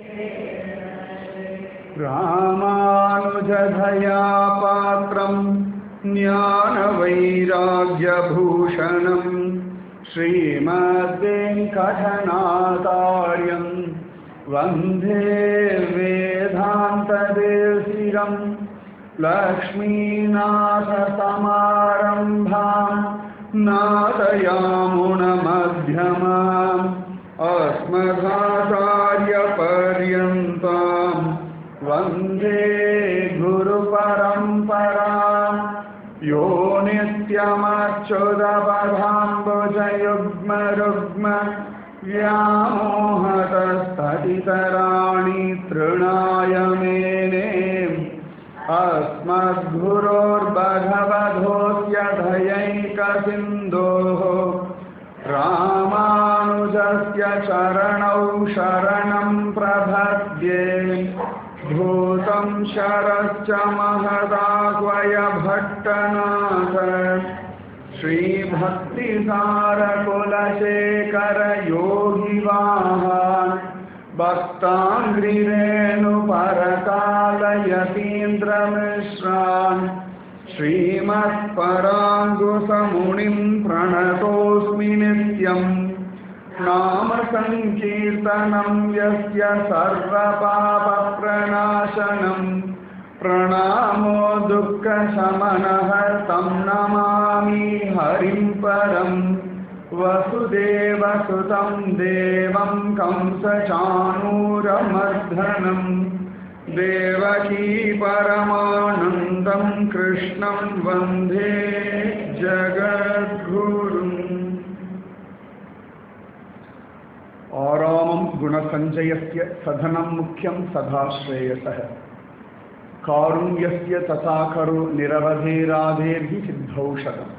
रामानुजधया पात्रम् ज्ञानवैराग्यभूषणम् श्रीमद्वेङ्कटनाथार्यम् वन्दे वेदान्तदेशिरम् लक्ष्मीनाथसमारम्भाम् नादयामुणमध्यमाम् अस्मदाचार्यपर्यन्ताम् वन्दे गुरुपरम्पराम् यो नित्यमच्युतपदाम्बुजयुग्मरुग्म व्यामोहतस्ततितराणि तृणाय मेने अस्मद्गुरोर्भगवधोऽस्य धयैकसिन्धोः रामानुजस्य चरणौ शरणं प्रपद्ये भूतं शरश्च महदाह्वय भट्टनाथ श्रीभक्तिसारकुलशेखर योगिवाहान् भक्ताङ्घ्रिरेणुपरकालयतीन्द्रमिश्रान् श्रीमत्पराङ्गुसमुनिं प्रणतोऽस्मि नित्यम् नाम सङ्कीर्तनं यस्य सर्वपापप्रणाशनम् प्रणामो दुःखशमनः तं नमामि हरिं परम् वसुदेवसुतं देवं कंसचाणूरमर्धनम् देवकी परमानन्दं कृष्णं वन्दे जगद्गुरुम् आरामं गुणसञ्जयस्य सधनं मुख्यं सदा श्रेयसः कारुण्यस्य तथा खरु निरवधेराधेर्हि सिद्धौषधम्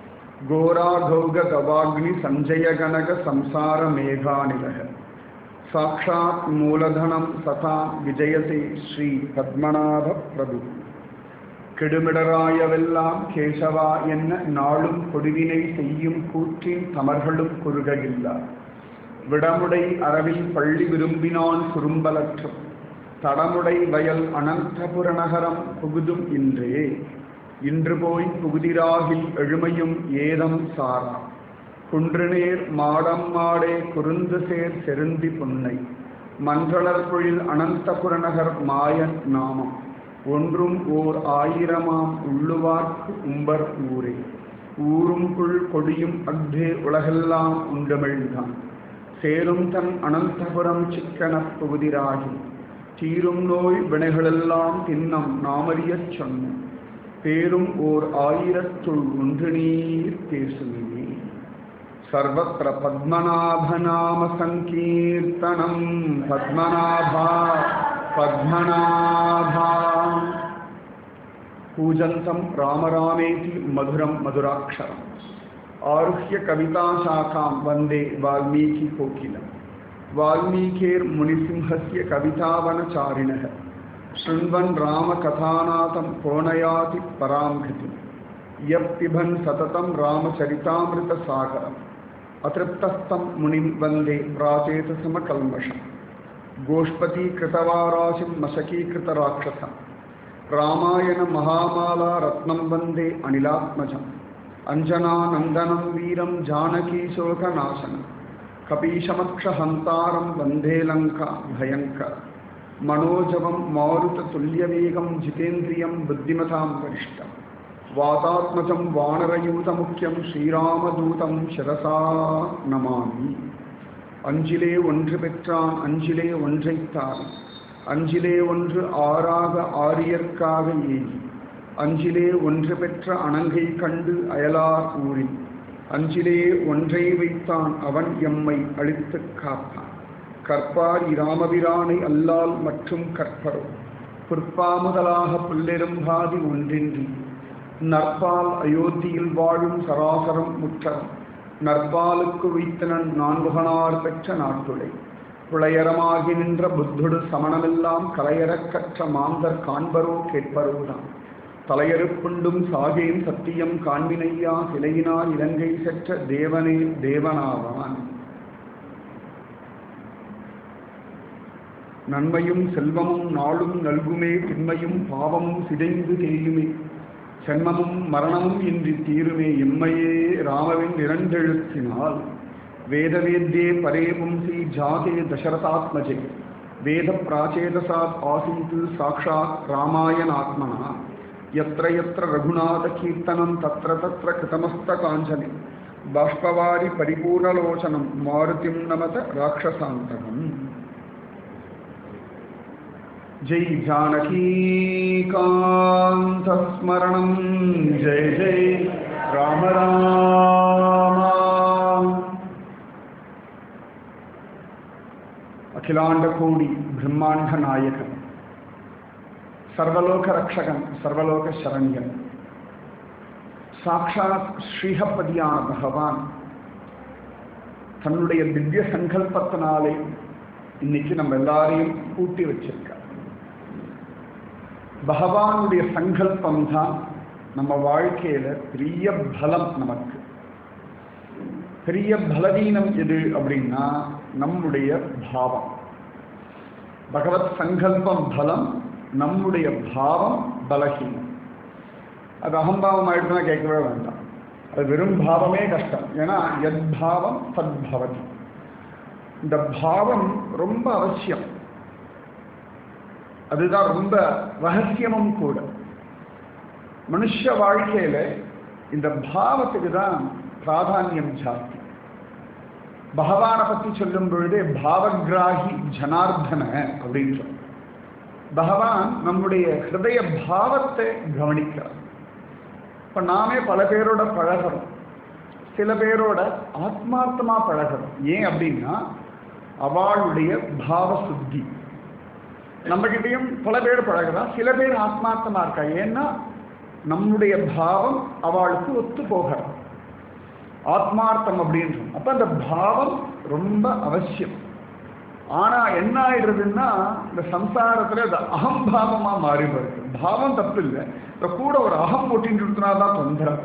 घोराघौगवाग्निसञ्जयगणकसंसारमेघानिलः साक्षात् मूलधनं तथा विजयते ஸ்ரீபத்மநாபபிரபு கெடுமிடராயவெல்லாம் கேசவா என்ன நாளும் கொடுவினை செய்யும் கூற்றின் தமர்களும் குறுகையில்லா விடமுடை அரவில் பள்ளி விரும்பினான் குறும்பலற்றும் தடமுடை வயல் அனந்தபுர நகரம் புகுதும் இன்றே இன்று போய் புகுதிராகில் எழுமையும் ஏதம் சாரா குன்றுநேர் மாடம் மாடே குருந்து சேர் செருந்தி புன்னை மன்றளர் பொழில் அனந்தபுர நகர் மாயன் நாமம் ஒன்றும் ஓர் ஆயிரமாம் உள்ளுவார்க்கு உம்பர் ஊரே ஊரும் புல் கொடியும் அக்தே உலகெல்லாம் உண்டமிழ்ந்தான் சேரும் தன் அனந்தபுரம் சிக்கனப் புகுதிராகி தீரும் நோய் வினைகளெல்லாம் தின்னம் நாமறியச் சொன்னோம் பேரும் ஓர் ஆயிரத்துள் ஒன்று நீர் பேசுமே சர்வத்திர பத்மநாபநாம சங்கீர்த்தனம் பத்மநாபா பத்மநாபா பூஜந்தம் ராமராமேதி மதுரம் மதுராட்சரம் ஆருஹ்ய கவிதாசாக்காं वन्दे वाल्मीकिकोकिलम् वाल्मीकेर्मुनिसिंहस्य कवितावनचारिणः शृण्वन् रामकथानाथं कोणयाति परां गतिम् यः पिबन् सततं रामचरितामृतसागरम् अतृप्तस्थं मुनिं वन्दे प्राचेतसमकल्मषम् गोष्पतीकृतवाराशिं मशकीकृतराक्षसम् रामायणमहामाला रत्नं वन्दे अनिलात्मजम् अञ्जनानन्दनं वीरं जानकीशोकनाशनं कपीशमक्षहन्तारं वन्दे लङ्का भयङ्कर मनोजवं मारुततुल्यवेगं जितेन्द्रियं बुद्धिमतां वरिष्ठं वातात्मजं वानरयूतमुख्यं श्रीरामदूतं शिरसा नमामि அஞ்சிலே ஒன்று பெற்றான் அஞ்சிலே ஒன்றைத்தான் அஞ்சிலே ஒன்று ஆறாக ஆரியர்க்காக ஏகி அஞ்சிலே ஒன்று பெற்ற அணங்கை கண்டு அயலார் ஊரில் அஞ்சிலே ஒன்றை வைத்தான் அவன் எம்மை அழித்துக் காப்பான் கற்பார் இராமபிரானை அல்லால் மற்றும் கற்பரோ புற்பாமுதலாக புல்லெரும்பாதி ஒன்றின்றி நற்பால் அயோத்தியில் வாழும் சராசரம் முற்றரும் நற்பாலுக்கு வைத்தனன் நான்குகனார் பெற்ற நாட்டுளை புளையரமாகி நின்ற புத்தொடு சமணமெல்லாம் கலையறக் கற்ற மாந்தர் காண்பரோ கேட்பரோதான் தலையறுப்புண்டும் சாகேன் சத்தியம் காண்பினையா சிலையினால் இலங்கை செற்ற தேவனே தேவனாவான் நன்மையும் செல்வமும் நாளும் நல்குமே திண்மையும் பாவமும் சிதைந்து தேயுமே சென்மமும் மரணமும் இன்றி தீருமே எம்மையே ராமவின் இரண்டெழுத்தினால் வேதவேத்யே பரே பும்சி ஜாதே தசரதாத்மஜே வேத பிராச்சேதசாத் ஆசீத் சாட்சாத் ராமாயணாத்மனா यत्र यत्र रघुनाथकीर्तनं तत्र तत्र कृतमस्तकाञ्जलि बाष्पवारि परिपूर्णलोचनं मारुतिं नमत राक्षसान्तकम् जय जानकीकान्तस्मरणं जय जय राम राम अखिलाण्डकोडि ब्रह्माण्डनायकम् சர்வலோக ரக்ஷகன் சர்வலோக சரண்யன் சாட்சாத் ஸ்ரீஹப்பதியான பகவான் தன்னுடைய திவ்ய சங்கல்பத்தினாலே இன்னைக்கு நம்ம எல்லாரையும் கூட்டி வச்சிருக்கார் பகவானுடைய சங்கல்பம் தான் நம்ம வாழ்க்கையில பெரிய பலம் நமக்கு பெரிய பலவீனம் எது அப்படின்னா நம்முடைய பாவம் பகவத் சங்கல்பம் பலம் நம்முடைய பாவம் பலகீனம் அது அகம்பாவம் ஆயிடுச்சுன்னா கேட்கவே வேண்டாம் அது வெறும் பாவமே கஷ்டம் ஏன்னா எத் பாவம் தத் பவதி இந்த பாவம் ரொம்ப அவசியம் அதுதான் ரொம்ப ரகசியமும் கூட மனுஷ வாழ்க்கையில இந்த பாவத்துக்கு தான் பிராதானியம் ஜாஸ்தி பகவானை பத்தி சொல்லும் பொழுதே பாவகிராகி ஜனார்தன அப்படின்னு சொல்லும் பகவான் நம்முடைய ஹிருதய பாவத்தை கவனிக்கிறார் இப்ப நாமே பல பேரோட பழகிறோம் சில பேரோட ஆத்மார்த்தமா பழகிறோம் ஏன் அப்படின்னா அவளுடைய பாவ சுத்தி நம்ம கிட்டயும் பல பேர் பழகிறா சில பேர் ஆத்மார்த்தமா இருக்கா ஏன்னா நம்முடைய பாவம் அவளுக்கு ஒத்து போகிறார் ஆத்மார்த்தம் அப்படின்றோம் அப்ப அந்த பாவம் ரொம்ப அவசியம் ஆனா என்ன ஆயிடுறதுன்னா இந்த சம்சாரத்துல அது அகம்பாவமா மாறி வருது பாவம் தப்பு இல்லை இந்த கூட ஒரு அகம் ஒட்டின்னு தான் தொந்தரம்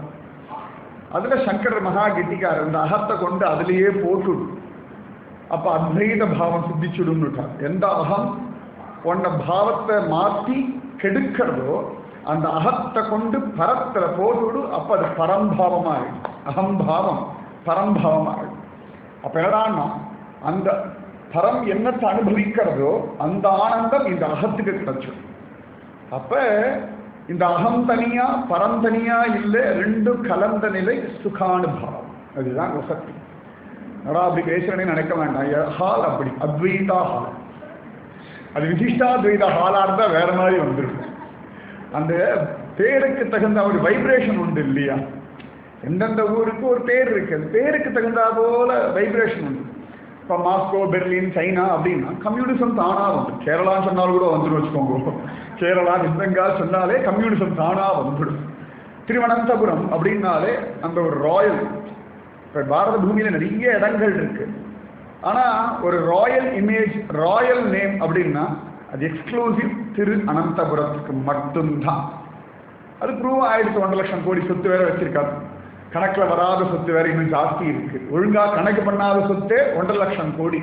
அதுல சங்கர் மகா கெட்டிக்காரர் இந்த அகத்தை கொண்டு அதுலயே போட்டுடும் அப்ப அத்வைத பாவம் சித்திச்சுடும்னுட்டார் எந்த அகம் உன்னை பாவத்தை மாத்தி கெடுக்கிறதோ அந்த அகத்தை கொண்டு பரத்துல போட்டுடு அப்ப அது பரம்பாவமா ஆயிடும் அகம்பாவம் பரம்பாவம் ஆயிடும் அப்ப என்னடான்னா அந்த பரம் என்னத்தை அனுபவிக்கிறதோ அந்த ஆனந்தம் இந்த அகத்துக்கு கிடைச்சிடும் அப்ப இந்த அகம் தனியா பரம் தனியா இல்லை ரெண்டும் கலந்த நிலை சுகானுபாவம் அதுதான் வசதி நடா அப்படி பேசுறேன்னு நினைக்க வேண்டாம் ஹால் அப்படி அத்வைதா ஹால் அது விசிஷ்டாத்வைத ஹாலா இருந்தா வேற மாதிரி வந்துடும் அந்த பேருக்கு தகுந்த ஒரு வைப்ரேஷன் உண்டு இல்லையா எந்தெந்த ஊருக்கு ஒரு பேர் இருக்கு அந்த பேருக்கு தகுந்தா போல வைப்ரேஷன் உண்டு இப்போ மாஸ்கோ பெர்லின் சைனா அப்படின்னா கம்யூனிசம் தானா வந்து கேரளா சொன்னாலும் கூட வந்துடும் வச்சுக்கோங்க கேரளா பெங்கால் சொன்னாலே கம்யூனிசம் தானா வந்துடும் திருவனந்தபுரம் அப்படின்னாலே அந்த ஒரு ராயல் இப்போ பாரத பூமியில நிறைய இடங்கள் இருக்கு ஆனா ஒரு ராயல் இமேஜ் ராயல் நேம் அப்படின்னா அது எக்ஸ்க்ளூசிவ் திரு அனந்தபுரத்துக்கு மட்டும்தான் அது ப்ரூவ் ஆயிடுச்சு ஒன்றரை லட்சம் கோடி சொத்து வேற வச்சிருக்காரு கணக்கில் வராத சொத்து வேற இன்னும் ஜாஸ்தி இருக்கு ஒழுங்கா கணக்கு பண்ணாத சொத்து ஒன்றரை லட்சம் கோடி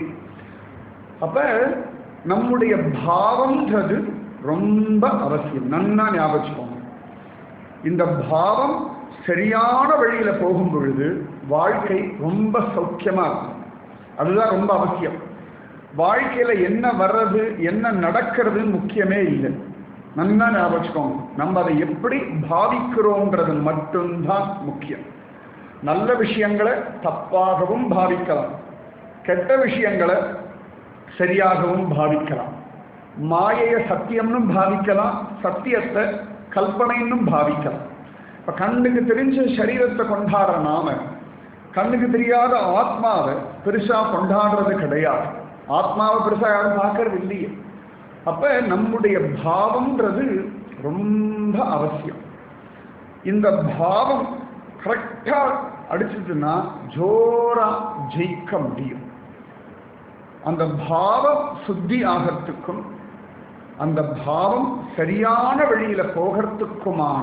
அப்ப நம்முடைய பாவம்ன்றது ரொம்ப அவசியம் நன்னா ஞாபகம் இந்த பாவம் சரியான வழியில போகும் பொழுது வாழ்க்கை ரொம்ப சௌக்கியமா இருக்கும் அதுதான் ரொம்ப அவசியம் வாழ்க்கையில என்ன வர்றது என்ன நடக்கிறது முக்கியமே இல்லை நன்னா ஞாபகம் நம்ம அதை எப்படி பாவிக்கிறோன்றது மட்டும்தான் முக்கியம் நல்ல விஷயங்களை தப்பாகவும் பாவிக்கலாம் கெட்ட விஷயங்களை சரியாகவும் பாவிக்கலாம் மாயைய சத்தியம்னு பாவிக்கலாம் சத்தியத்தை கல்பனைன்னு பாவிக்கலாம் இப்ப கண்ணுக்கு தெரிஞ்ச சரீரத்தை கொண்டாடுற நாம கண்ணுக்கு தெரியாத ஆத்மாவை பெருசா கொண்டாடுறது கிடையாது ஆத்மாவை பெருசா யாரும் பார்க்கறது இல்லையே அப்ப நம்முடைய பாவம்ன்றது ரொம்ப அவசியம் இந்த பாவம் கரெக்டா அடிச்சதுன்னா ஜோரா ஜெயிக்க முடியும் அந்த பாவம் சுத்தி ஆகிறதுக்கும் அந்த பாவம் சரியான வழியில போகிறதுக்குமான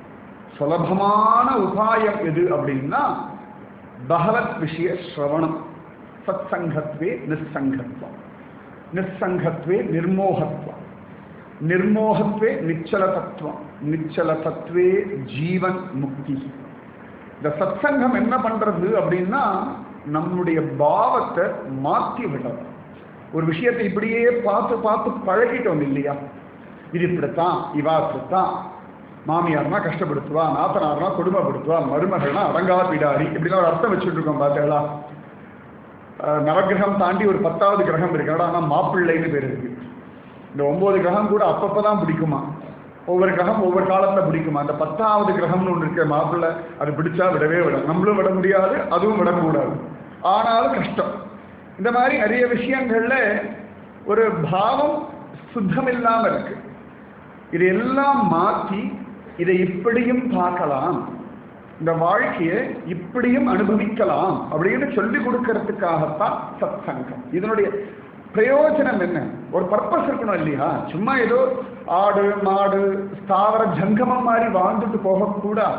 சுலபமான உபாயம் எது அப்படின்னா பகவத் விஷய சிரவணம் சத் சங்கத்வே நிசங்கத்வம் நிஸ்ஸங்கத்வே நிர்மோகத்வம் நிர்மோகத்வே நிச்சல தத்துவம் நிச்சல தத்துவே ஜீவன் முக்தி இந்த சத்சங்கம் என்ன பண்றது அப்படின்னா நம்முடைய பாவத்தை மாற்றி விடுறது ஒரு விஷயத்தை இப்படியே பார்த்து பார்த்து பழகிட்டோம் இல்லையா இது இப்படித்தான் இவா இப்படித்தான் மாமியார்னா கஷ்டப்படுத்துவா நாத்தனார்னா கொடுமைப்படுத்துவா மருமகள்னா அடங்கா பிடாரி இப்படிலாம் ஒரு அர்த்தம் வச்சுட்டு இருக்கோம் பார்த்தீங்களா அஹ் நவக்கிரகம் தாண்டி ஒரு பத்தாவது கிரகம் இருக்கு ஆனால் மாப்பிள்ளைன்னு பேர் இருக்கு இந்த ஒன்பது கிரகம் கூட அப்பப்போ தான் பிடிக்குமா ஒவ்வொரு கிரகம் ஒவ்வொரு காலத்தில் பிடிக்குமா அந்த பத்தாவது கிரகம்னு ஒன்று இருக்க மாப்பிள்ளை அது பிடிச்சா விடவே விட நம்மளும் விட முடியாது அதுவும் விடக்கூடாது ஆனாலும் கஷ்டம் இந்த மாதிரி நிறைய விஷயங்கள்ல ஒரு பாவம் சுத்தம் இல்லாம இருக்கு இதையெல்லாம் மாற்றி இதை இப்படியும் பார்க்கலாம் இந்த வாழ்க்கையை இப்படியும் அனுபவிக்கலாம் அப்படின்னு சொல்லி கொடுக்கறதுக்காகத்தான் சத் சங்கம் இதனுடைய பிரயோஜனம் என்ன ஒரு பர்பஸ் இருக்கணும் இல்லையா சும்மா ஏதோ ஆடு மாடு ஸ்தாவர ஜங்கமம் மாதிரி வாழ்ந்துட்டு போகக்கூடாது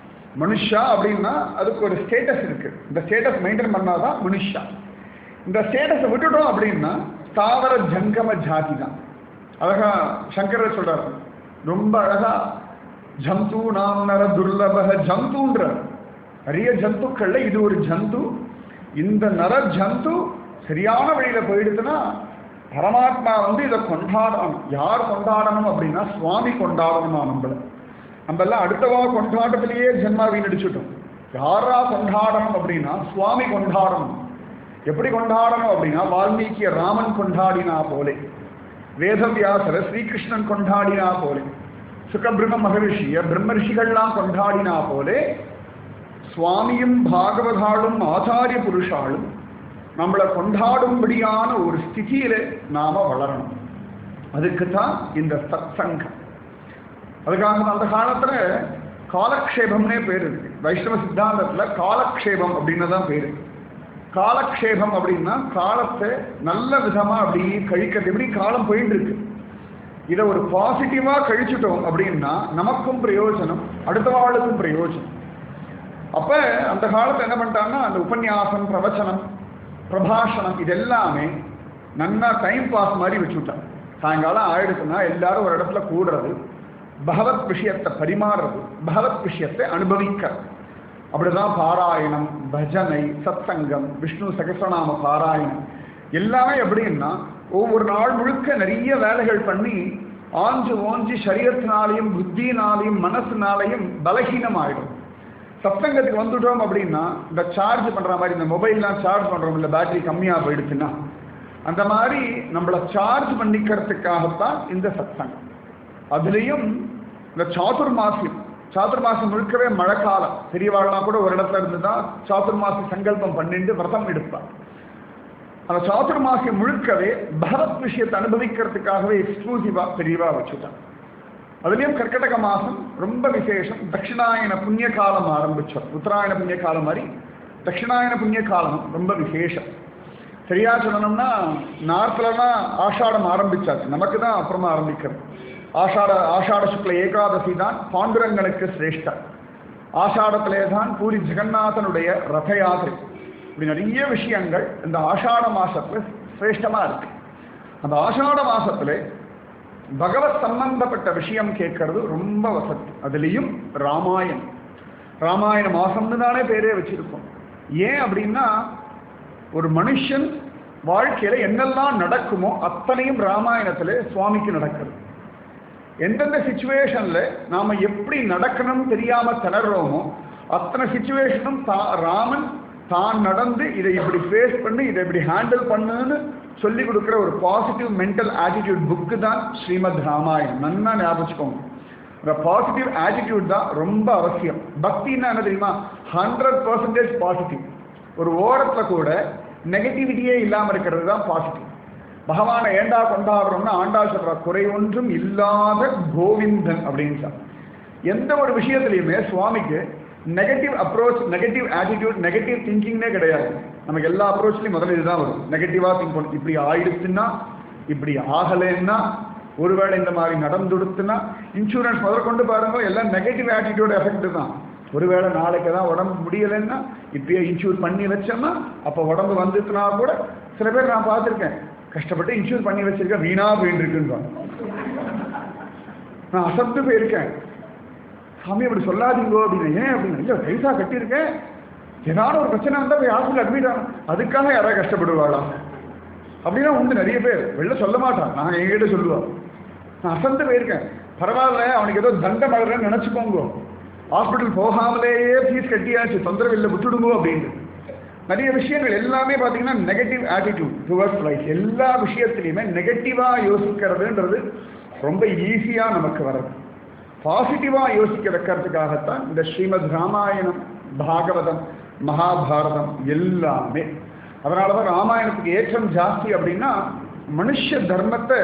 மனுஷா அப்படின்னா அதுக்கு ஒரு ஸ்டேட்டஸ் இருக்கு இந்த ஸ்டேட்டஸ் மெயின்டைன் பண்ணாதான் மனுஷா இந்த ஸ்டேட்டஸை விட்டுட்டோம் அப்படின்னா ஸ்தாவர ஜங்கம ஜாதி தான் அழகா சங்கரர் சொல்றாரு ரொம்ப அழகா ஜந்து நாம் நர துர்லபக ஜந்துன்ற நிறைய ஜந்துக்கள்ல இது ஒரு ஜந்து இந்த நர ஜந்து சரியான வழியில போயிடுதுன்னா பரமாத்மா வந்து இதை கொண்டாடணும் யார் கொண்டாடணும் அப்படின்னா சுவாமி கொண்டாடணுமா நம்மள நம்ம எல்லாம் அடுத்தவா கொண்டாட்டத்திலேயே ஜென்மா வீணடிச்சுட்டோம் யாரா கொண்டாடணும் அப்படின்னா சுவாமி கொண்டாடணும் எப்படி கொண்டாடணும் அப்படின்னா வால்மீகிய ராமன் கொண்டாடினா போலே வேதவியாசர ஸ்ரீகிருஷ்ணன் கொண்டாடினா போலே சுகபிரம்ம மகரிஷிய பிரம்மரிஷிகள்லாம் கொண்டாடினா போலே சுவாமியும் பாகவதாளும் ஆச்சாரிய புருஷாளும் நம்மளை கொண்டாடும்படியான ஒரு ஸ்திதியில நாம வளரணும் அதுக்கு தான் இந்த சத் சங்கம் அதுக்காக அந்த காலத்துல காலக்ஷேபம்னே பேர் இருக்கு வைஷ்ணவ சித்தாந்தத்துல காலக்ஷேபம் அப்படின்னு தான் பேரு காலக்ஷேபம் அப்படின்னா காலத்தை நல்ல விதமா அப்படி கழிக்கிறது எப்படி காலம் போயிட்டு இருக்கு இதை ஒரு பாசிட்டிவா கழிச்சுட்டோம் அப்படின்னா நமக்கும் பிரயோஜனம் அடுத்த வாளுக்கும் பிரயோஜனம் அப்ப அந்த காலத்துல என்ன பண்ணிட்டாங்கன்னா அந்த உபன்யாசம் பிரவச்சனம் பிரபாஷணம் இது எல்லாமே நன்னா டைம் பாஸ் மாதிரி வச்சுட்டான் சாயங்காலம் ஆயிடுச்சுன்னா எல்லாரும் ஒரு இடத்துல கூடுறது பகவத் விஷயத்தை பரிமாறுறது பகவத் விஷயத்தை அனுபவிக்கிறது அப்படிதான் பாராயணம் பஜனை சத்சங்கம் விஷ்ணு சகசநாம பாராயணம் எல்லாமே எப்படின்னா ஒவ்வொரு நாள் முழுக்க நிறைய வேலைகள் பண்ணி ஆஞ்சு ஓஞ்சி சரீரத்தினாலையும் புத்தினாலையும் மனசுனாலையும் பலகீனமாயிடும் சத்சங்கத்துக்கு வந்துட்டோம் அப்படின்னா இந்த சார்ஜ் பண்ற மாதிரி இந்த மொபைல்லாம் சார்ஜ் பண்றோம் இல்லை பேட்டரி கம்மியாக போயிடுச்சுன்னா அந்த மாதிரி நம்மளை சார்ஜ் பண்ணிக்கிறதுக்காகத்தான் இந்த சத்சங்கம் அதுலேயும் இந்த சாதுர்மாசியம் சாதுர்மாசம் முழுக்கவே மழைக்காலம் பெரியவாள்லாம் கூட ஒரு இடத்துல இருந்து தான் சாதுர்மாசி சங்கல்பம் பண்ணிட்டு விரதம் எடுப்பார் அந்த சாதுர்மாசியம் முழுக்கவே பகவத் விஷயத்தை அனுபவிக்கிறதுக்காகவே எக்ஸ்க்ளூசிவா பெரியவா வச்சுட்டான் அதுலேயும் கர்க்கடக மாசம் ரொம்ப விசேஷம் தட்சிணாயன புண்ணிய காலம் ஆரம்பிச்சோம் உத்தராயண புண்ணிய காலம் மாதிரி தட்சிணாயன புண்ணிய காலம் ரொம்ப விசேஷம் சரியா சொல்லணும்னா நார்த்லனா ஆஷாடம் ஆரம்பிச்சாச்சு நமக்கு தான் அப்புறமா ஆரம்பிக்கிறது ஆஷாட ஆஷாட சுக்ல ஏகாதசி தான் பாண்டுரங்கனுக்கு சிரேஷ்டர் ஆஷாடத்திலே தான் பூரி ஜெகநாதனுடைய ரத யாத்திரை இப்படி நிறைய விஷயங்கள் இந்த ஆஷாட மாசத்துல சிரேஷ்டமா இருக்கு அந்த ஆஷாட மாசத்துல பகவத் சம்பந்தப்பட்ட விஷயம் கேட்கறது ரொம்ப வசதி அதுலேயும் ராமாயணம் ராமாயண மாசம்னு தானே பேரே வச்சிருக்கோம் ஏன் அப்படின்னா ஒரு மனுஷன் வாழ்க்கையில என்னெல்லாம் நடக்குமோ அத்தனையும் ராமாயணத்துல சுவாமிக்கு நடக்கிறது எந்தெந்த சுச்சுவேஷன்ல நாம எப்படி நடக்கணும்னு தெரியாம திணறோமோ அத்தனை சுச்சுவேஷனும் தா ராமன் தான் நடந்து இதை இப்படி ஃபேஸ் பண்ணி இதை இப்படி ஹேண்டில் பண்ணுன்னு சொல்லி கொடுக்குற ஒரு பாசிட்டிவ் மென்டல் ஆட்டிடியூட் புக்கு தான் ஸ்ரீமத் ராமாயணம் நன்னா ஞாபகம் வச்சுக்கோங்க இந்த பாசிட்டிவ் ஆட்டிடியூட் தான் ரொம்ப அவசியம் பக்தின்னா என்ன தெரியுமா ஹண்ட்ரட் பர்சன்டேஜ் பாசிட்டிவ் ஒரு ஓரத்தில் கூட நெகட்டிவிட்டியே இல்லாமல் இருக்கிறது தான் பாசிட்டிவ் பகவானை ஏண்டா கொண்டாடுறோம்னா ஆண்டாள் சொல்ற குறை ஒன்றும் இல்லாத கோவிந்தன் அப்படின்னு சொல் எந்த ஒரு விஷயத்துலையுமே சுவாமிக்கு negative approach negative attitude negative திங்கிங்னே கிடையாது நமக்கு எல்லா அப்ரோச்லையும் முதல்ல இதுதான் வரும் நெகட்டிவாக திங்க் பண்ணும் இப்படி ஆயிடுச்சுன்னா இப்படி ஆகலைன்னா ஒருவேளை இந்த மாதிரி நடந்துடுத்துன்னா இன்சூரன்ஸ் முதல் கொண்டு பாருங்க எல்லாம் நெகட்டிவ் ஆட்டிடியூட் எஃபெக்ட் தான் ஒருவேளை நாளைக்கு தான் உடம்பு முடியலைன்னா இப்பயே இன்சூர் பண்ணி வச்சோம்னா அப்போ உடம்பு வந்துச்சுனா கூட சில பேர் நான் பார்த்துருக்கேன் கஷ்டப்பட்டு இன்சூர் பண்ணி வச்சிருக்க வீணா போயிட்டு இருக்குன்னு நான் அசத்து போயிருக்கேன் சாமி அப்படி சொல்லாதீங்கோ அப்படின்னு ஏன் அப்படின்னு இல்லை பைசா கட்டியிருக்கேன் ஏதாவது ஒரு பிரச்சனை வந்தால் போய் ஹாஸ்பிட்டல் அட்மிட் ஆகணும் அதுக்காக யாராவது கஷ்டப்படுவாளா அப்படின்னா உண்டு நிறைய பேர் வெளில சொல்ல மாட்டான் நான் என்கிட்ட சொல்லுவோம் நான் அசந்து போயிருக்கேன் பரவாயில்ல அவனுக்கு ஏதோ தண்டை மழன்னு நினச்சிக்கோங்க ஹாஸ்பிட்டல் போகாமலேயே ஃபீஸ் கட்டியாச்சு தொந்தரவு இல்லை விட்டுடுங்கோ அப்படின்னு நிறைய விஷயங்கள் எல்லாமே பார்த்தீங்கன்னா நெகட்டிவ் ஆட்டிடியூட் டுவர்ட்ஸ் லைஃப் எல்லா விஷயத்துலையுமே நெகட்டிவாக யோசிக்கிறதுன்றது ரொம்ப ஈஸியாக நமக்கு வர்றது பாசிட்டிவாக யோசிக்க வைக்கிறதுக்காகத்தான் இந்த ஸ்ரீமத் ராமாயணம் பாகவதம் மகாபாரதம் எல்லாமே அதனால தான் ராமாயணத்துக்கு ஏற்றம் ஜாஸ்தி அப்படின்னா மனுஷ தர்மத்தை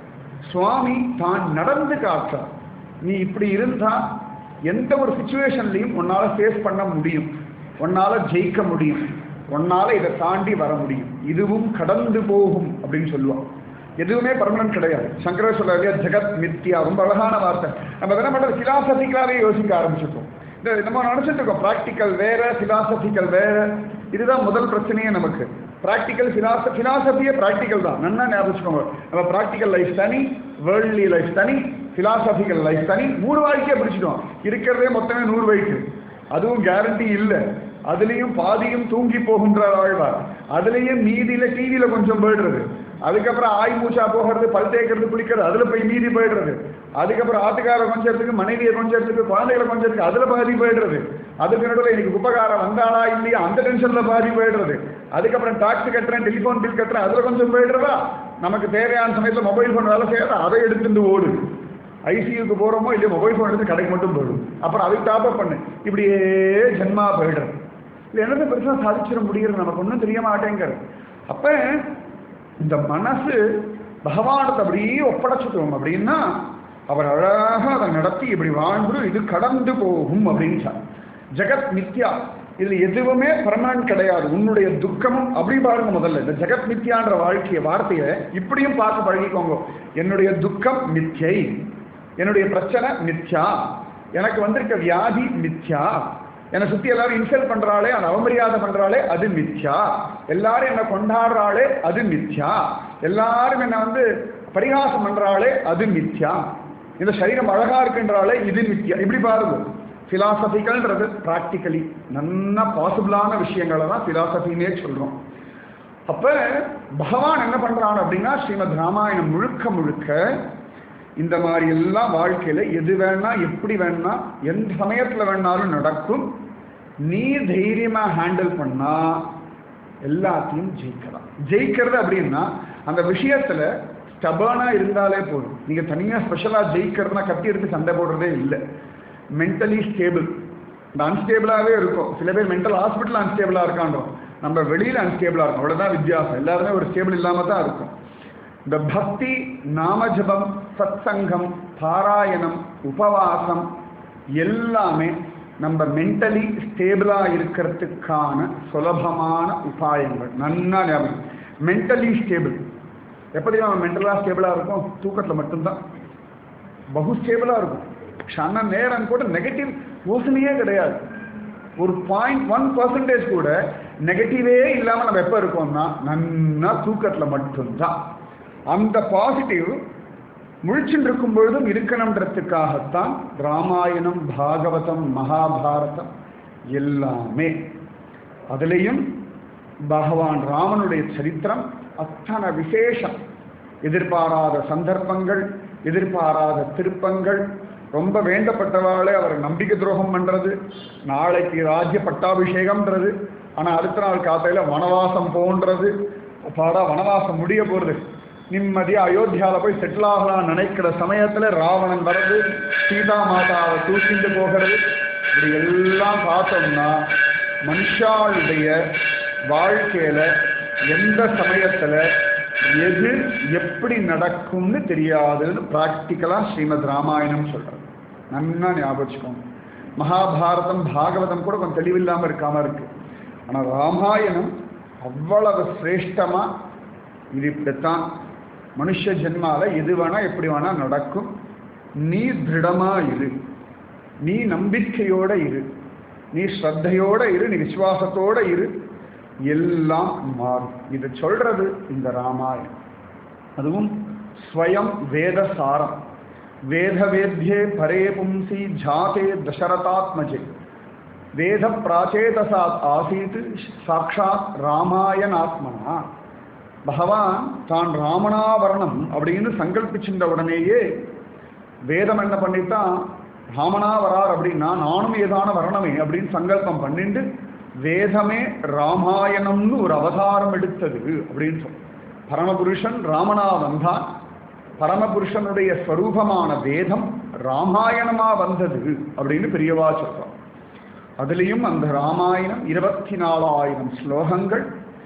சுவாமி தான் நடந்து காட்டுறார் நீ இப்படி இருந்தா எந்த ஒரு சுச்சுவேஷன்லையும் உன்னால ஃபேஸ் பண்ண முடியும் உன்னால ஜெயிக்க முடியும் உன்னால இதை தாண்டி வர முடியும் இதுவும் கடந்து போகும் அப்படின்னு சொல்லுவான் எதுவுமே பர்மனன்ட் கிடையாது சங்கரர் சொல்ல இல்லையா ஜெகத் மித்யா ரொம்ப அழகான வார்த்தை நம்ம என்ன பண்றது பிலாசபிக்கலாவே யோசிக்க ஆரம்பிச்சிருக்கோம் இந்த நம்ம நினைச்சிட்டு இருக்கோம் ப்ராக்டிக்கல் வேற பிலாசபிக்கல் வேற இதுதான் முதல் பிரச்சனையே நமக்கு ப்ராக்டிக்கல் பிலாச பிலாசபியே ப்ராக்டிக்கல் தான் நல்லா ஞாபகம் வச்சுக்கோங்க நம்ம ப்ராக்டிக்கல் லைஃப் தனி வேர்ல்ட்லி லைஃப் தனி பிலாசபிக்கல் லைஃப் தனி மூணு வாழ்க்கையை பிடிச்சிட்டோம் இருக்கிறதே மொத்தமே நூறு வயசு அதுவும் கேரண்டி இல்லை அதுலேயும் பாதியும் தூங்கி போகின்ற வாழ்வார் அதுலேயும் மீதியில டிவியில கொஞ்சம் போயிடுறது அதுக்கப்புறம் ஆய் மூச்சா போகிறது பல் தேய்க்கிறது குளிக்கிறது அதுல போய் மீதி போயிடுறது அதுக்கப்புறம் ஆத்துக்கார கொஞ்சத்துக்கு மனைவியை கொஞ்சத்துக்கு குழந்தைகளை கொஞ்சத்துக்கு அதுல பாதி போயிடுறது அதுக்கு நடுவில் இன்னைக்கு குப்பகாரம் வந்தாளா இல்லையா அந்த டென்ஷன்ல பாதி போயிடுறது அதுக்கப்புறம் டாக்ஸி கட்டுறேன் டெலிஃபோன் பில் கட்டுறேன் அதுல கொஞ்சம் போயிடுறதா நமக்கு தேவையான சமயத்தில் மொபைல் ஃபோன் வேலை செய்யாத அதை எடுத்துட்டு ஓடுது ஐசியூக்கு போகிறோமோ இல்லையோ மொபைல் ஃபோன் எடுத்து கடைக்கு மட்டும் போயிடும் அப்புறம் அதுக்கு டாப்அப் பண்ணு இப்படியே ஜென்மா போயிடுறது இது என்னது பெருசாக சாதிச்சிட முடிகிறது நமக்கு ஒன்றும் தெரிய மாட்டேங்கிறது அப்போ இந்த மனசு பகவானத்தை அப்படியே ஒப்படைச்சிட்டோம் அப்படின்னா அவர் அழகாக அதை நடத்தி இப்படி வாழ்ந்து இது கடந்து போகும் அப்படின்னு சொன்னார். ஜெகத் மித்யா இதுல எதுவுமே பர்மனன்ட் கிடையாது உன்னுடைய துக்கமும் அப்படி பாருங்க முதல்ல இந்த ஜெகத் மித்யான்ற வாழ்க்கைய வார்த்தையை இப்படியும் பார்த்து பழகிக்கோங்க என்னுடைய துக்கம் மித்யை என்னுடைய பிரச்சனை மித்யா எனக்கு வந்திருக்க வியாதி மித்யா என்னை சுத்தி எல்லாரும் இன்சல்ட் பண்றாளே அந்த அவமரியாதை பண்றாளே அது மித்யா எல்லாரும் என்னை கொண்டாடுறாளே அது மித்யா எல்லாரும் என்னை வந்து பரிகாசம் பண்றாளே அது மித்யா இந்த சரீரம் அழகா இருக்குன்றாலே இது மித்யா இப்படி பாருங்க பிலாசபிக்கல்ன்றது ப்ராக்டிக்கலி நல்ல பாசிபிளான விஷயங்களை தான் பிலாசபின்னே சொல்றோம் அப்ப பகவான் என்ன பண்றான் அப்படின்னா ஸ்ரீமத் ராமாயணம் முழுக்க முழுக்க இந்த மாதிரி எல்லாம் வாழ்க்கையில எது வேணா எப்படி வேணா எந்த சமயத்துல வேணாலும் நடக்கும் நீ தைரியமா ஹேண்டில் பண்ணா எல்லாத்தையும் ஜெயிக்கலாம் ஜெயிக்கிறது அப்படின்னா அந்த விஷயத்துல ஸ்டபர்னா இருந்தாலே போதும் நீங்க தனியா ஸ்பெஷலா ஜெயிக்கிறதுனா கட்டி எடுத்து சண்டை போடுறதே இல்லை மென்டலி ஸ்டேபிள் இந்த அன்ஸ்டேபிளாகவே இருக்கும் சில பேர் மென்டல் ஹாஸ்பிட்டல் அன்ஸ்டேபிளாக இருக்காண்டோம் நம்ம வெளியில் அன்ஸ்டேபிளாக இருக்கும் அவ்வளோதான் வித்தியாசம் எல்லாருமே ஒரு ஸ்டேபிள் இல்லாமல் தான் இருக்கும் இந்த பக்தி நாமஜபம் சத்சங்கம் பாராயணம் உபவாசம் எல்லாமே நம்ம மென்டலி ஸ்டேபிளாக இருக்கிறதுக்கான சுலபமான உபாயங்கள் நன்னா ஞாபகம் மென்டலி ஸ்டேபிள் எப்படி நம்ம மென்டலாக ஸ்டேபிளாக இருக்கும் தூக்கத்தில் மட்டும்தான் பகு ஸ்டேபிளாக இருக்கும் க்ஷண நேரம் கூட நெகட்டிவ் யோசனையே கிடையாது ஒரு பாயிண்ட் ஒன் பர்சன்டேஜ் கூட நெகட்டிவே இல்லாமல் நம்ம எப்போ இருக்கோம்னா நன்னா தூக்கத்தில் மட்டும்தான் அந்த பாசிட்டிவ் முழிச்சுட்டு இருக்கும் பொழுதும் இருக்கணுன்றதுக்காகத்தான் ராமாயணம் பாகவதம் மகாபாரதம் எல்லாமே அதுலேயும் பகவான் ராமனுடைய சரித்திரம் அத்தனை விசேஷம் எதிர்பாராத சந்தர்ப்பங்கள் எதிர்பாராத திருப்பங்கள் ரொம்ப வேண்டப்பட்டவாளே அவர் நம்பிக்கை துரோகம் பண்றது நாளைக்கு ராஜ்ய பட்டாபிஷேகம்ன்றது ஆனா அடுத்த நாள் காலையில வனவாசம் போன்றது பாடா வனவாசம் முடிய போறது நிம்மதியா அயோத்தியால போய் செட்டில் ஆகலாம் நினைக்கிற சமயத்துல ராவணன் வர்றது சீதா மாதாவை தூக்கிட்டு போகிறது இப்படி எல்லாம் பார்த்தோம்னா மனுஷாளுடைய வாழ்க்கையில எந்த சமயத்துல எது எப்படி நடக்கும்னு தெரியாதுன்னு ப்ராக்டிக்கலா ஸ்ரீமத் ராமாயணம் சொல்றது நன்னா ஞாபகம் வச்சுக்கோங்க மகாபாரதம் பாகவதம் கூட கொஞ்சம் தெளிவில்லாம இருக்காம இருக்கு ஆனா ராமாயணம் அவ்வளவு சிரேஷ்டமா இது இப்படித்தான் மனுஷ ஜென்மால எது வேணா எப்படி வேணா நடக்கும் நீ திருடமா இரு நீ நம்பிக்கையோட இரு நீ ஸ்ரத்தையோட இரு நீ விசுவாசத்தோட இரு எல்லாம் மாறும் இது சொல்றது இந்த ராமாயணம் அதுவும் ஸ்வயம் வேதசாரம் வேத வேத்யே பரே பும்சி ஜாதே தசரதாத்மஜே வேத பிராச்சேதசாத் ஆசீத் சாட்சாத் ராமாயணாத்மனா பகவான் தான் ராமணாவரணம் அப்படின்னு சங்கல்பிச்சின்ற உடனேயே வேதம் என்ன பண்ணிட்டான் ராமனா வரார் அப்படின்னா நானும் ஏதான வரணுமே அப்படின்னு சங்கல்பம் பண்ணிட்டு வேதமே ராமாயணம்னு ஒரு அவதாரம் எடுத்தது அப்படின்னு சொல் பரமபுருஷன் ராமனா வந்தான் பரமபுருஷனுடைய ஸ்வரூபமான வேதம் ராமாயணமா வந்தது அப்படின்னு பெரியவா சொல்றான் அதுலேயும் அந்த ராமாயணம் இருபத்தி நாலாயிரம் ஸ்லோகங்கள்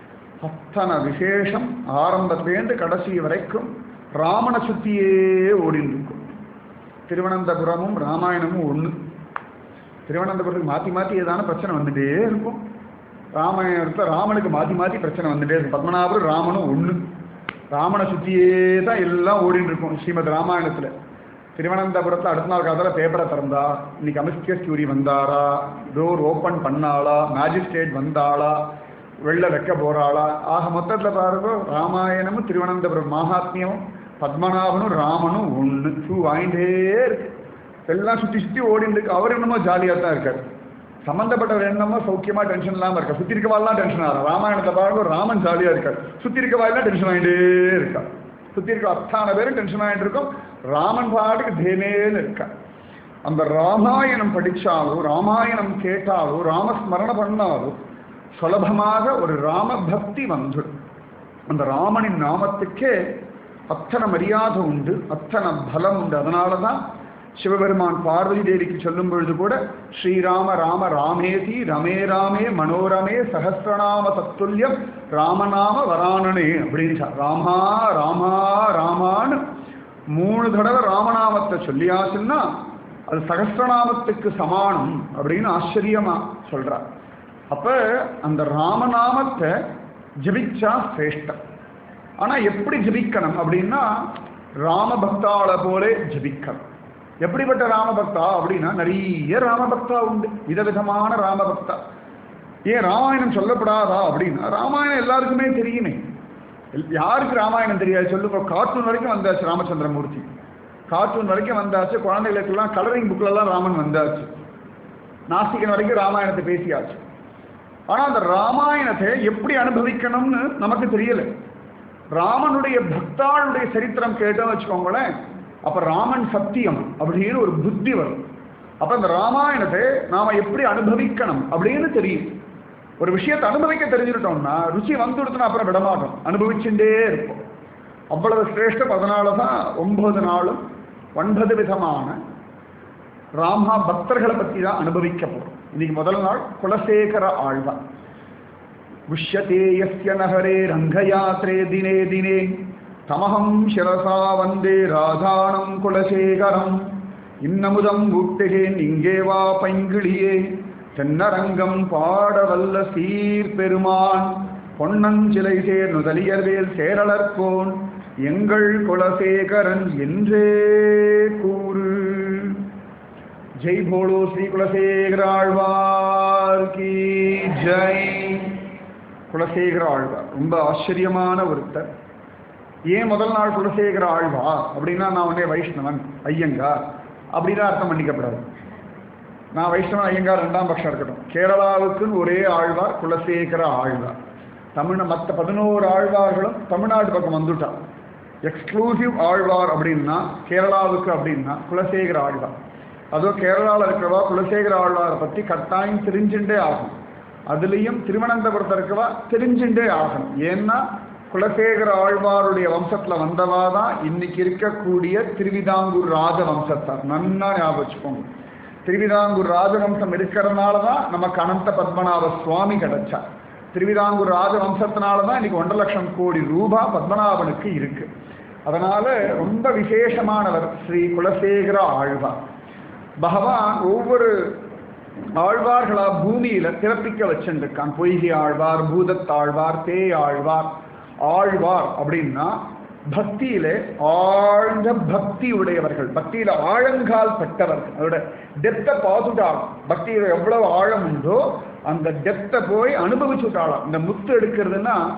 அத்தனை விசேஷம் ஆரம்பத்திலேருந்து கடைசி வரைக்கும் ராமனை சுத்தியே ஓடிட்டு இருக்கும் திருவனந்தபுரமும் ராமாயணமும் ஒன்று திருவனந்தபுரத்துக்கு மாற்றி மாற்றி ஏதான பிரச்சனை வந்துட்டே இருக்கும் ராமாயணத்தில் ராமனுக்கு மாற்றி மாற்றி பிரச்சனை வந்துட்டே இருக்கும் பத்மநாபர் ராமனும் ஒன்று ராமனை சுற்றியே தான் எல்லாம் ஓடிட்டு இருக்கும் ஸ்ரீமத் ராமாயணத்தில் திருவனந்தபுரத்தில் அடுத்த நாள் காலத்தில் பேப்பரை திறந்தா இன்னைக்கு அமிஸ்கியஸ் கியூரி வந்தாரா டோர் ஓப்பன் பண்ணாளா மேஜிஸ்ட்ரேட் வந்தாளா வெளில வைக்க போறாளா ஆக மொத்தத்தில் பாருங்க ராமாயணமும் திருவனந்தபுரம் மகாத்மியமும் பத்மநாபனும் ராமனும் ஒன்று ஷூ வாங்கிட்டே இருக்கு எல்லாம் சுற்றி சுற்றி ஓடிட்டு இருக்கு அவர் என்னமோ ஜாலியாக தான் இருக்கார் சம்மந்தப்பட்டவர் என்னமோ சௌக்கியமா டென்ஷன் இல்லாமல் இருக்கா சுற்றி இருக்கவாள்லாம் டென்ஷன் ஆகிறா ராமாயணத்தை பாருங்க ராமன் ஜாலியாக இருக்கார் சுற்றி இருக்கவாள்லாம் டென்ஷன் ஆகிட்டே இருக்கா சுற்றி இருக்க அத்தான பேரும் டென்ஷன் ஆகிட்டு இருக்கும் ராமன் பாட்டுக்கு தேனேன்னு இருக்கா அந்த ராமாயணம் படித்தாலும் ராமாயணம் கேட்டாலும் ராமஸ்மரணம் பண்ணாலும் சுலபமாக ஒரு ராம பக்தி வந்துடும் அந்த ராமனின் நாமத்துக்கே அத்தனை மரியாதை உண்டு அத்தனை பலம் உண்டு அதனால தான் சிவபெருமான் பார்வதி தேவிக்கு சொல்லும் பொழுது கூட ஸ்ரீராம ராம ராமேதி ரமே ராமே மனோரமே சகசிரநாம தத்துல்யம் ராமநாம வராணனே அப்படின்னு சொல். ராமா ராமா ராமான்னு மூணு தடவை ராமநாமத்தை சொல்லியாச்சுன்னா அது சகசிரநாமத்துக்கு சமானம் அப்படின்னு ஆச்சரியமா சொல்றார் அப்ப அந்த ராமநாமத்தை ஜபிச்சா சிரேஷ்டம் ஆனா எப்படி ஜபிக்கணும் அப்படின்னா ராமபக்தாளை போலே ஜபிக்கணும் எப்படிப்பட்ட ராமபக்தா அப்படின்னா நிறைய ராமபக்தா உண்டு விதவிதமான ராமபக்தா ஏன் ராமாயணம் சொல்லப்படாதா அப்படின்னா ராமாயணம் எல்லாருக்குமே தெரியுமே எல்- யாருக்கு ராமாயணம் தெரியாது சொல்லுங்க கார்ட்டூன் வரைக்கும் வந்தாச்சு ராமச்சந்திரமூர்த்தி கார்ட்டூன் வரைக்கும் வந்தாச்சு குழந்தைகளுக்கெல்லாம் கலரிங் புக்லலாம் ராமன் வந்தாச்சு நாஸ்திகன் வரைக்கும் ராமாயணத்தை பேசியாச்சு ஆனா அந்த ராமாயணத்தை எப்படி அனுபவிக்கணும்னு நமக்கு தெரியல ராமனுடைய பக்தாளுடைய சரித்திரம் கேட்டோம்னு வச்சுக்கோங்களேன் அப்ப ராமன் சத்தியம் அப்படின்னு ஒரு புத்தி வரும் அப்ப அந்த ராமாயணத்தை நாம எப்படி அனுபவிக்கணும் அப்படின்னு தெரியும் ஒரு விஷயத்தை அனுபவிக்க தெரிஞ்சுக்கிட்டோம்னா ருச்சி வந்துடுத்துனா அப்புறம் விடமாட்டோம் அனுபவிச்சுட்டே இருப்போம் அவ்வளவு சிரேஷ்டம் அதனால தான் ஒன்பது நாளும் ஒன்பது விதமான ராமா பக்தர்களை பற்றி தான் அனுபவிக்க போறோம் இன்னைக்கு முதல் நாள் குலசேகர ஆழ்வார் உஷ்யதே யஸ்ய நகரே ரங்கயாத்ரே தினே தினே தமகம் சிரசா வந்தே ராதானம் குலசேகரம் இன்னமுதம் ஊட்டுகேன் இங்கே வா பைங்கிளியே தென்னரங்கம் பாடவல்ல சீர் பெருமான் பொன்னஞ்சிலை சேர் நுதலியர்வேல் சேரலர்கோன் எங்கள் குலசேகரன் என்றே கூறு ஜெய் போலோ ஸ்ரீ குலசேகர ஆழ்வார் கி ஜெய் குலசேகர ஆழ்வார் ரொம்ப ஆச்சரியமான ஒருத்தர் ஏன் முதல் நாள் குலசேகர ஆழ்வார் அப்படின்னா நான் உடனே வைஷ்ணவன் ஐயங்கார் அப்படின்னு அர்த்தம் பண்ணிக்கப்படாது நான் வைஷ்ணவன் ஐயங்கார் ரெண்டாம் பட்சம் இருக்கட்டும் கேரளாவுக்குன்னு ஒரே ஆழ்வார் குலசேகர ஆழ்வார் தமிழ் மற்ற பதினோரு ஆழ்வார்களும் தமிழ்நாடு பக்கம் வந்துட்டான் எக்ஸ்க்ளூசிவ் ஆழ்வார் அப்படின்னா கேரளாவுக்கு அப்படின்னா குலசேகர ஆழ்வார் அதுவும் கேரளாவில் இருக்கிறவா குலசேகர ஆழ்வாரை பற்றி கட்டாயம் தெரிஞ்சுட்டே ஆகும் அதுலேயும் திருவனந்தபுரத்தில் இருக்கவா தெரிஞ்சுட்டே ஆகணும் ஏன்னா குலசேகர ஆழ்வாருடைய வம்சத்தில் வந்தவா தான் இன்னைக்கு இருக்கக்கூடிய திருவிதாங்கூர் ராஜ வம்சத்தார் நன்னா ஞாபகம் வச்சுக்கோங்க திருவிதாங்கூர் ராஜவம்சம் இருக்கிறதுனால தான் நமக்கு அனந்த பத்மநாப சுவாமி கிடைச்சார் திருவிதாங்கூர் ராஜவம்சத்தினால தான் இன்னைக்கு ஒன்றரை லட்சம் கோடி ரூபாய் பத்மநாபனுக்கு இருக்கு அதனால ரொம்ப விசேஷமானவர் ஸ்ரீ குலசேகர ஆழ்வார் பகவான் ஒவ்வொரு ஆழ்வார்களா பூமியில பிறப்பிக்க வச்சுருக்கான் பொய்கை ஆழ்வார் பூதத்தாழ்வார் பேய் ஆழ்வார் ஆழ்வார் அப்படின்னா பக்தியிலே ஆழ்ந்த பக்தி உடையவர்கள் பக்தியில ஆழங்கால் பட்டவர்கள் அதோட டெப்த்தை பார்த்துட்டாலும் பக்தியில எவ்வளவு ஆழம் உண்டோ அந்த டெப்த்தை போய் அனுபவிச்சுட்டாலாம் இந்த முத்து எடுக்கிறதுனா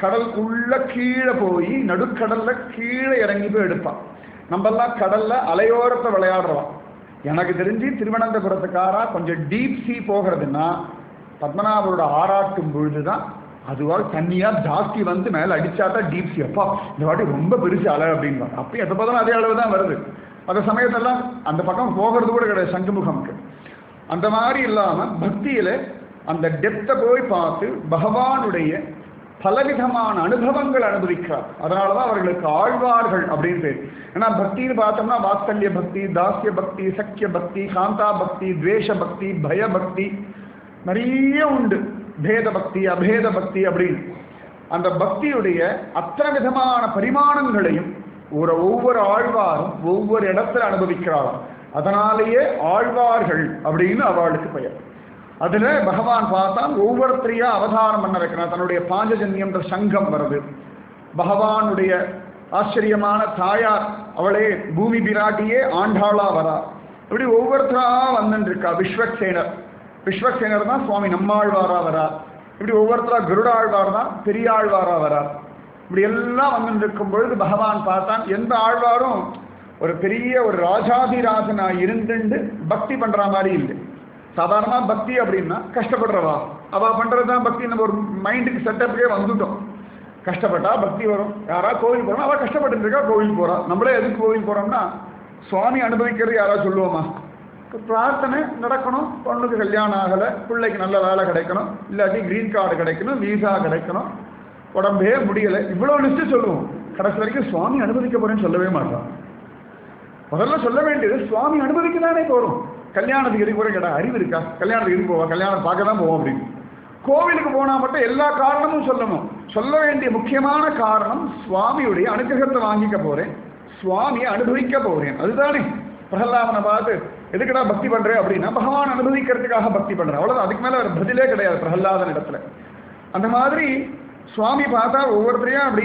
கடலுக்குள்ள கீழே போய் நடுக்கடல்ல கீழே இறங்கி போய் எடுப்பான் நம்மெல்லாம் கடல்ல அலையோரத்தை விளையாடுறோம் எனக்கு தெரிஞ்சு திருவனந்தபுரத்துக்காரா கொஞ்சம் டீப் சீ போகிறதுன்னா பத்மநாபரோட ஆராட்டும் பொழுதுதான் அதுவாக தண்ணியா ஜாஸ்தி வந்து மேல அடிச்சாதான் டீப் சி அப்பா இந்த வாட்டி ரொம்ப பெருசு அலை அப்படின்பாங்க அப்பயும் எப்போ பார்த்தாலும் அதே அளவு தான் வருது அந்த சமயத்தெல்லாம் அந்த பக்கம் போகிறது கூட கிடையாது சங்குமுகம்க்கு அந்த மாதிரி இல்லாம பக்தியில அந்த டெப்த்தை போய் பார்த்து பகவானுடைய பலவிதமான அனுபவங்கள் அனுபவிக்கிறார் அதனாலதான் அவர்களுக்கு ஆழ்வார்கள் அப்படின்னு பேர் ஏன்னா பக்தின்னு பார்த்தோம்னா வாத்சல்ய பக்தி தாஸ்ய பக்தி சக்கிய பக்தி காந்தா பக்தி துவேஷ பக்தி பய பக்தி நிறைய உண்டு பேத பக்தி அபேத பக்தி அப்படின்னு அந்த பக்தியுடைய அத்தனை விதமான பரிமாணங்களையும் ஒரு ஒவ்வொரு ஆழ்வாரும் ஒவ்வொரு இடத்துல அனுபவிக்கிறாளாம் அதனாலேயே ஆழ்வார்கள் அப்படின்னு அவளுக்கு பெயர் அதுல பகவான் பார்த்தான் ஒவ்வொருத்தரையா அவதாரம் பண்ண வைக்கிறான் தன்னுடைய பாஞ்சஜன்யம்ன்ற சங்கம் வருது பகவானுடைய ஆச்சரியமான தாயார் அவளே பூமி பிராட்டியே ஆண்டாளா வரா இப்படி ஒவ்வொருத்தரா வந்துட்டு இருக்கா விஸ்வக்சேனர் விஸ்வக்சேனர் தான் சுவாமி நம்மாழ்வாரா வரா இப்படி ஒவ்வொருத்தரா கருடாழ்வார் தான் பெரியாழ்வாரா வரா இப்படி எல்லாம் வந்துட்டு இருக்கும் பொழுது பகவான் பார்த்தான் எந்த ஆழ்வாரும் ஒரு பெரிய ஒரு ராஜாதிராஜனா இருந்துண்டு பக்தி பண்ற மாதிரி இல்லை சாதாரணமா பக்தி அப்படின்னா கஷ்டப்படுறவா அவ பண்றதுதான் பக்தி நம்ம ஒரு மைண்டுக்கு செட்டப்புக்கே வந்துட்டோம் கஷ்டப்பட்டா பக்தி வரும் யாரா கோவில் போறோம் அவ கஷ்டப்பட்டு இருக்கா கோவில் போறா நம்மளே எதுக்கு கோவில் போறோம்னா சுவாமி அனுபவிக்கிறது யாரா சொல்லுவோமா இப்ப பிரார்த்தனை நடக்கணும் பொண்ணுக்கு கல்யாணம் ஆகலை பிள்ளைக்கு நல்ல வேலை கிடைக்கணும் இல்லாட்டி கிரீன் கார்டு கிடைக்கணும் வீசா கிடைக்கணும் உடம்பே முடியலை இவ்வளோ லிஸ்ட்டு சொல்லுவோம் கடைசி வரைக்கும் சுவாமி அனுபவிக்க போறேன்னு சொல்லவே மாட்டான் முதல்ல சொல்ல வேண்டியது சுவாமி அனுபவிக்க தானே போறோம் கல்யாணத்துக்கு எதுக்கு போறோம் கேட்டா அறிவு இருக்கா கல்யாணத்துக்கு எதுக்கு போவா கல்யாணம் பார்க்க தான் போவோம் அப்படின்னு கோவிலுக்கு போனா மட்டும் எல்லா காரணமும் சொல்லணும் சொல்ல வேண்டிய முக்கியமான காரணம் சுவாமியுடைய அனுகிரகத்தை வாங்கிக்க போறேன் சுவாமியை அனுபவிக்க போறேன் அதுதானே பிரகலாதனை பார்த்து எதுக்குடா பக்தி பண்றேன் அப்படின்னா பகவான் அனுபவிக்கிறதுக்காக பக்தி பண்றேன் அவ்வளவுதான் அதுக்கு மேல ஒரு பதிலே கிடையாது பிரகலாதன் இடத்துல அந்த மாதிரி சுவாமி பார்த்தா ஒவ்வொருத்தரையும் அப்படி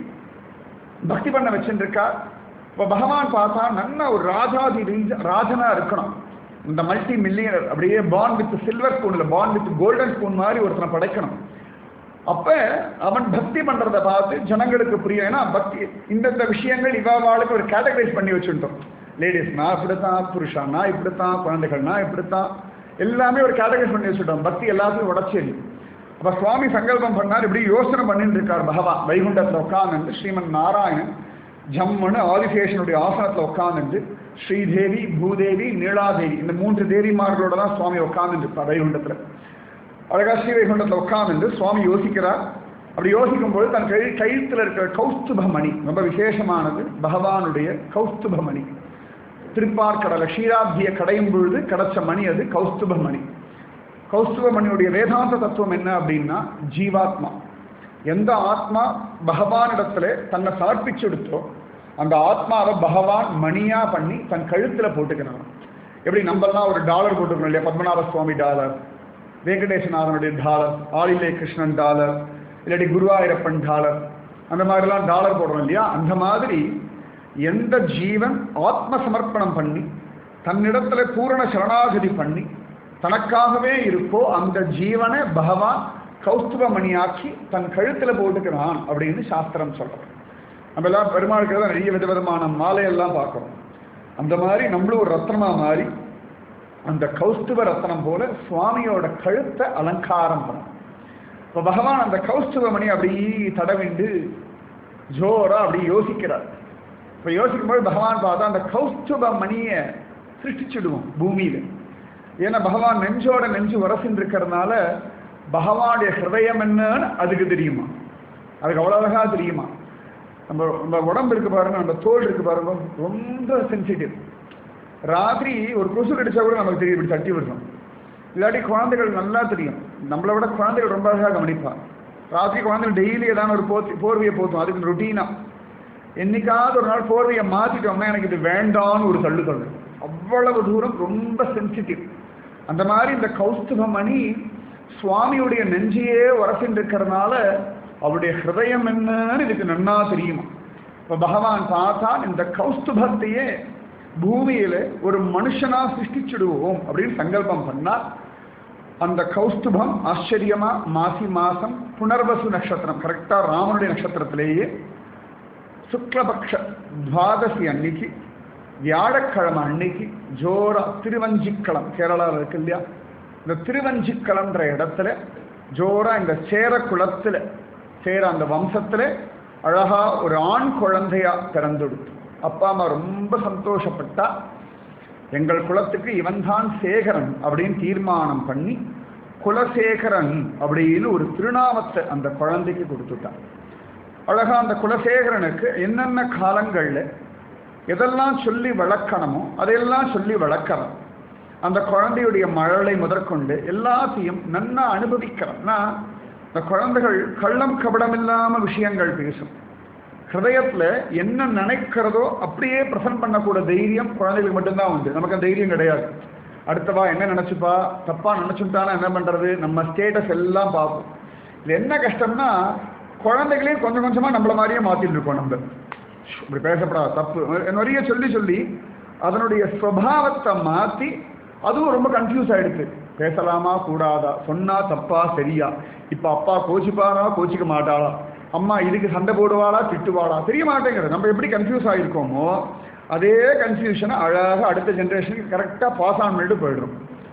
பக்தி பண்ண வச்சுட்டு இருக்கா இப்போ பகவான் பார்த்தா நல்ல ஒரு ராஜாதி ரீஜ- ராஜனா இருக்கணும் இந்த மல்டி மில்லியனர் அப்படியே பான் வித் சில்வர் ஸ்பூன் இல்லை பான் வித் கோல்டன் ஸ்பூன் மாதிரி ஒருத்தனை படைக்கணும் அப்ப அவன் பக்தி பண்றதை பார்த்து ஜனங்களுக்கு புரியும் ஏன்னா பக்தி இந்தந்த விஷயங்கள் இவாளுக்கு ஒரு கேட்டகரைஸ் பண்ணி வச்சுட்டோம் லேடிஸ்னா இப்படித்தான் புருஷானா இப்படித்தான் குழந்தைகள்னா இப்படித்தான் எல்லாமே ஒரு கேட்டகரைஸ் பண்ணி வச்சுட்டோம் பக்தி எல்லாத்தையும் உடச்சேரி அப்ப சுவாமி சங்கல்பம் பண்ணார் இப்படி யோசனை பண்ணிட்டு இருக்கார் பகவான் வைகுண்டத்துல உட்கார்ந்து ஸ்ரீமன் நாராயணன் ஜம்முன்னு ஆதிசேஷனுடைய ஆசனத்துல உட்கார்ந்து ஸ்ரீதேவி பூதேவி நீலாதேவி இந்த மூன்று தேவிமார்களோட தான் சுவாமி உட்கார்ந்து இருப்பார் வைகுண்டத்துல அழகா ஸ்ரீ வைகுண்டத்தில் உட்கார்ந்து சுவாமி யோசிக்கிறார் அப்படி யோசிக்கும் பொழுது தன் கை கழுத்தில் இருக்கிற கௌஸ்துப மணி ரொம்ப விசேஷமானது பகவானுடைய கௌஸ்துப மணி திருப்பார்கடலை க்ஷீராப்தியை கடையும் பொழுது கிடைச்ச மணி அது கௌஸ்துப மணி கௌஸ்துப மணியுடைய வேதாந்த தத்துவம் என்ன அப்படின்னா ஜீவாத்மா எந்த ஆத்மா பகவானிடத்துல தன்னை சமர்ப்பிச்சுடுத்தோ அந்த ஆத்மாவை பகவான் மணியா பண்ணி தன் கழுத்துல போட்டுக்கிறான் எப்படி நம்மெல்லாம் ஒரு டாலர் போட்டுக்கணும் இல்லையா பத்மநாப சுவாமி டாலர் வெங்கடேசநாதனுடைய டாலர் ஆளிலே கிருஷ்ணன் டாலர் இல்லாட்டி குருவாயூரப்பன் டாலர் அந்த மாதிரிலாம் டாலர் போடுறோம் இல்லையா அந்த மாதிரி எந்த ஜீவன் ஆத்ம சமர்ப்பணம் பண்ணி தன்னிடத்துல பூரண சரணாகதி பண்ணி தனக்காகவே இருக்கோ அந்த ஜீவனை பகவான் கௌஸ்துப மணியாக்கி தன் கழுத்துல போட்டுக்கிறான் அப்படின்னு சாஸ்திரம் சொல்றோம் நம்ம எல்லாம் பெருமாளுக்கு தான் நிறைய விதவிதமான மாலையெல்லாம் பார்க்குறோம் அந்த மாதிரி நம்மளும் ஒரு ரத்னமா மாறி அந்த கௌஸ்துப ரத்னம் போல சுவாமியோட கழுத்தை அலங்காரம் பண்ணும் இப்போ பகவான் அந்த கௌஸ்துப மணி அப்படி தடவிண்டு ஜோரா அப்படி யோசிக்கிறார் இப்போ யோசிக்கும்போது பகவான் பார்த்தா அந்த கௌஸ்துப மணியை சிருஷ்டிச்சுடுவோம் பூமியில ஏன்னா பகவான் நெஞ்சோட நெஞ்சு உரசின்னு இருக்கிறதுனால பகவானுடைய ஹிருதயம் என்னன்னு அதுக்கு தெரியுமா அதுக்கு அவ்வளோ அழகா தெரியுமா நம்ம நம்ம உடம்பு இருக்கு பாருங்க நம்ம தோல் இருக்கு பாருங்க ரொம்ப சென்சிட்டிவ் ராத்திரி ஒரு கொசு கடிச்சா கூட நமக்கு தெரியும் இப்படி தட்டி விடணும் இல்லாட்டி குழந்தைகள் நல்லா தெரியும் நம்மளை விட குழந்தைகள் ரொம்ப அழகாக கவனிப்பா ராத்திரி குழந்தைகள் டெய்லி ஏதாவது ஒரு போத்தி போர்வையை போத்தும் அதுக்கு ரொட்டீனா என்னைக்காவது ஒரு நாள் போர்வையை மாத்திட்டோம்னா எனக்கு இது வேண்டான்னு ஒரு தள்ளு தள்ளு அவ்வளவு தூரம் ரொம்ப சென்சிட்டிவ் அந்த மாதிரி இந்த கௌஸ்துப மணி சுவாமியுடைய நெஞ்சையே உரசின்னு இருக்கிறதுனால அவருடைய ஹிருதயம் என்னன்னு இதுக்கு நன்னா தெரியுமா இப்ப பகவான் பார்த்தான் இந்த கௌஸ்துபத்தையே பூமியில ஒரு மனுஷனா சிருஷ்டிச்சுடுவோம் அப்படின்னு சங்கல்பம் பண்ணா அந்த கௌஸ்துபம் ஆச்சரியமா மாசி மாசம் புனர்வசு நட்சத்திரம் கரெக்டா ராமனுடைய நட்சத்திரத்திலேயே சுக்லபக்ஷ துவாதசி அன்னைக்கு வியாழக்கிழமை அன்னைக்கு ஜோரா திருவஞ்சிக்களம் கேரளாவில் இருக்கு இல்லையா இந்த திருவஞ்சிக்களம்ன்ற இடத்துல ஜோரா இந்த சேர குளத்துல சேர அந்த வம்சத்துல அழகா ஒரு ஆண் குழந்தையா பிறந்துடுத்து அப்பா அம்மா ரொம்ப சந்தோஷப்பட்டா எங்கள் குலத்துக்கு இவன்தான் சேகரன் அப்படின்னு தீர்மானம் பண்ணி குலசேகரன் அப்படின்னு ஒரு திருநாமத்தை அந்த குழந்தைக்கு கொடுத்துட்டான் அழகா அந்த குலசேகரனுக்கு என்னென்ன காலங்கள்ல எதெல்லாம் சொல்லி வளர்க்கணுமோ அதையெல்லாம் சொல்லி வளர்க்கணும் அந்த குழந்தையுடைய மழலை முதற்கொண்டு எல்லாத்தையும் நன்னா அனுபவிக்கிறோம்னா இந்த குழந்தைகள் கள்ளம் கபடம் இல்லாம விஷயங்கள் பேசும் ஹிருதயத்துல என்ன நினைக்கிறதோ அப்படியே பிரசன்ட் பண்ணக்கூட தைரியம் குழந்தைகளுக்கு மட்டும்தான் உண்டு நமக்கு அந்த தைரியம் கிடையாது அடுத்தவா என்ன நினைச்சுப்பா தப்பா நினைச்சுட்டானா என்ன பண்றது நம்ம ஸ்டேட்டஸ் எல்லாம் பார்ப்போம் இது என்ன கஷ்டம்னா குழந்தைகளையும் கொஞ்சம் கொஞ்சமா நம்மள மாதிரியே மாத்திட்டு இருக்கோம் நம்ம இப்படி பேசப்படாது தப்பு நிறைய சொல்லி சொல்லி அதனுடைய ஸ்வபாவத்தை மாத்தி அதுவும் ரொம்ப கன்ஃபியூஸ் ஆயிடுச்சு பேசலாமா கூடாதா சொன்னா தப்பா சரியா இப்ப அப்பா கோச்சிப்பாரா கோச்சிக்க மாட்டாளா அம்மா இதுக்கு சண்டை போடுவாளா திட்டுவாளா தெரிய மாட்டேங்கிறது நம்ம எப்படி கன்ஃபியூஸ் ஆகிருக்கோமோ அதே கன்ஃபியூஷனை அழகாக அடுத்த ஜென்ரேஷனுக்கு கரெக்டாக பாஸ் ஆன் பண்ணிட்டு போயிடும்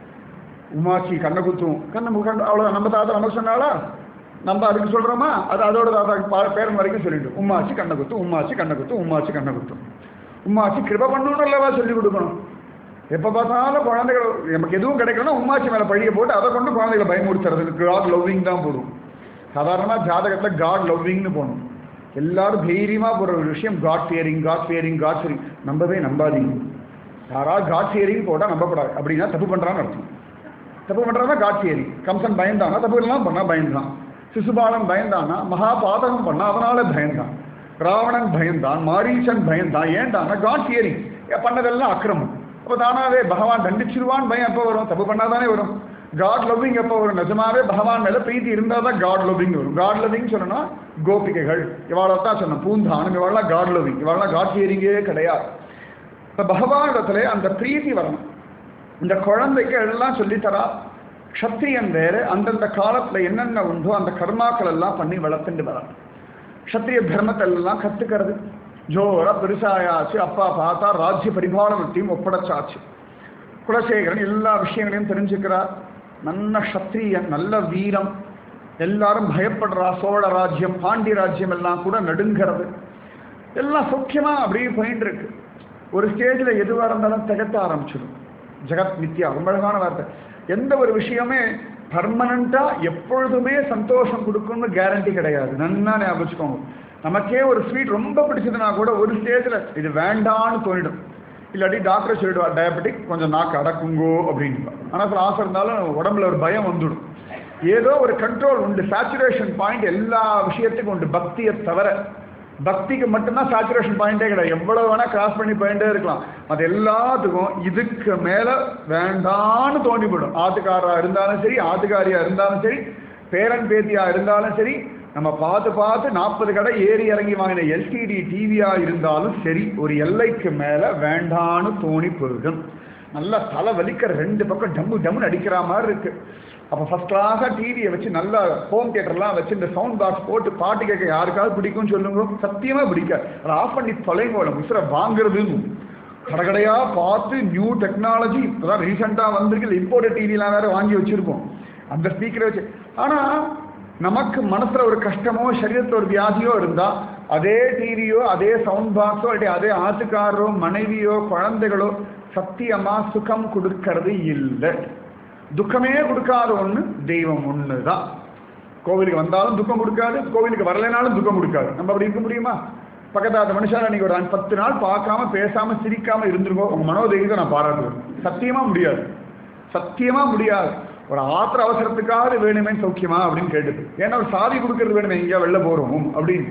உமாச்சி கண்ணை குத்தும் கண்ணை கண்ணு அவ்வளோ நம்ம தாத்தா நமக்கு சொன்னாலா நம்ம அதுக்கு சொல்கிறோமா அது அதோட தாத்தா பேரன் வரைக்கும் சொல்லிட்டு உம்மாச்சி கண்ணை குத்தும் உம்மாச்சி கண்ணை குத்தும் உம்மாச்சி கண்ணை குத்தும் உம்மாச்சி கிருப பண்ணணும் அல்லவா சொல்லி கொடுக்கணும் எப்போ பார்த்தாலும் குழந்தைகள் நமக்கு எதுவும் கிடைக்கலன்னா உம்மாச்சி மேலே பழிய போட்டு அதை கொண்டு குழந்தைகளை பயமுறுத்துறது காட் லவ்விங் தான் போடும் சாதாரணமாக ஜாதகத்தில் காட் லவ்விங்னு போகணும் எல்லாரும் தைரியமாக போகிற ஒரு விஷயம் god fearing god fearing god fearing நம்பவே நம்பாதீங்க யாராவது காட் ஃபியரிங் போட்டால் நம்பப்படாது அப்படின்னா தப்பு பண்ணுறான்னு அர்த்தம் தப்பு பண்ணுறாங்கன்னா காட் ஃபியரிங் கம்சன் பயந்தானா தப்பு எல்லாம் பண்ணால் பயந்தான் சிசுபாலன் பயந்தானா மகா பாதகம் பண்ணா அதனால பயந்தான் ராவணன் பயந்தான் மாரீசன் பயந்தான் ஏன்டானா காட் ஃபியரிங் பண்ணதெல்லாம் அக்கிரமம் அப்போ தானாவே பகவான் தண்டிச்சிருவான் பயம் எப்போ வரும் தப்பு பண்ணாதானே வரும் காட் லவ்விங் எப்போ வரும் நிஜமாவே பகவான் மேல பிரீத்தி இருந்தால் தான் காட் லவ்விங் வரும் காட் லவ்விங் சொல்லணும்னா கோபிகைகள் இவாளை தான் சொன்னோம் பூந்தானம் இவாளெல்லாம் காட் லவ்விங் இவாளெல்லாம் காட் ஹியரிங்கே கிடையாது இப்போ பகவானிடத்துல அந்த பிரீத்தி வரணும் இந்த குழந்தைக்கு எல்லாம் சொல்லித்தரா க்ஷத்ரியன் வேறு அந்தந்த காலத்துல என்னென்ன உண்டோ அந்த கர்மாக்கள் எல்லாம் பண்ணி வளர்த்துட்டு வரா க்ஷத்ரிய தர்மத்தை எல்லாம் கத்துக்கிறது ஜோரா பெருசாயாச்சு அப்பா பார்த்தா ராஜ்ய பரிபாலனத்தையும் ஒப்படைச்சாச்சு குலசேகரன் எல்லா விஷயங்களையும் தெரிஞ்சுக்கிறார் நல்ல சத்திரியன் நல்ல வீரம் எல்லாரும் பயப்படுறா சோழ ராஜ்யம் பாண்டி ராஜ்யம் எல்லாம் கூட நடுங்கிறது எல்லாம் சௌக்கியமா அப்படியே போயிட்டு இருக்கு ஒரு ஸ்டேஜில் எதுவாக இருந்தாலும் திகட்ட ஆரம்பிச்சிடும் ஜெகத் மித்யா ரொம்ப அழகான வார்த்தை எந்த ஒரு விஷயமே பர்மனண்டா எப்பொழுதுமே சந்தோஷம் கொடுக்கும்னு கேரண்டி கிடையாது நன்னா ஞாபகம் வச்சுக்கோங்க நமக்கே ஒரு ஸ்வீட் ரொம்ப பிடிச்சதுன்னா கூட ஒரு ஸ்டேஜில் இது வேண்டான்னு தோணிடும் இல்லாட்டி டாக்டர் சொல்லிடுவா டயபெட்டிக் கொஞ்சம் நாக்கு அடக்குங்கோ அப்படின்னு ஆனால் சில ஆசை இருந்தாலும் உடம்புல ஒரு பயம் வந்துடும் ஏதோ ஒரு கண்ட்ரோல் உண்டு சேச்சுரேஷன் பாயிண்ட் எல்லா விஷயத்துக்கும் உண்டு பக்தியை தவிர பக்திக்கு மட்டும்தான் சேச்சுரேஷன் பாயிண்டே கிடையாது எவ்வளவு வேணா கிராஸ் பண்ணி போயிட்டே இருக்கலாம் அது எல்லாத்துக்கும் இதுக்கு மேல வேண்டான்னு தோண்டி போயிடும் ஆத்துக்காரா இருந்தாலும் சரி ஆத்துக்காரியா இருந்தாலும் சரி பேரன் பேத்தியா இருந்தாலும் சரி நம்ம பார்த்து பார்த்து நாற்பது கடை ஏறி இறங்கி வாங்கின எல்சிடி டிவியா இருந்தாலும் சரி ஒரு எல்லைக்கு மேல வேண்டான்னு தோணி போயிடும் நல்லா தலை வலிக்கிற ரெண்டு பக்கம் டம்மு டம்முன்னு அடிக்கிற மாதிரி இருக்கு அப்போ ஃபர்ஸ்ட் கிளாஸாக டிவியை வச்சு நல்லா ஹோம் தியேட்டர்லாம் வச்சு இந்த சவுண்ட் பாக்ஸ் போட்டு பாட்டு கேட்க யாருக்காவது பிடிக்கும்னு சொல்லுங்க சத்தியமாக பிடிக்காது அதை ஆஃப் பண்ணி தொலைங்க மிஸ்ரை வாங்குறதுன்னு கடைக்கடையாக பார்த்து நியூ டெக்னாலஜி இப்போதான் ரீசெண்டாக வந்திருக்கு இம்போர்ட்டட் டிவிலாம் வேறு வாங்கி வச்சுருக்கோம் அந்த ஸ்பீக்கரை வச்சு ஆனால் நமக்கு மனசுல ஒரு கஷ்டமோ சரீரத்தில் ஒரு வியாதியோ இருந்தா அதே டிவியோ அதே சவுண்ட் பாக்ஸோ இல்லாட்டி அதே ஆத்துக்காரரோ மனைவியோ குழந்தைகளோ சத்தியமா சுகம் கொடுக்கறது இல்லை துக்கமே கொடுக்காத ஒண்ணு தெய்வம் ஒன்று தான் கோவிலுக்கு வந்தாலும் துக்கம் கொடுக்காது கோவிலுக்கு வரலைனாலும் துக்கம் கொடுக்காது நம்ம அப்படி இருக்க முடியுமா பக்கத்தாத்த மனுஷால நீங்க ஒரு பத்து நாள் பார்க்காம பேசாம சிரிக்காம இருந்துருக்கோம் உங்க மனோதைரியத்தை நான் பாராட்டுவேன் சத்தியமா முடியாது சத்தியமா முடியாது ஒரு ஆத்திர அவசரத்துக்காவது வேணுமே சௌக்கியமா அப்படின்னு கேட்டுது ஏன்னா ஒரு சாதி கொடுக்கறது வேணுமே எங்கேயா வெளில போறோம் அப்படின்னு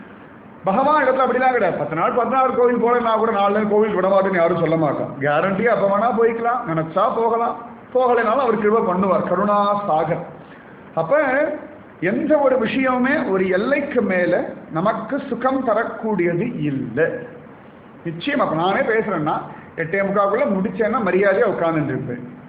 பகவான் இடத்துல அப்படிலாம் கிடையாது பத்து நாள் பதினாறு கோவில் போகலன்னா கூட நாலு நாள் கோவில் விட மாட்டேன்னு யாரும் சொல்ல மாட்டோம் கேரண்டியா அப்போ வேணா போய்க்கலாம் நினைச்சா போகலாம் போகலைனாலும் அவர் கிருப பண்ணுவார் கருணா சாகர் அப்ப எந்த ஒரு விஷயமுமே ஒரு எல்லைக்கு மேல நமக்கு சுகம் தரக்கூடியது இல்லை நிச்சயம் அப்ப நானே பேசுறேன்னா எட்டே முக்காக்குள்ள முடிச்சேன்னா மரியாதையா உட்கார்ந்துட்டு இருப்பேன்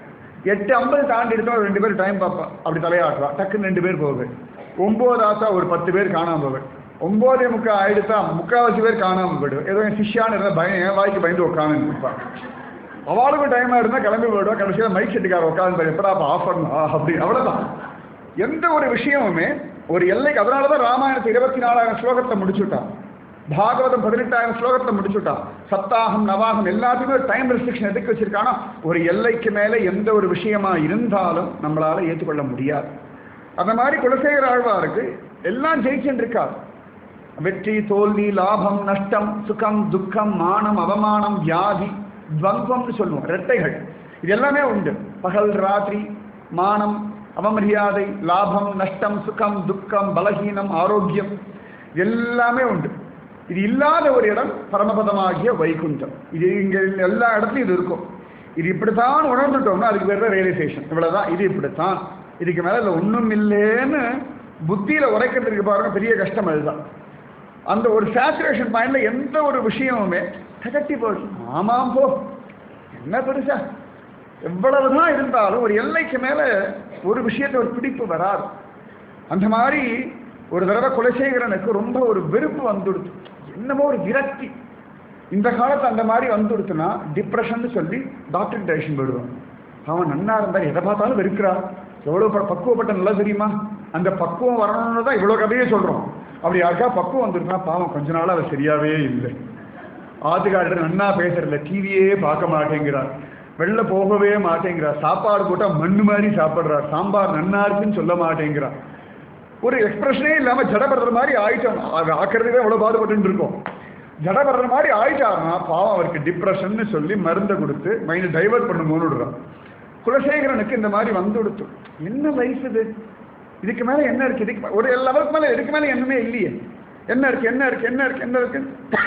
எட்டு ஐம்பது தாண்டி எடுத்தா ஒரு ரெண்டு பேர் டைம் பார்ப்பா அப்படி தலையாட்டுவா டக்குன்னு ரெண்டு பேர் போகுது ஒன்பது ஆசா ஒரு பத்து பேர் காணாம போவேன் ஒன்பதே முக்கா ஆயிடுத்தா முக்காவாசி பேர் காணாம போயிடுவேன் ஏதோ என் சிஷ்யான்னு இருந்தால் பயம் என் வாய்க்கு பயந்து உட்காந்து இருப்பான் அவளுக்கும் டைமா இருந்தா கிளம்பி போயிடுவா கடைசியில் மைக் செட்டுக்கார உட்காந்து எப்படா அப்போ ஆஃப் பண்ணலாம் அப்படி அவ்வளவுதான் எந்த ஒரு விஷயமுமே ஒரு எல்லைக்கு அதனால தான் ராமாயணத்தை இருபத்தி நாலாயிரம் ஸ்லோகத்தை முடிச்சுட்டான் பாகவதம் பதினெட்டாயிரம் ஸ்லோகத்தை முடிச்சுட்டான் சப்தாகம் நவாகம் எல்லாத்துக்குமே ஒரு டைம் ரெஸ்ட்ரிக்ஷன் எதுக்கு வச்சிருக்கானா ஒரு எல்லைக்கு மேலே எந்த ஒரு விஷயமா இருந்தாலும் நம்மளால ஏற்றுக்கொள்ள முடியாது அந்த மாதிரி குலசேகர ஆழ்வாருக்கு எல்லாம் ஜெயிச்சுட்டு இருக்கார் வெற்றி தோல்வி லாபம் நஷ்டம் சுகம் துக்கம் மானம் அவமானம் வியாதி துவந்தம்னு சொல்லுவோம் ரெட்டைகள் இது எல்லாமே உண்டு பகல் ராத்திரி மானம் அவமரியாதை லாபம் நஷ்டம் சுகம் துக்கம் பலகீனம் ஆரோக்கியம் எல்லாமே உண்டு இது இல்லாத ஒரு இடம் பரமபதமாகிய வைகுண்டம் இது இங்க எல்லா இடத்துலையும் இது இருக்கும் இது இப்படித்தான் உணர்ந்துட்டோம்னா அதுக்கு பேர் தான் ரியலைசேஷன் இவ்வளவுதான் இது இப்படித்தான் இதுக்கு மேல இல்லை ஒன்றும் இல்லைன்னு புத்தியில உரைக்கிறதுக்கு பாருங்க பெரிய கஷ்டம் அதுதான் அந்த ஒரு சேச்சுரேஷன் பாயிண்ட்ல எந்த ஒரு விஷயமுமே தகட்டி போடும் ஆமாம் போ என்ன பெருசா எவ்வளவுதான் இருந்தாலும் ஒரு எல்லைக்கு மேல ஒரு விஷயத்தை ஒரு பிடிப்பு வராது அந்த மாதிரி ஒரு தடவை குலசேகரனுக்கு ரொம்ப ஒரு வெறுப்பு வந்துடுது என்னமோ ஒரு விரக்தி இந்த காலத்து அந்த மாதிரி வந்துடுத்துனா டிப்ரெஷன் சொல்லி டாக்டர் டேஷன் போயிடுவான் அவன் நன்னா இருந்தா எதை பார்த்தாலும் வெறுக்கிறா எவ்வளவு ப- பக்குவப்பட்ட நல்லா தெரியுமா அந்த பக்குவம் வரணும்னு தான் இவ்வளவு கதையே சொல்றோம் அப்படி யாருக்கா பக்குவம் வந்துருந்தா பாவம் கொஞ்ச நாள் அவ சரியாவே இல்லை ஆத்துக்காரர் நன்னா பேசுறதில்ல டிவியே பார்க்க மாட்டேங்கிறார் வெளில போகவே மாட்டேங்கிறார் சாப்பாடு போட்டா மண்ணு மாதிரி சாப்பிடுறார் சாம்பார் நன்னா இருக்குன்னு சொல்ல மாட்டேங்கிறார் ஒரு எக்ஸ்பிரஷனே இல்லாம ஜடபடுற மாதிரி ஆயிட்டோம் அது ஆக்கிறதுக்கே எவ்வளவு பாடுபட்டு இருக்கோம் ஜடபடுற மாதிரி ஆயிட்டாருன்னா பாவம் அவருக்கு டிப்ரெஷன்னு சொல்லி மருந்தை கொடுத்து மைண்டை டைவர்ட் பண்ணுமோன்னு விடுறான் குலசேகரனுக்கு இந்த மாதிரி வந்து கொடுத்து என்ன லைஃப் இது இதுக்கு மேல என்ன இருக்கு இதுக்கு மே- ஒரு லெவலுக்கு மேல இதுக்கு மேல என்னமே இல்லையே என்ன இருக்கு என்ன இருக்கு என்ன இருக்கு என்ன இருக்கு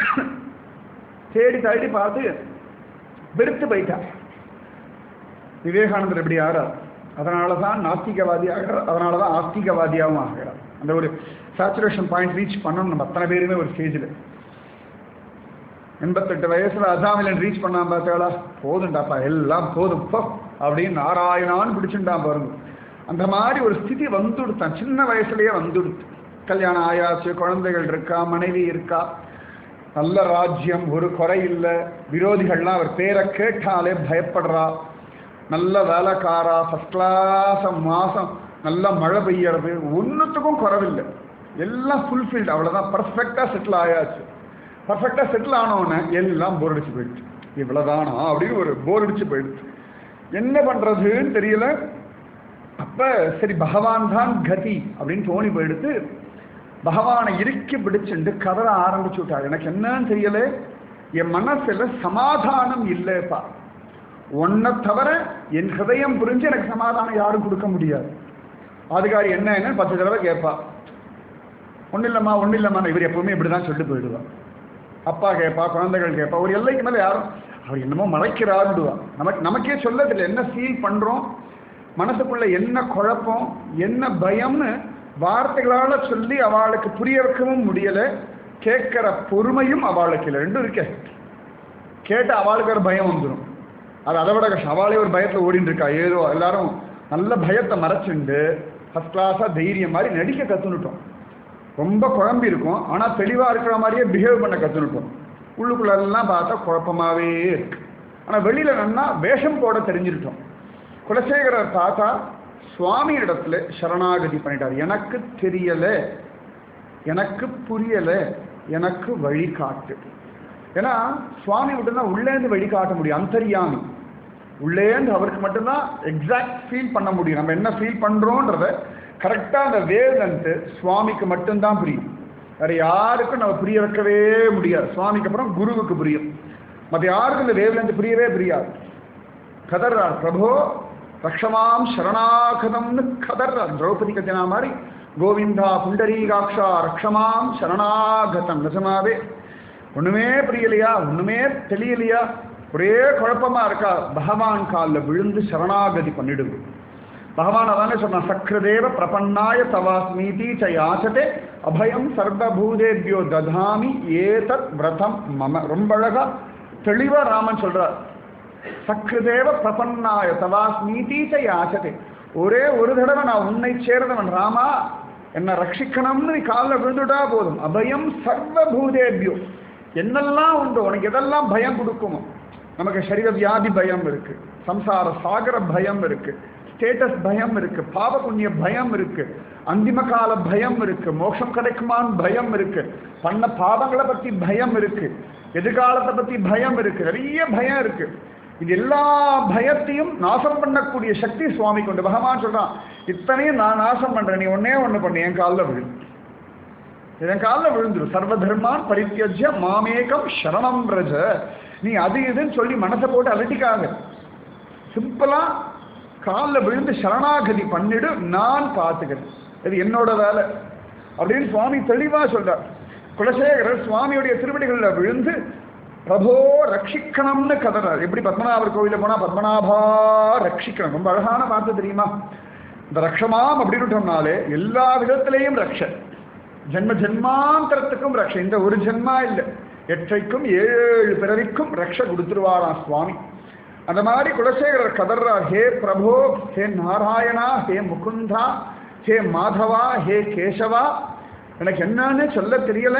தேடி தேடி பார்த்து வெறுத்து போயிட்டான் விவேகானந்தர் எப்படி ஆறார் அதனால தான் நாஸ்திகவாதி ஆகிறார் அதனால தான் ஆஸ்திகவாதியாகவும் ஆகிறார் அந்த ஒரு சேச்சுரேஷன் பாயிண்ட் ரீச் பண்ணணும் நம்ம அத்தனை பேருமே ஒரு ஸ்டேஜில் எண்பத்தெட்டு வயசுல அசாமிலன் ரீச் பண்ணாம பார்த்தாளா போதுண்டாப்பா எல்லாம் போதும் போ அப்படின்னு நாராயணான்னு பிடிச்சுட்டான் பாருங்க அந்த மாதிரி ஒரு ஸ்திதி வந்துடுத்தான் சின்ன வயசுலயே வந்துடுத்து கல்யாணம் ஆயாச்சு குழந்தைகள் இருக்கா மனைவி இருக்கா நல்ல ராஜ்யம் ஒரு குறை இல்லை விரோதிகள்லாம் அவர் பேரை கேட்டாலே பயப்படுறா நல்ல வேலைக்காரா ஃபஸ்ட் கிளாஸ் மாசம் நல்லா மழை பெய்யறது ஒன்றுத்துக்கும் குறவில்லை எல்லாம் ஃபுல்ஃபில்டு அவ்வளோதான் பர்ஃபெக்டாக செட்டில் ஆயாச்சு பர்ஃபெக்டாக செட்டில் ஆனவுடனே எல்லாம் போர் அடிச்சு போயிடுச்சு இவ்வளோதானா அப்படின்னு ஒரு போர் அடிச்சு போயிடுச்சு என்ன பண்ணுறதுன்னு தெரியல அப்போ சரி பகவான் தான் கதி அப்படின்னு தோணி போயிடுத்து பகவானை இறுக்கி பிடிச்சுண்டு கதற ஆரம்பிச்சு விட்டார் எனக்கு என்னன்னு தெரியல என் மனசுல சமாதானம் இல்லைப்பா உன்னை தவிர என் ஹிருதயம் புரிஞ்சு எனக்கு சமாதானம் யாரும் கொடுக்க முடியாது அதுக்காரி என்ன என்னன்னு பத்து தடவை கேட்பா ஒன்றும் இல்லைம்மா ஒன்றும் இல்லைம்மா இவர் எப்பவுமே இப்படி தான் சொல்லிட்டு போயிடுவா அப்பா கேட்பா குழந்தைகள் கேட்பா ஒரு எல்லைக்கு மேலே யாரும் அவர் என்னமோ மறைக்கிறாருடுவா நமக்கு நமக்கே சொல்லதில்லை என்ன ஃபீல் பண்ணுறோம் மனசுக்குள்ள என்ன குழப்பம் என்ன பயம்னு வார்த்தைகளால சொல்லி அவளுக்கு புரிய வைக்கவும் முடியலை கேட்கிற பொறுமையும் அவளுக்கு இல்லை ரெண்டும் இருக்கே கேட்டு அவளுக்கு ஒரு பயம் வந்துடும் அது அதை விட கஷ்டம் அவளே ஒரு பயத்தில் ஓடிட்டு இருக்கா ஏதோ எல்லாரும் நல்ல பயத்தை மறைச்சுண்டு ஃபஸ்ட் கிளாஸாக தைரியம் மாதிரி நடிக்க கற்றுனுட்டோம் ரொம்ப குழம்பி இருக்கும் ஆனால் தெளிவாக இருக்கிற மாதிரியே பிஹேவ் பண்ண கற்றுனுட்டோம் உள்ளுக்குள்ளெல்லாம் பார்த்தா குழப்பமாகவே இருக்கு ஆனால் வெளியில் நன்னா வேஷம் போட தெரிஞ்சிருட்டோம் குலசேகரர் பார்த்தா சுவாமி இடத்துல சரணாகதி பண்ணிட்டார் எனக்கு தெரியல எனக்கு புரியல எனக்கு வழிகாட்டு ஏன்னா சுவாமி மட்டும்தான் உள்ளேந்து வழிகாட்ட முடியும் அந்தரியாமி உள்ளேந்து அவருக்கு மட்டும்தான் எக்ஸாக்ட் ஃபீல் பண்ண முடியும் நம்ம என்ன ஃபீல் பண்றோன்றத கரெக்டாக அந்த வேவ்லன்ட்டு சுவாமிக்கு மட்டும்தான் புரியும் வேற யாருக்கும் நம்ம புரிய வைக்கவே முடியாது சுவாமிக்கு அப்புறம் குருவுக்கு புரியும் மற்ற யாருக்கும் இந்த வேவ்லென்த் புரியவே புரியாது கதர்றார் பிரபோ ரக்ஷமாம் சரணாகதம்னு கதர்றார் திரௌபதி கத்தினா மாதிரி கோவிந்தா புண்டரீகாட்சா ரக்ஷமாம் சரணாகதம் நிஜமாவே ஒண்ணுமே புரியலையா ஒண்ணுமே தெரியலையா ஒரே குழப்பமா இருக்கா பகவான் காலில் விழுந்து சரணாகதி பண்ணிடுங்க பகவான் அதானே சொன்னான் சக்ரதேவ பிரபன்னாய தவாஸ்மீதி ச யாச்சதே அபயம் சர்வபூதேபியோ ததாமி ஏதத் விரதம் மம ரொம்ப அழகா தெளிவா ராமன் சொல்றார் சக்ருதேவ பிரபன்னாய தவாஸ்மீதீச்ச யாசதே ஒரே ஒரு தடவை நான் உன்னை சேர்ந்தவன் ராமா என்னை ரட்சிக்கணும்னு நீ காலில் விழுந்துட்டா போதும் அபயம் சர்வபூதேபியோ என்னெல்லாம் உண்டோ உனக்கு எதெல்லாம் பயம் கொடுக்குமோ நமக்கு சரீர வியாதி பயம் இருக்கு சம்சார சாகர பயம் இருக்கு ஸ்டேட்டஸ் பயம் இருக்கு பாவ புண்ணிய பயம் இருக்கு அந்திம கால பயம் இருக்கு மோட்சம் கிடைக்குமான்னு பயம் இருக்கு பண்ண பாவங்களை பத்தி பயம் இருக்கு எதிர்காலத்தை பத்தி பயம் இருக்கு நிறைய பயம் இருக்கு இது எல்லா பயத்தையும் நாசம் பண்ணக்கூடிய சக்தி சுவாமி கொண்டு பகவான் சொல்றான் இத்தனையும் நான் நாசம் பண்றேன் நீ ஒன்னே ஒண்ணு பண்ணு என் காலில் விழு என் காலில் விழுந்துரும் சர்வ தர்மான் பரித்தியஜ மாமேகம் சரணம் ரஜ நீ அது இதுன்னு சொல்லி மனசை போட்டு அலட்டிக்காக சிம்பிளா காலில் விழுந்து சரணாகதி பண்ணிடு நான் பார்த்துக்கிறேன் இது என்னோட வேலை அப்படின்னு சுவாமி தெளிவா சொல்றார் குலசேகரர் சுவாமியுடைய திருவடிகளில் விழுந்து பிரபோ ரட்சிக்கணும்னு கதறார் எப்படி பத்மநாபர் கோவில போனா பத்மநாபா ரட்சிக்கணும் ரொம்ப அழகான வார்த்தை தெரியுமா இந்த ரக்ஷமாம் அப்படின்னுட்டோம்னாலே எல்லா விதத்திலையும் ரக்ஷ ஜென்ம ஜென்மாந்தரத்துக்கும் ரக்ஷ இந்த ஒரு ஜென்மா இல்லை எற்றைக்கும் ஏழு பிறவிக்கும் ரக்ஷ கொடுத்துருவாராம் சுவாமி அந்த மாதிரி குலசேகரர் கதர்றார் ஹே பிரபோ ஹே நாராயணா ஹே முகுந்தா ஹே மாதவா ஹே கேசவா எனக்கு என்னன்னு சொல்ல தெரியல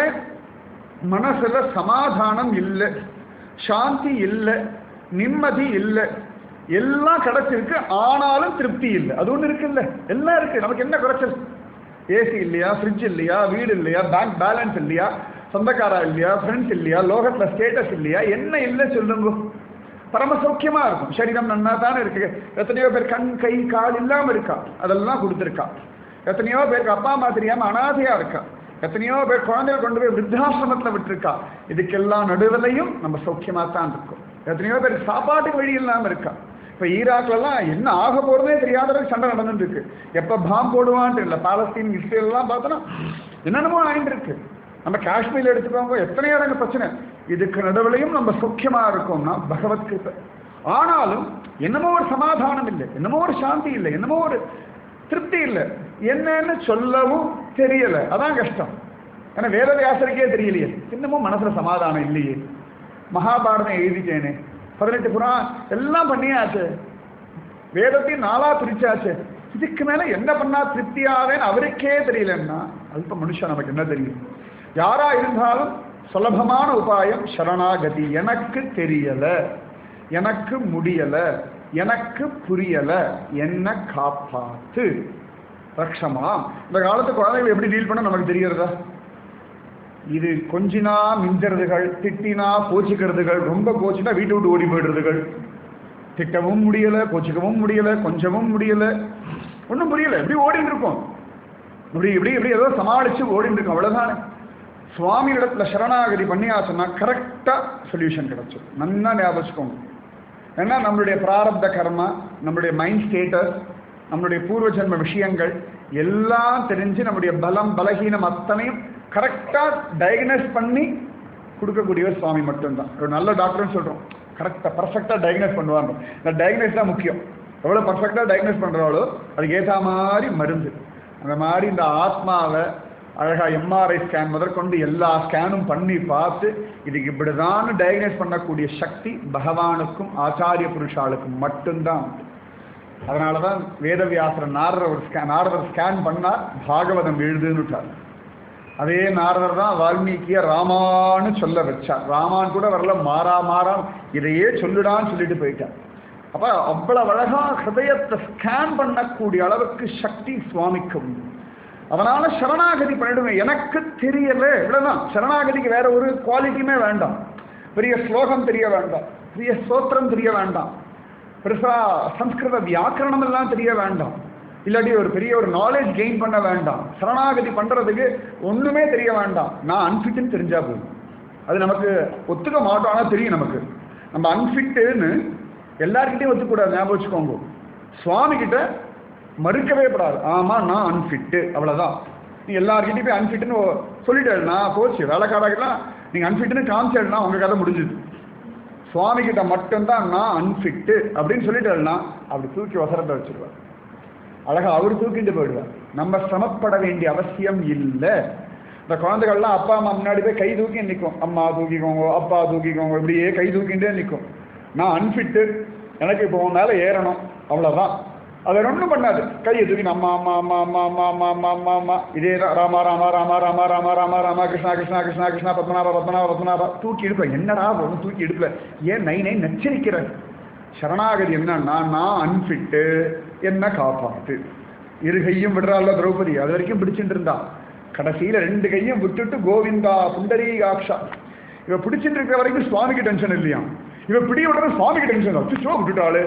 மனசுல சமாதானம் இல்லை சாந்தி இல்லை நிம்மதி இல்லை எல்லாம் கிடைச்சிருக்கு ஆனாலும் திருப்தி இல்லை அது ஒன்று இருக்குல்ல எல்லாம் இருக்கு நமக்கு என்ன குறைச்சல் ஏசி இல்லையா ஃப்ரிட்ஜ் இல்லையா வீடு இல்லையா பேங்க் பேலன்ஸ் இல்லையா சொந்தக்காரா இல்லையா ஃப்ரெண்ட்ஸ் இல்லையா லோகத்தில் ஸ்டேட்டஸ் இல்லையா என்ன இல்லை சொல்லுங்க பரம சௌக்கியமா இருக்கும் சரீரம் நன்னா தானே இருக்கு எத்தனையோ பேர் கண் கை கால் இல்லாம இருக்கா அதெல்லாம் கொடுத்துருக்கா எத்தனையோ பேருக்கு அப்பா அம்மா தெரியாம அனாதையா இருக்கா எத்தனையோ பேர் குழந்தைகள் கொண்டு போய் விருத்தாசிரமத்தில் விட்டுருக்கா இதுக்கெல்லாம் நடுவிலையும் நம்ம சௌக்கியமா தான் இருக்கும் எத்தனையோ பேர் சாப்பாட்டுக்கு வழி இல்லாம இருக்கா இப்போ ஈராக்லலாம் என்ன ஆக போறதே தெரியாத அளவுக்கு சண்டை நடந்துட்டு இருக்கு எப்போ பாம் போடுவான்ட்டு இல்லை பாலஸ்தீன் இஸ்ரேல் எல்லாம் பார்த்தோன்னா என்னென்னமோ ஆயிட்டு இருக்கு நம்ம காஷ்மீர்ல எடுத்துக்கோங்க எத்தனையோ இடங்க பிரச்சனை இதுக்கு நடுவிலையும் நம்ம சௌக்கியமா இருக்கோம்னா பகவத் கிருப்பை ஆனாலும் என்னமோ ஒரு சமாதானம் இல்லை என்னமோ ஒரு சாந்தி இல்லை என்னமோ ஒரு திருப்தி இல்லை என்னன்னு சொல்லவும் தெரியல அதான் கஷ்டம் ஏன்னா வேதவியாசருக்கே தெரியலையே இன்னமும் மனசுல சமாதானம் இல்லையே மகாபாரதம் எழுதிட்டேனே பதினெட்டு புறா எல்லாம் பண்ணியாச்சு வேதத்தையும் நாளா பிரிச்சாச்சு இதுக்கு மேல என்ன பண்ணா திருப்தியாவேன்னு அவருக்கே தெரியலன்னா அல்ப மனுஷன் நமக்கு என்ன தெரியும் யாரா இருந்தாலும் சுலபமான உபாயம் சரணாகதி எனக்கு தெரியல எனக்கு முடியல எனக்கு புரியல என்ன காப்பாத்து ரக்ஷமா இந்த காலத்து குழந்தைகள் எப்படி டீல் பண்ண நமக்கு தெரியறதா இது கொஞ்சினா மிஞ்சறதுகள் திட்டினா கோச்சிக்கிறதுகள் ரொம்ப கோச்சினா வீட்டை விட்டு ஓடி போயிடுறதுகள் திட்டவும் முடியல கோச்சிக்கவும் முடியல கொஞ்சமும் முடியல ஒன்றும் புரியல எப்படி ஓடிட்டு இருக்கோம் இப்படி இப்படி இப்படி ஏதோ சமாளிச்சு ஓடிட்டு இருக்கோம் அவ்வளவுதானே சுவாமி இடத்துல சரணாகதி பண்ணியாச்சுன்னா கரெக்டாக சொல்யூஷன் கிடைச்சிடும் நல்லா ஞாபகம் வச்சுக்கோங்க ஏன்னா நம்மளுடைய பிராரப்த கர்மா நம்மளுடைய மைண்ட் ஸ்டேட்டஸ் நம்மளுடைய பூர்வ ஜென்ம விஷயங்கள் எல்லாம் தெரிஞ்சு நம்முடைய பலம் பலகீனம் அத்தனையும் கரெக்டாக டயக்னோஸ் பண்ணி கொடுக்கக்கூடியவர் சுவாமி மட்டும்தான் ஒரு நல்ல டாக்டர்னு சொல்கிறோம் கரெக்டாக பர்ஃபெக்டாக டயக்னோஸ் பண்ணுவாங்க இந்த டயக்னோஸ் தான் முக்கியம் எவ்வளோ பர்ஃபெக்டாக டயக்னோஸ் பண்ணுறாளோ அதுக்கு ஏற்ற மாதிரி மருந்து அந்த மாதிரி இந்த ஆத்மாவை அழகா எம்ஆர்ஐ ஸ்கேன் முதற்கொண்டு எல்லா ஸ்கேனும் பண்ணி பார்த்து இதுக்கு இப்படிதான் டயக்னைஸ் பண்ணக்கூடிய சக்தி பகவானுக்கும் ஆச்சாரிய புருஷாளுக்கும் மட்டும்தான் உண்டு அதனால தான் வேதவியாசர் நாரதர் ஒரு ஸ்கேன் நாரதர் ஸ்கேன் பண்ணார் பாகவதம் எழுதுன்னுட்டார் அதே நாரதர் தான் வால்மீகிய ராமான்னு சொல்ல வச்சார் ராமான் கூட வரல மாறா மாறா இதையே சொல்லுடான்னு சொல்லிட்டு போயிட்டார் அப்ப அவ்வளவு அழகா ஹிருதயத்தை ஸ்கேன் பண்ணக்கூடிய அளவுக்கு சக்தி சுவாமிக்கு உண்டு அதனால சரணாகதி பண்ணிடுவேன் எனக்கு தெரியல இவ்வளவுதான் சரணாகதிக்கு வேற ஒரு குவாலிட்டியுமே வேண்டாம் பெரிய ஸ்லோகம் தெரிய வேண்டாம் பெரிய ஸ்தோத்திரம் தெரிய வேண்டாம் பெருசா சம்ஸ்கிருத வியாக்கரணம் எல்லாம் தெரிய வேண்டாம் இல்லாட்டி ஒரு பெரிய ஒரு நாலேஜ் கெயின் பண்ண வேண்டாம் சரணாகதி பண்றதுக்கு ஒண்ணுமே தெரிய வேண்டாம் நான் அன்ஃபிட்னு தெரிஞ்சா போதும் அது நமக்கு ஒத்துக்க மாட்டோம் ஆனால் தெரியும் நமக்கு நம்ம அன்ஃபிட்டுன்னு எல்லார்கிட்டையும் ஒத்துக்கூடாது ஞாபகம் வச்சுக்கோங்க சுவாமி கிட்ட மறுக்கவே படாது ஆமா நான் அன்ஃபிட்டு அவ்வளவுதான் நீ எல்லார்கிட்டையும் போய் அன்ஃபிட்னு சொல்லிட்டேன்னா போச்சு வேலைக்காரர்கிட்டலாம் நீங்க அன்ஃபிட்னு காமிச்சேன்னா உங்க கதை முடிஞ்சுது சுவாமி கிட்ட மட்டும்தான் நான் அன்ஃபிட்டு அப்படின்னு சொல்லிட்டேன்னா அப்படி தூக்கி வசரத்தை வச்சிருவார் அழகா அவர் தூக்கிட்டு போயிடுவார் நம்ம சிரமப்பட வேண்டிய அவசியம் இல்லை இந்த குழந்தைகள்லாம் அப்பா அம்மா முன்னாடி போய் கை தூக்கி நிற்கும் அம்மா தூக்கிக்கோங்க அப்பா தூக்கிக்கோங்க இப்படியே கை தூக்கிட்டே நிற்கும் நான் அன்ஃபிட்டு எனக்கு இப்போ உன் மேலே ஏறணும் அவ்வளோதான் அதை ஒன்றும் பண்ணாது கையை தூக்கி அம்மா அம்மா அம்மா அம்மா அம்மா அம்மா அம்மா அம்மா அம்மா இதே தான் ராமா ராமா ராமா ராமா ராமா ராமா ராமா கிருஷ்ணா கிருஷ்ணா கிருஷ்ணா கிருஷ்ணா பத்மநாபா பத்மநாபா பத்மநாபா தூக்கி எடுப்பேன் என்னடா ஒன்று தூக்கி எடுக்கல ஏன் நை நை நச்சரிக்கிற சரணாகதி என்னன்னா நான் அன்ஃபிட்டு என்ன காப்பாத்து இரு கையும் விடுறாள்ல திரௌபதி அது வரைக்கும் பிடிச்சிட்டு இருந்தா கடைசியில ரெண்டு கையும் விட்டுட்டு கோவிந்தா புண்டரீகாட்சா இவ பிடிச்சிட்டு இருக்கிற வரைக்கும் சுவாமிக்கு டென்ஷன் இல்லையா இவ பிடி விடுற சுவாமிக்கு டென்ஷன் அச்சுச்சோ விட்டுட்டாளு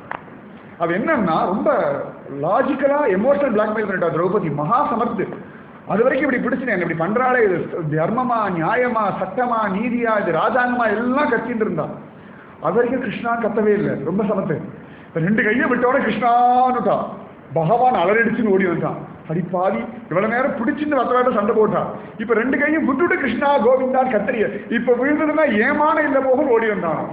அது என்னன்னா ரொம்ப லாஜிக்கலா எமோஷனல் பிளாக்மெயில் பண்ணிட்டா திரௌபதி மகா சமர்த்து அது வரைக்கும் இப்படி பிடிச்சினேன் இப்படி பண்றாளே இது தர்மமா நியாயமா சட்டமா நீதியா இது ராஜாங்கமா எல்லாம் கத்தின்னு இருந்தா அது வரைக்கும் கிருஷ்ணா கத்தவே இல்லை ரொம்ப சமத்து இப்ப ரெண்டு கையை விட்டோட கிருஷ்ணான்னுட்டா பகவான் அலறடிச்சுன்னு ஓடி வந்தான் அடி பாவி இவ்வளவு நேரம் பிடிச்சின்னு வத்தவாட்ட சண்டை போட்டா இப்ப ரெண்டு கையும் விட்டுட்டு கிருஷ்ணா கோவிந்தான் கத்திரிய இப்ப விழுந்ததுன்னா ஏமான இல்ல போகும் ஓடி வந்தான்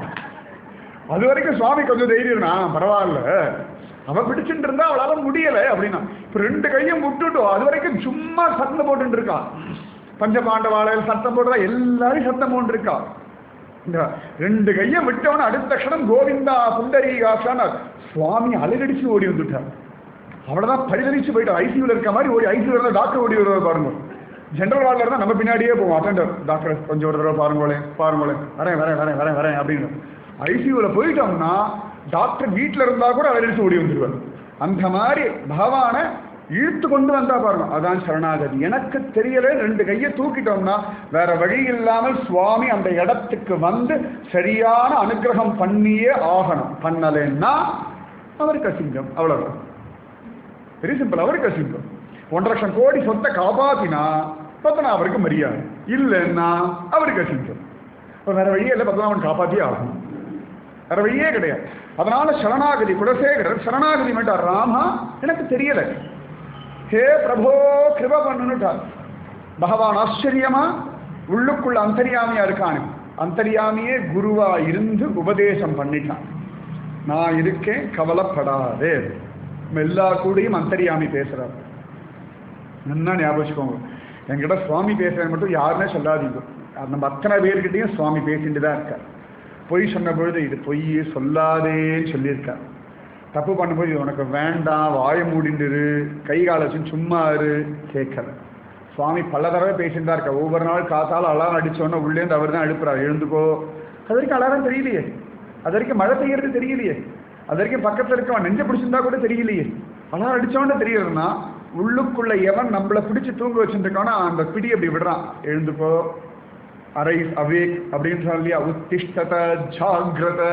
அது வரைக்கும் சுவாமி கொஞ்சம் தைரியம் நான் பரவாயில்ல அவ பிடிச்சிட்டு இருந்தா அவளால முடியல அப்படின்னா இப்ப ரெண்டு கையும் விட்டுட்டோம் அது வரைக்கும் சும்மா சத்தம் போட்டுட்டு இருக்கா பஞ்ச பாண்டவாளையில் சத்தம் போடுறா எல்லாரும் சத்தம் போட்டு இருக்கா இந்த ரெண்டு கையை விட்டவன அடுத்த க்ஷணம் கோவிந்தா புண்டரீகாசான சுவாமி அலகடிச்சு ஓடி வந்துட்டார் அவ்வளவுதான் பரிதவிச்சு போயிட்டு ஐசியூல இருக்க மாதிரி ஓடி ஐசியூல இருந்தா டாக்டர் ஓடி வருவார் பாருங்க ஜென்ரல் வார்டில் இருந்தால் நம்ம பின்னாடியே போவோம் அட்டெண்டர் டாக்டர் கொஞ்சம் ஒரு தடவை பாருங்களே பாருங்களே வரேன் வரேன் வரேன் வரேன் வரேன் அப்படின்னு ஐசியூவில் போயிட்டோம்னா டாக்டர் வீட்டில் இருந்தால் கூட அலடிச்சு ஓடி வந்துடுவார் அந்த மாதிரி பகவானை இழுத்து கொண்டு வந்தா பாருங்க அதான் சரணாகதி எனக்கு தெரியல ரெண்டு கையை தூக்கிட்டோம்னா வேற வழி இல்லாமல் சுவாமி அந்த இடத்துக்கு வந்து சரியான அனுகிரகம் பண்ணியே ஆகணும் பண்ணலைன்னா அவருக்கு அசிங்கம் அவ்வளவுதான் வெரி சிம்பிள் அவருக்கு அசிங்கம் ஒன்றரை லட்சம் கோடி சொத்தை காப்பாத்தினா பத்மநாபருக்கு மரியாதை இல்லைன்னா அவருக்கு அசிங்கம் இப்போ வேற வழியே இல்லை பத்மநாபன் காப்பாத்தியே ஆகணும் வேற வழியே கிடையாது அதனால சரணாகதி குலசேகரர் சரணாகதி மாட்டார் ராமா எனக்கு தெரியல ஹே பிரபோ கிருப பண்ணுட்டார் பகவான் ஆச்சரியமா உள்ளுக்குள்ள அந்தரியாமியா இருக்கானு அந்தரியாமியே குருவா இருந்து உபதேசம் பண்ணிட்டான் நான் இருக்கேன் கவலைப்படாதே நம்ம எல்லா கூடயும் அந்தரியாமி பேசுறார் நல்லா ஞாபகம் வச்சுக்கோங்க என்கிட்ட சுவாமி பேசுறது மட்டும் யாருன்னே சொல்லாதீங்க அது நம்ம அத்தனை பேர்கிட்டையும் சுவாமி பேசிட்டு தான் இருக்கார் பொய் சொன்ன பொழுது இது பொய் சொல்லாதேன்னு சொல்லியிருக்கார் தப்பு பண்ணும்போது இது உனக்கு வேண்டாம் வாய மூடிண்டுரு கை கால வச்சு சும்மா இரு கேட்கல சுவாமி பல தடவை பேசிட்டு தான் இருக்கா ஒவ்வொரு நாள் காத்தால அலாரம் அடிச்சோன்னே உள்ளேருந்து அவர் தான் எழுப்புறாரு எழுந்துக்கோ அது வரைக்கும் அலாரம் தெரியலையே அது வரைக்கும் மழை பெய்யறது தெரியலையே அது வரைக்கும் பக்கத்தில் இருக்கவன் நெஞ்ச பிடிச்சிருந்தா கூட தெரியலையே அலாரம் அடிச்சோன்னு தெரியறதுன்னா உள்ளுக்குள்ள எவன் நம்மளை பிடிச்சு தூங்க வச்சுருக்கானோ அந்த பிடி அப்படி விடுறான் எழுந்துக்கோ அரை அவேக் அப்படின்னு சொல்லி உத்திஷ்டத ஜாகிரத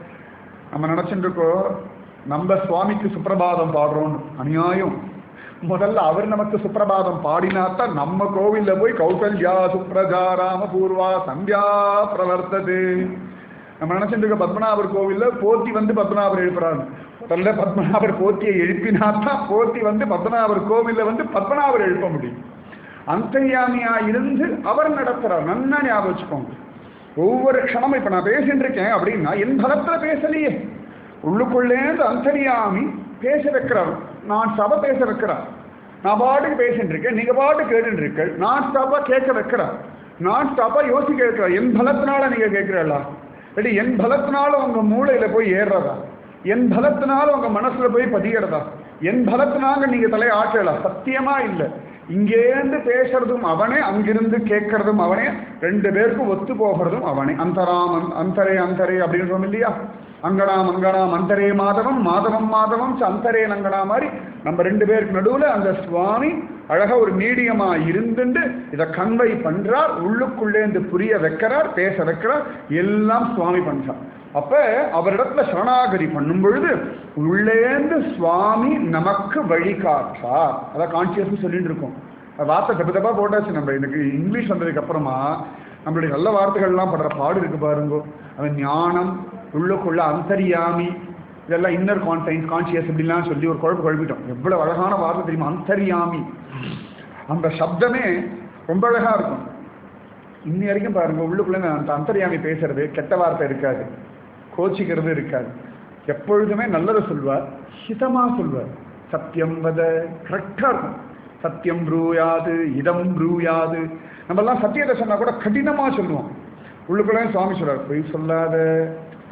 நம்ம நினைச்சுட்டு இருக்கோம் நம்ம சுவாமிக்கு சுப்பிரபாதம் பாடுறோம்னு அநியாயம் முதல்ல அவர் நமக்கு சுப்பிரபாதம் பாடினாத்தான் நம்ம கோவில்ல போய் கௌசல்யா சுப்ரஜா ராம பூர்வா சந்தியா பிரவர்த்தது நம்ம நினைச்சிட்டு இருக்க பத்மநாபர் கோவில்ல போத்தி வந்து பத்மநாபர் எழுப்புறாரு முதல்ல பத்மநாபர் போத்தியை எழுப்பினாத்தான் போத்தி வந்து பத்மநாபர் கோவில்ல வந்து பத்மநாபர் எழுப்ப முடியும் அந்தர்யாமியா இருந்து அவர் நடத்துறார் நல்லா ஞாபகம் வச்சுக்கோங்க ஒவ்வொரு க்ஷணமும் இப்ப நான் பேசிட்டு இருக்கேன் அப்படின்னா என் பலத்துல பேசலையே உள்ளுக்குள்ளேந்து அந்தரியாமி பேச வைக்கிறார் நான் சபை பேச வைக்கிறார் நான் பாட்டுக்கு பேசிட்டு இருக்கேன் நீங்க பாட்டு கேட்டுட்டு இருக்க நான் ஸ்டாப்பா கேட்க வைக்கிறார் நான் ஸ்டாப்பா யோசிக்க வைக்கிறார் என் பலத்தினால நீங்க கேட்கிறீங்களா இல்லாட்டி என் பலத்தினால உங்க மூளையில போய் ஏறுறதா என் பலத்தினால உங்க மனசுல போய் பதிகிறதா என் பலத்தினாங்க நீங்க தலையை ஆற்றலாம் சத்தியமா இல்லை இங்கேருந்து பேசுறதும் அவனே அங்கிருந்து கேட்கறதும் அவனே ரெண்டு பேருக்கும் ஒத்து போகிறதும் அவனே அந்தராம் அந்- அந்தரே அந்தரே அப்படின்னு சொன்னோம் இல்லையா அங்கனாம் அங்கனாம் அந்தரே மாதவம் மாதவம் மாதவம் ச அந்தரே நங்கனா மாதிரி நம்ம ரெண்டு பேருக்கு நடுவுல அந்த சுவாமி அழகா ஒரு மீடியமா இருந்துட்டு இதை கன்வை பண்றார் உள்ளுக்குள்ளேந்து புரிய வைக்கிறார் பேச வைக்கிறார் எல்லாம் சுவாமி பண்றார் அப்ப அவரிடத்துல சரணாகதி பண்ணும் பொழுது உள்ளேந்து சுவாமி நமக்கு வழிகாட்டார் அதான் கான்சியஸ் சொல்லிட்டு இருக்கோம் அது வார்த்தை தப்பு தப்பா போட்டாச்சு நம்ம எனக்கு இங்கிலீஷ் வந்ததுக்கு அப்புறமா நம்மளுடைய நல்ல வார்த்தைகள்லாம் படுற பாடு இருக்கு பாருங்க அது ஞானம் உள்ளுக்குள்ள அந்தரியாமி இதெல்லாம் இன்னர் கான்சைன்ஸ் கான்சியஸ் இப்படிலாம் சொல்லி ஒரு குழப்பு குழப்பிட்டோம் எவ்வளவு அழகான வார்த்தை தெரியுமா அந்தரியாமி அந்த சப்தமே ரொம்ப அழகா இருக்கும் இன்னி வரைக்கும் பாருங்க உள்ளுக்குள்ள அந்த அந்தரியாமி பேசுறது கெட்ட வார்த்தை இருக்காது கோச்சிக்கிறது இருக்காது எப்பொழுதுமே நல்லதை சொல்வார் ஹிதமா சொல்வார் சத்தியம் வத கரெக்டா இருக்கும் சத்தியம் ப்ரூயாது இதம் ப்ரூயாது நம்ம எல்லாம் சத்தியத்தை சொன்னா கூட கடினமா சொல்லுவோம் உள்ளுக்குள்ள சுவாமி சொல்றார் பொய் சொல்லாத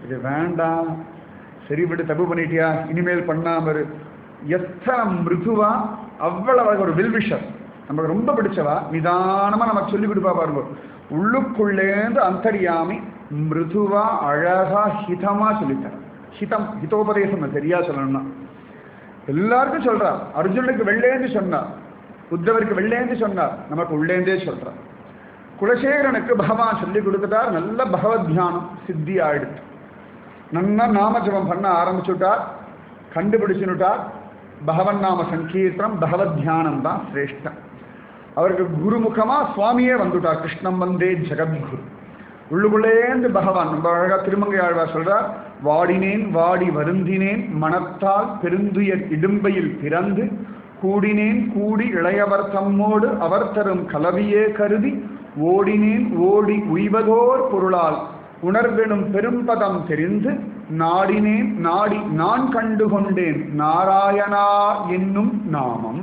இது வேண்டாம் சரி விட்டு தப்பு பண்ணிட்டியா இனிமேல் பண்ணாம இரு எத்தனை மிருதுவா அவ்வளவு அழகா ஒரு வில்விஷர் நமக்கு ரொம்ப பிடிச்சவா நிதானமா நமக்கு சொல்லி கொடுப்பா பாருங்க உள்ளுக்குள்ளேந்து அந்தரியாமி மிருதுவா அழகா ஹிதமா சொல்லித்தர ஹிதம் ஹிதோபதேசம் சரியா சொல்லணும்னா எல்லாருக்கும் சொல்றா அர்ஜுனுக்கு வெள்ளேந்து சொன்னார் உத்தவருக்கு வெள்ளேந்து சொன்னார் நமக்கு உள்ளேந்தே சொல்றார் குலசேகரனுக்கு பகவான் சொல்லி கொடுத்துட்டார் நல்ல பகவத் தியானம் சித்தி ஆயிடுச்சு நல்லா நாமஜபம் பண்ண ஆரம்பிச்சுட்டார் கண்டுபிடிச்சுட்டார் பகவன் நாம சங்கீர்த்தனம் பகவத் தியானம் தான் சிரேஷ்டம் அவருக்கு குருமுகமா சுவாமியே வந்துட்டார் கிருஷ்ணம் வந்தே ஜெகத்குரு உள்ளுக்குள்ளேந்து பகவான் ரொம்ப அழகா திருமங்கை ஆழ்வார் சொல்றார் வாடினேன் வாடி வருந்தினேன் மனத்தால் பெருந்துயர் இடும்பையில் பிறந்து கூடினேன் கூடி இளையவர் தம்மோடு அவர் தரும் கலவியே கருதி ஓடினேன் ஓடி உய்வதோர் பொருளால் உணர்வெனும் பெரும்பதம் தெரிந்து நாடினேன் நாடி நான் கண்டு கொண்டேன் நாராயணா என்னும் நாமம்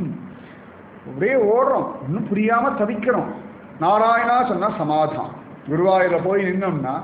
ஒரே ஓடுறோம் இன்னும் புரியாம தவிக்கிறோம் நாராயணா சொன்னா சமாதானம் குருவாயூர போய் நின்னோம்னா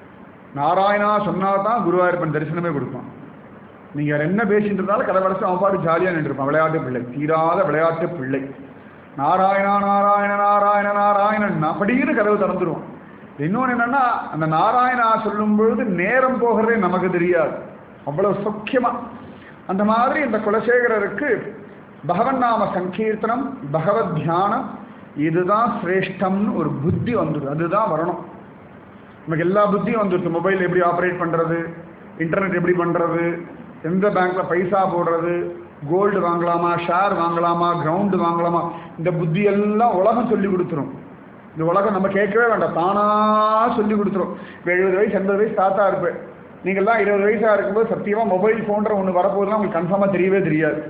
நாராயணா சொன்னா தான் குருவாயூரப்பன் தரிசனமே கொடுப்பான் நீங்க வேற என்ன பேசிட்டு இருந்தாலும் கதை வளர்ச்சி அவன் பாட்டு ஜாலியா நின்றுருப்பான் விளையாட்டு பிள்ளை தீராத விளையாட்டு பிள்ளை நாராயணா நாராயண நாராயண நாராயணன் அப்படின்னு கதவு திறந்துருவான் இன்னொன்று என்னன்னா அந்த நாராயணா சொல்லும் பொழுது நேரம் போகிறதே நமக்கு தெரியாது அவ்வளவு சௌக்கியமா அந்த மாதிரி இந்த குலசேகரருக்கு பகவன் நாம சங்கீர்த்தனம் பகவத் தியானம் இதுதான் சிரேஷ்டம்னு ஒரு புத்தி வந்துடுது அதுதான் வரணும் நமக்கு எல்லா புத்தியும் வந்துடுது மொபைல் எப்படி ஆப்ரேட் பண்ணுறது இன்டர்நெட் எப்படி பண்ணுறது எந்த பேங்க்ல பைசா போடுறது கோல்டு வாங்கலாமா ஷேர் வாங்கலாமா கிரவுண்டு வாங்கலாமா இந்த புத்தி எல்லாம் உலகம் சொல்லி கொடுத்துரும் இந்த உலகம் நம்ம கேட்கவே வேண்டாம் தானா சொல்லி கொடுத்துரும் இப்போ எழுபது வயசு எண்பது வயசு தாத்தா இருப்பேன் நீங்கள்லாம் இருபது வயசாக இருக்கும்போது சத்தியமாக மொபைல் ஃபோன்ற ஒன்று வரப்போகுதுன்னா உங்களுக்கு கன்ஃபார்மாக தெரியவே தெரியாது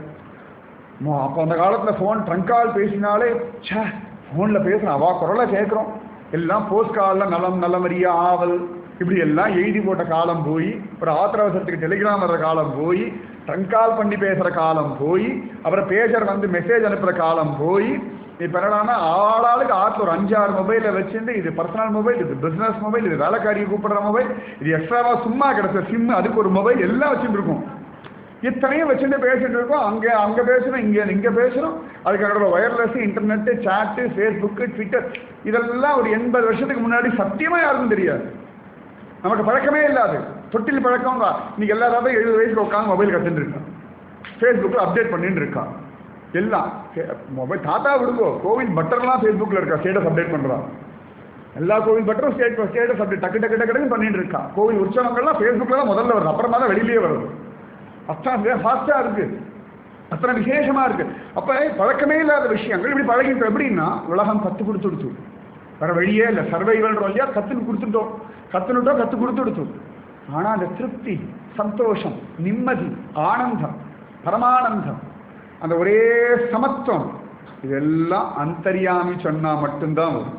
மோ- அப்போ அந்த காலத்தில் ஃபோன் ட்ரங்க் கால் பேசினாலே ச்சே ஃபோனில் பேசுகிறோம் அவா குரலை கேட்குறோம் எல்லாம் போஸ்ட் காலில் நலம் நலமறிய ஆவல் இப்படி எல்லாம் எழுதி போட்ட காலம் போய் ஒரு ஆத்திர அவசரத்துக்கு டெலிகிராம் வர்ற காலம் போய் ட்ரங்க் கால் பண்ணி பேசுகிற காலம் போய் அப்புறம் பேஜர் வந்து மெசேஜ் அனுப்புகிற காலம் போய் இப்போ என்னடான்னா ஆளாளுக்கு ஆற்றுல ஒரு அஞ்சாறு மொபைலை வச்சுட்டு இது பர்சனல் மொபைல் இது பிஸ்னஸ் மொபைல் இது வேலைக்காரியை கூப்பிடுற மொபைல் இது எக்ஸ்ட்ராவா சும்மா கிடைச்ச சிம் அதுக்கு ஒரு மொபைல் எல்லாம் வச்சுட்டு இருக்கும் இத்தனையும் வச்சுட்டு பேசிட்டு இருக்கோம் அங்கே அங்கே பேசுகிறோம் இங்கே இங்கே பேசுகிறோம் அதுக்கு wireless internet chat Facebook Twitter இதெல்லாம் ஒரு எண்பது வருஷத்துக்கு முன்னாடி சத்தியமாக யாருக்கும் தெரியாது நமக்கு பழக்கமே இல்லாது தொட்டில் பழக்கம் தான் இன்னைக்கு எல்லாராவது எழுபது வயசுக்கு உட்காந்து மொபைல் கற்றுட்டு இருக்கான் ஃபேஸ்புக்கில் அப்டேட் பண்ணிட்டு இருக்கான் எல்லாம் மொபைல் தாத்தா விடுங்கோ கோவில் பட்டர்லாம் ஃபேஸ்புக்கில் இருக்கா ஸ்டேட்டஸ் அப்டேட் பண்ணுறான் எல்லா கோவில் பட்டரும் ஸ்டேட் ஸ்டேட்டஸ் அப்டேட் டக்கு டக்கு டக்கு டக்குன்னு பண்ணிட்டு இருக்கா கோவில் உற்சவங்கள்லாம் ஃபேஸ்புக்கில் தான் முதல்ல வருது அப்புறமா தான் வெளியிலேயே வருது அத்தனை ஃபாஸ்ட்டாக இருக்கு அத்தனை விசேஷமா இருக்கு அப்ப பழக்கமே இல்லாத விஷயங்கள் இப்படி பழகிட்டோம் எப்படின்னா உலகம் கத்து கொடுத்துடுச்சு வேற வழியே இல்லை சர்வைவல்ன்றோம் இல்லையா கத்துன்னு கொடுத்துட்டோம் கத்துனுட்டோம் கத்து கொடுத்துடுச்சு ஆனா அந்த திருப்தி சந்தோஷம் நிம்மதி ஆனந்தம் பரமானந்தம் அந்த ஒரே சமத்துவம் இதெல்லாம் அந்தரியாமி சொன்னா மட்டும்தான் வரும்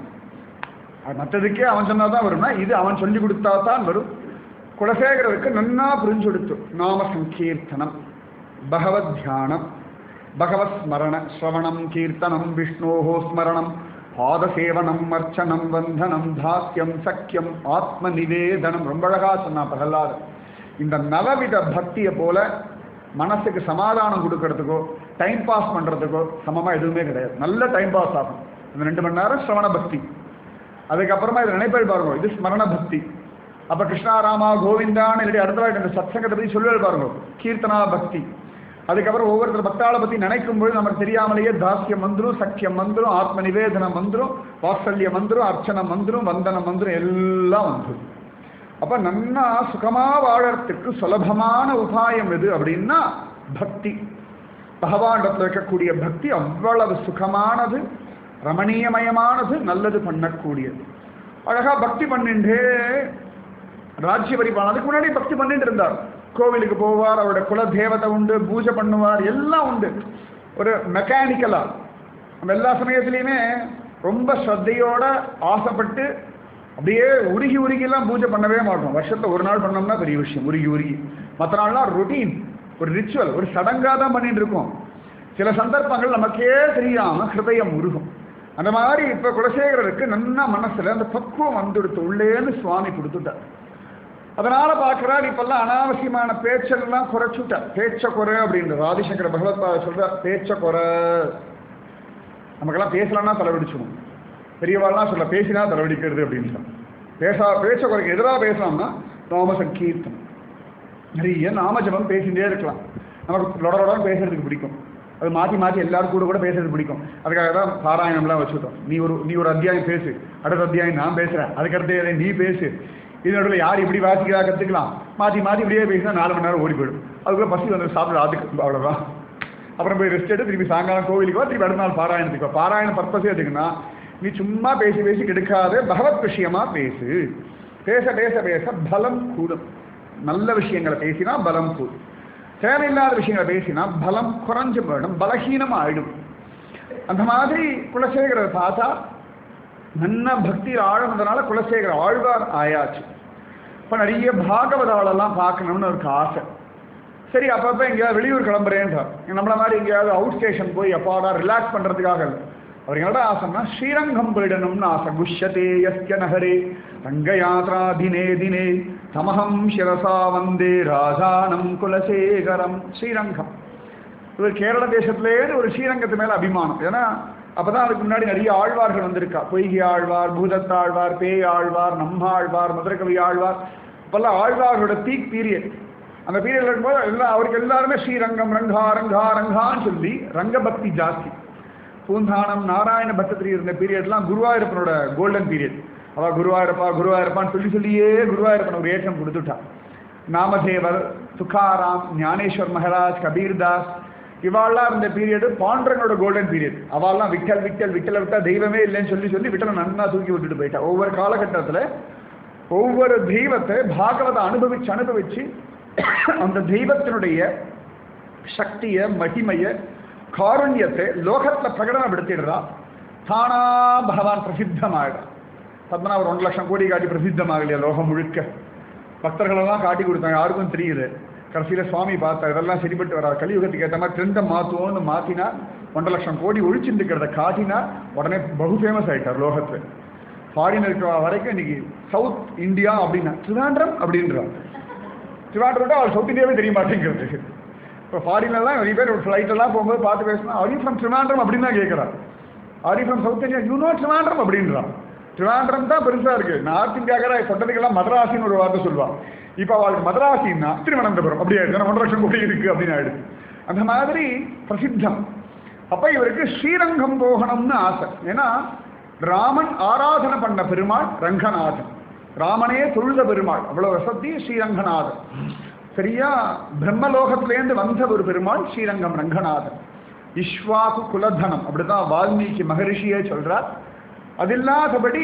அது மற்றதுக்கே அவன் சொன்னாதான் வரும்னா இது அவன் சொல்லி கொடுத்தா தான் வரும் குலசேகரருக்கு நன்னா புரிஞ்சு கொடுத்து நாம சங்கீர்த்தனம் பகவத் தியானம் பகவத் ஸ்மரண ஸ்ரவணம் கீர்த்தனம் விஷ்ணோஹோ ஸ்மரணம் பாதசேவனம் அர்ச்சனம் வந்தனம் தாஸ்யம் சக்கியம் ஆத்ம நிவேதனம் ரொம்ப அழகா சொன்னா பிரகலாதன் இந்த நவவித பக்தியை போல மனசுக்கு சமாதானம் கொடுக்கறதுக்கோ டைம் பாஸ் பண்றதுக்கோ சமமா எதுவுமே கிடையாது நல்ல டைம் பாஸ் ஆகும் இந்த ரெண்டு மணி நேரம் ஸ்ரவண பக்தி அதுக்கப்புறமா இது நினைப்பேள் பாருங்க இது ஸ்மரண பக்தி அப்ப கிருஷ்ணா ராமா கோவிந்தான்னு இல்லாட்டி அடுத்த வாட்டி இந்த சத்சங்கத்தை பத்தி சொல்லுவேல் பாருங்க கீர்த்தனா பக்தி அதுக்கப்புறம் ஒவ்வொருத்தர் பக்தாளை பத்தி நினைக்கும் பொழுது நமக்கு தெரியாமலேயே தாஸ்யம் வந்துரும் சக்கியம் வந்துரும் ஆத்ம நிவேதனம் வந்துரும் வாத்சல்யம் வந்துரும் அர்ச்சனம் வந்துரும் வந்தனம் வந்துரும் எல்லாம் வந்துரும் அப்ப நன்னா சுகமா வாழறதுக்கு சுலபமான உபாயம் எது அப்படின்னா பக்தி பகவானிடத்தில் இருக்கக்கூடிய பக்தி அவ்வளவு சுகமானது ரமணீயமயமானது நல்லது பண்ணக்கூடியது அழகா பக்தி பண்ணின்றே ராஜ்ய பரிபாலனம் அதுக்கு முன்னாடி பக்தி பண்ணிட்டு இருந்தார் கோவிலுக்கு போவார் அவருடைய குல தேவதை உண்டு பூஜை பண்ணுவார் எல்லாம் உண்டு ஒரு மெக்கானிக்கலா நம்ம எல்லா சமயத்துலையுமே ரொம்ப ஸ்ரத்தையோட ஆசைப்பட்டு அப்படியே உருகி உருகிலாம் பூஜை பண்ணவே மாட்டோம் வருஷத்துல ஒரு நாள் பண்ணோம்னா பெரிய விஷயம் உருகி உருகி மற்ற நாள்லாம் ரொட்டீன் ஒரு ரிச்சுவல் ஒரு சடங்காக தான் பண்ணிட்டு இருக்கோம் சில சந்தர்ப்பங்கள் நமக்கே தெரியாம ஹிருதயம் உருகும் அந்த மாதிரி இப்ப குலசேகரருக்கு நன்னா மனசுல அந்த பக்குவம் வந்துடுத்து உள்ளேன்னு சுவாமி கொடுத்துட்டார் அதனால பார்க்கிறார் இப்பெல்லாம் அனாவசியமான பேச்செல்லாம் குறைச்சுட்ட பேச்ச குறை அப்படின்றது ஆதிசங்கர பகவத்பாத சொல்ற பேச்ச குறை நமக்கெல்லாம் பேசலாம்னா தலைவடிச்சிடும் பெரியவாள்லாம் சொல்ல பேசினா தலைவடிக்கிறது அப்படின்னு சொல்ல பேசா பேச்ச குறைக்கு எதிராக பேசலாம்னா நாம சங்கீர்த்தம் நிறைய நாமஜபம் பேசிகிட்டே இருக்கலாம் நமக்கு லொடலொடன்னு பேசுறதுக்கு பிடிக்கும் அது மாற்றி மாற்றி எல்லாரும் கூட கூட பேசுறது பிடிக்கும் அதுக்காக தான் பாராயணம்லாம் வச்சுட்டோம் நீ ஒரு நீ ஒரு அத்தியாயம் பேசு அடுத்த அத்தியாயம் நான் பேசுகிறேன் அதுக்கடுத்து நீ பேசு இது நடுவில் யார் இப்படி வாசிக்கிறா கற்றுக்கலாம் மாற்றி மாற்றி இப்படியே பேசினா நாலு மணி நேரம் ஓடி போயிடும் அதுக்குள்ளே பசி வந்து சாப்பிட அதுக்கு அவ்வளோதான் அப்புறம் போய் ரெஸ்ட் எடுத்து திருப்பி சாயங்காலம் கோவிலுக்கு வா திருப்பி அடுத்த நாள் பாராயணத்துக்கு வா பாராயண பர்பஸே எதுக்குன்னா நீ சும்மா பேசி பேசி கெடுக்காத பகவத் விஷயமா பேசு பேச பேச பேச பலம் கூடும் நல்ல விஷயங்களை பேசினா பலம் கூடும் தேவையில்லாத விஷயங்களை பேசினா பலம் குறைஞ்சு போயிடும் பலகீனம் ஆயிடும் அந்த மாதிரி குலசேகரர் பார்த்தா நல்ல பக்தியில் ஆழந்தனால குலசேகர ஆழ்வார் ஆயாச்சு இப்போ நிறைய பாகவதாலெல்லாம் பார்க்கணும்னு அவருக்கு ஆசை சரி அப்பப்போ எங்கேயாவது வெளியூர் கிளம்புறேன்றார் நம்மள மாதிரி எங்கேயாவது அவுட் ஸ்டேஷன் போய் அப்பாடா ரிலாக்ஸ் பண்ணுறதுக்காக இல்லை அவருக்கு என்னடா ஆசைன்னா ஸ்ரீரங்கம் போயிடணும்னு ஆசை குஷ்யதே யஸ்ய நகரே ரங்கயாத்ரா தினே தினே தமஹம் சிரசா வந்தே ராஜானம் குலசேகரம் ஸ்ரீரங்கம் இவர் கேரள தேசத்திலேயே ஒரு ஸ்ரீரங்கத்து மேல அபிமானம் ஏன்னா அப்பதான் அதுக்கு முன்னாடி நிறைய ஆழ்வார்கள் வந்திருக்கா பொய்கை ஆழ்வார் பூதத்தாழ்வார் பேய் ஆழ்வார் நம்மாழ்வார் மதுரகவி ஆழ்வார் இப்பெல்லாம் ஆழ்வார்களோட பீக் பீரியட் அந்த பீரியட்ல இருக்கும்போது எல்லாம் அவருக்கு எல்லாருமே ஸ்ரீரங்கம் ரங்கா ரங்கா ரங்கான்னு சொல்லி ரங்கபக்தி ஜாஸ்தி பூந்தானம் நாராயண பட்டத்திரி இருந்த பீரியட்லாம் குருவாயூரப்பனோட கோல்டன் பீரியட் அவ குருவாயூரப்பா குருவாயூரப்பான்னு சொல்லி சொல்லியே குருவாயூரப்பன் ஒரு ஏற்றம் கொடுத்துட்டான் நாமதேவர் துக்காராம் ஞானேஸ்வர் மகராஜ் கபீர்தாஸ் இவாள்லாம் இருந்த பீரியடு பாண்டரனோட கோல்டன் பீரியட் அவள்லாம் விட்டல் விட்டல் விட்டல விட்டா தெய்வமே இல்லைன்னு சொல்லி சொல்லி விட்டலை நன்னா தூக்கி விட்டுட்டு போயிட்டா ஒவ்வொரு காலகட்டத்தில் ஒவ்வொரு தெய்வத்தை பாகவதை அனுபவிச்சு அனுபவிச்சு அந்த தெய்வத்தினுடைய சக்தியை மகிமையை காருண்யத்தை லோகத்தில் பிரகடனப்படுத்திடுறா தானா பகவான் பிரசித்தமாயிடும் பத்மநாபர் ஒன்று லட்சம் கோடி காட்டி பிரசித்தமாகலையா லோகம் முழுக்க பக்தர்களெல்லாம் காட்டி கொடுத்தாங்க யாருக்கும் தெரியுது கடைசியில் சுவாமி பார்த்தா இதெல்லாம் சரிப்பட்டு வரா கலியுகத்துக்கு ஏற்ற மாதிரி ட்ரெண்டை மாற்றுவோம்னு மாற்றினா ஒன்றரை லட்சம் கோடி ஒழிச்சுட்டு இருக்கிறத காட்டினா உடனே பகு ஃபேமஸ் ஆகிட்டார் லோகத்தில் ஃபாரின் இருக்கிற வரைக்கும் இன்னைக்கு சவுத் இந்தியா அப்படின்னா திருவாண்டம் அப்படின்றான் திருவாண்டம் அவள் சவுத் இந்தியாவே தெரிய மாட்டேங்கிறது இப்போ ஃபாரின்லாம் நிறைய பேர் ஒரு ஃப்ளைட்டெல்லாம் போகும்போது பார்த்து பேசினா ஆர் யூ ஃப்ரம் ட்ரிவாண்ட்ரம் அப்படின்னு தான் கேட்குறான் are you from South India you know Trivandrum அப்படின்றான் ட்ரிவாண்ட்ரம் தான் பெருசாக இருக்குது நார்த் இந்தியாக்கார சொன்னதுக்கெல்லாம் மதராசின்னு ஒரு வார்த்தை சொல்லுவான் இப்போ அவளுக்கு மதராசின்னா திருவனந்தபுரம் அப்படி ஆயிடுச்சு ஒன்றரை லட்சம் கோடி இருக்குது அப்படின்னு ஆயிடுச்சு அந்த மாதிரி பிரசித்தம் அப்போ இவருக்கு ஸ்ரீரங்கம் போகணும்னு ஆசை ஏன்னா ராமன் ஆராதனை பண்ண பெருமாள் ரங்கநாதன் ராமனே தொழுத பெருமாள் அவ்வளவு வசதி ஸ்ரீரங்கநாதன் சரியா பிரம்மலோகத்திலேருந்து வந்த ஒரு பெருமாள் ஸ்ரீரங்கம் ரங்கநாதன் இஸ்வாகு குலதனம் அப்படிதான் வால்மீகி மகரிஷியே சொல்றார் அது இல்லாதபடி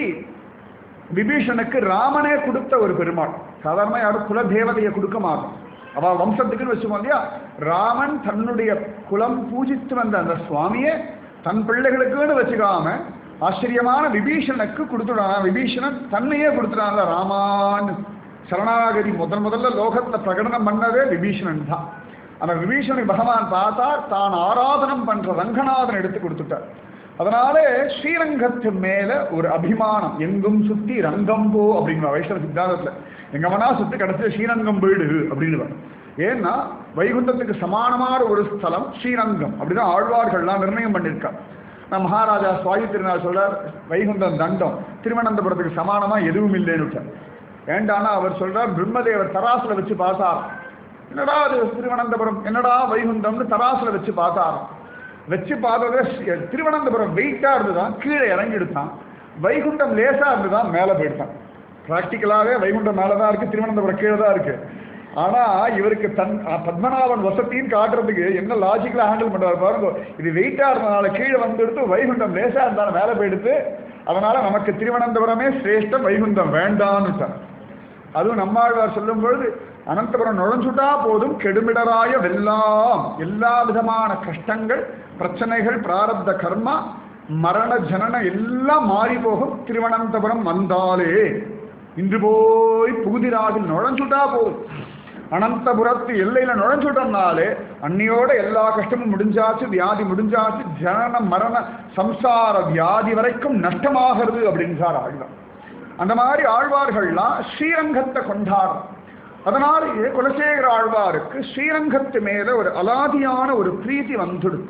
விபீஷனுக்கு ராமனே கொடுத்த ஒரு பெருமாள் சாதாரணமாக யாரும் குலதேவதையை கொடுக்க மாட்டோம் அவ வம்சத்துக்குன்னு வச்சுக்கோ இல்லையா ராமன் தன்னுடைய குலம் பூஜித்து வந்த அந்த சுவாமியை தன் பிள்ளைகளுக்குன்னு வச்சுக்காம ஆச்சரியமான விபீஷனுக்கு கொடுத்துடான் விபீஷணன் தன்னையே கொடுத்துடான்ல ராமான்னு சரணாகதி முதன் முதல்ல லோகத்தை பிரகடனம் பண்ணதே விபீஷணன் தான் அந்த விபீஷனுக்கு பகவான் பார்த்தா தான் ஆராதனம் பண்ற ரங்கநாதன் எடுத்து கொடுத்துட்டார் அதனால ஸ்ரீரங்கத்து மேல ஒரு அபிமானம் எங்கும் சுத்தி ரங்கம் போ அப்படிங்கிற வைஷ்ணவ சித்தாந்தத்துல எங்க வேணா சுத்தி கடைசியில் ஸ்ரீரங்கம் போயிடு அப்படின்னு ஏன்னா வைகுண்டத்துக்கு சமானமான ஒரு ஸ்தலம் ஸ்ரீரங்கம் அப்படிதான் ஆழ்வார்கள்லாம் நிர்ணயம் பண்ணியிருக்காங்க நான் மகாராஜா சுவாயு திருநாள் சொல்றார் வைகுண்டம் தண்டம் திருவனந்தபுரத்துக்கு சமானமா எதுவும் இல்லைன்னு ஏண்டானா அவர் சொல்றார் பிரம்மதேவர் தராசுல வச்சு பார்த்தார் என்னடா அது திருவனந்தபுரம் என்னடா வைகுண்டம்னு தராசுல வச்சு பார்த்தார் வச்சு பார்த்தது திருவனந்தபுரம் வெயிட்டா இருந்துதான் கீழே இறங்கி எடுத்தான் வைகுண்டம் லேசா இருந்துதான் மேலே போயிட்டான் ப்ராக்டிக்கலாகவே வைகுண்டம் மேலே தான் இருக்கு திருவனந்தபுரம் கீழே தான் இருக்கு ஆனா இவருக்கு தன் பத்மநாபன் வசத்தின்னு காட்டுறதுக்கு என்ன லாஜிக்கலா ஹேண்டில் பண்றாரு பாருங்க இது வெயிட்டா இருந்தனால கீழே வந்து எடுத்து வைகுண்டம் லேசா இருந்தாலும் மேலே போயிடுத்து அதனால நமக்கு திருவனந்தபுரமே சிரேஷ்டம் வைகுண்டம் வேண்டான்னுட்டார் அதுவும் நம்மாழ்வார் சொல்லும் பொழுது அனந்தபுரம் நுழைஞ்சுட்டா போதும் கெடுமிடராய வெல்லாம் எல்லா விதமான கஷ்டங்கள் பிரச்சனைகள் பிராரப்த கர்மா மரண ஜனன எல்லாம் மாறி போகும் திருவனந்தபுரம் வந்தாலே இன்று போய் புகுதிராவில் நுழைஞ்சுட்டா போதும் அனந்தபுரத்து எல்லையில நுழைஞ்சுட்டோம்னாலே அன்னியோட எல்லா கஷ்டமும் முடிஞ்சாச்சு வியாதி முடிஞ்சாச்சு ஜனன மரண சம்சார வியாதி வரைக்கும் நஷ்டமாகிறது அப்படின்றார் ஆழ்வார் அந்த மாதிரி ஆழ்வார்கள்லாம் ஸ்ரீரங்கத்தை கொண்டாடுறோம் அதனாலேயே குலசேகர ஆழ்வாருக்கு ஸ்ரீரங்கத்து மேல ஒரு அலாதியான ஒரு பிரீத்தி வந்துடுத்து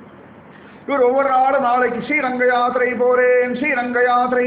இவர் ஒவ்வொரு நாளும் நாளைக்கு ஸ்ரீரங்க யாத்திரை போறேன் ஸ்ரீரங்க யாத்திரை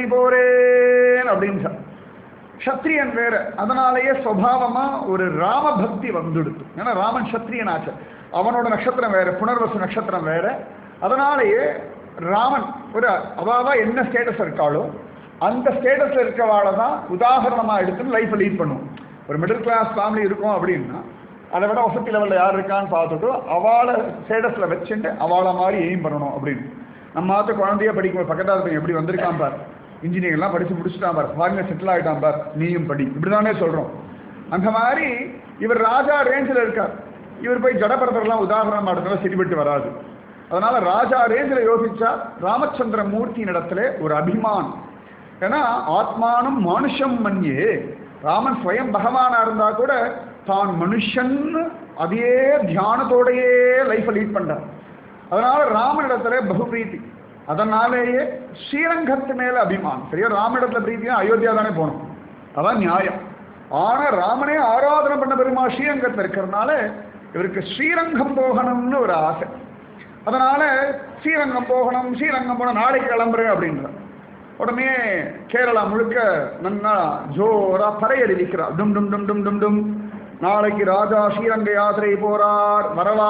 போறேன் அப்படின்னு சத்திரியன் வேற அதனாலேயே சுவாவமா ஒரு ராம பக்தி வந்துடுது ஏன்னா ராமன் சத்திரியன் ஆச்சு அவனோட நட்சத்திரம் வேற புனர்வசு நட்சத்திரம் வேற அதனாலேயே ராமன் ஒரு அவாவா என்ன ஸ்டேட்டஸ் இருக்காளோ அந்த ஸ்டேட்டஸ்ல இருக்கவாளை தான் உதாரணமா எடுத்து லைஃப்பை லீட் பண்ணுவோம் ஒரு மிடில் கிளாஸ் ஃபேமிலி இருக்கும் அப்படின்னா அதை விட வசதி லெவலில் யார் இருக்கான்னு பார்த்துட்டு அவளை ஸ்டேட்டஸில் வச்சுட்டு அவளை மாதிரி எய்ம் பண்ணணும் அப்படின்னு நம்ம மாத்த குழந்தைய படிக்கும் பக்கத்தில் இருக்க எப்படி வந்திருக்கான் பார் இன்ஜினியர்லாம் படித்து முடிச்சுட்டான் பார் ஃபாரினர் செட்டில் ஆகிட்டான் பார் நீயும் படி இப்படி தானே சொல்கிறோம் அந்த மாதிரி இவர் ராஜா ரேஞ்சில் இருக்கார் இவர் போய் ஜடபரதர்லாம் உதாரணம் எடுத்தாலும் சரிபட்டு வராது அதனால ராஜா ரேஞ்சில் யோசிச்சா ராமச்சந்திர மூர்த்தியின் இடத்துல ஒரு அபிமானம் ஏன்னா ஆத்மானம் மனுஷம் மன்யே ராமன் ஸ்வயம் பகவானா இருந்தா கூட தான் மனுஷன் அதே தியானத்தோடையே லைஃப்பை லீட் பண்றார் அதனால ராமனிடத்துல பகு பிரீத்தி அதனாலேயே ஸ்ரீரங்கத்து மேல அபிமானம் சரியா ராமனிடத்துல பிரீத்தியா அயோத்தியா தானே போகணும் அதான் நியாயம் ஆனா ராமனே ஆராதனை பண்ண பெருமா ஸ்ரீரங்கத்தில் இருக்கிறதுனால இவருக்கு ஸ்ரீரங்கம் போகணும்னு ஒரு ஆசை அதனால ஸ்ரீரங்கம் போகணும் ஸ்ரீரங்கம் போன நாளைக்கு கிளம்புறேன் அப்படின்ற உடனே கேரளா முழுக்க நன்னா ஜோரா பறையடி நிற்கிறார் டும் டும் டும் டும் டும் டும் நாளைக்கு ராஜா ஸ்ரீரங்க யாத்திரை போறார் வரலா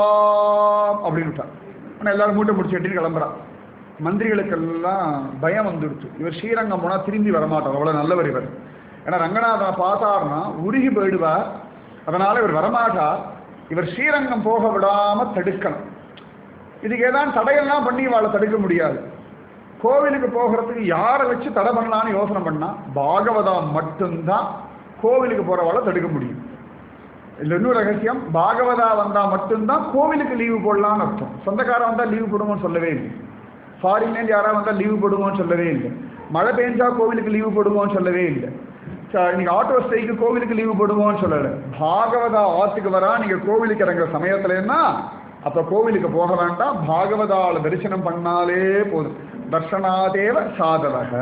வரலாம் அப்படின்ட்டார் ஆனால் எல்லாரும் மூட்டை முடிச்சு எட்டின்னு கிளம்புறான் மந்திரிகளுக்கெல்லாம் பயம் வந்துடுச்சு இவர் ஸ்ரீரங்கம் போனால் திரும்பி வரமாட்டார் அவ்வளோ நல்லவர் இவர் ஏன்னா ரங்கநாதனை பார்த்தார்னா உருகி போயிடுவார் அதனால இவர் வரமாட்டார் இவர் ஸ்ரீரங்கம் போக விடாம தடுக்கணும் இதுக்கு ஏதாவது தடையெல்லாம் பண்ணி வாழ தடுக்க முடியாது கோவிலுக்கு போகிறதுக்கு யாரை வச்சு தடை பண்ணலான்னு யோசனை பண்ணா பாகவதா மட்டும்தான் கோவிலுக்கு போறவாளை தடுக்க முடியும் இதுல இன்னொரு ரகசியம் பாகவதா வந்தா மட்டும்தான் கோவிலுக்கு லீவு போடலாம்னு அர்த்தம் சொந்தக்காரன் வந்தா லீவு போடுவோம்னு சொல்லவே இல்லை ஃபாரின்லேருந்து யாராவது வந்தா லீவு போடுவோம்னு சொல்லவே இல்லை மழை பெஞ்சா கோவிலுக்கு லீவு போடுவோம்னு சொல்லவே இல்லை ச- நீங்க ஆட்டோ ஸ்ட்ரைக்கு கோவிலுக்கு லீவு போடுவோம்னு சொல்லலை பாகவதா ஆத்துக்கு வரா நீங்க கோவிலுக்கு இறங்குற சமயத்துலன்னா அப்ப கோவிலுக்கு போக வேண்டாம் பாகவதால தரிசனம் பண்ணாலே போதும் தர்ஷனாதேவ சாதவக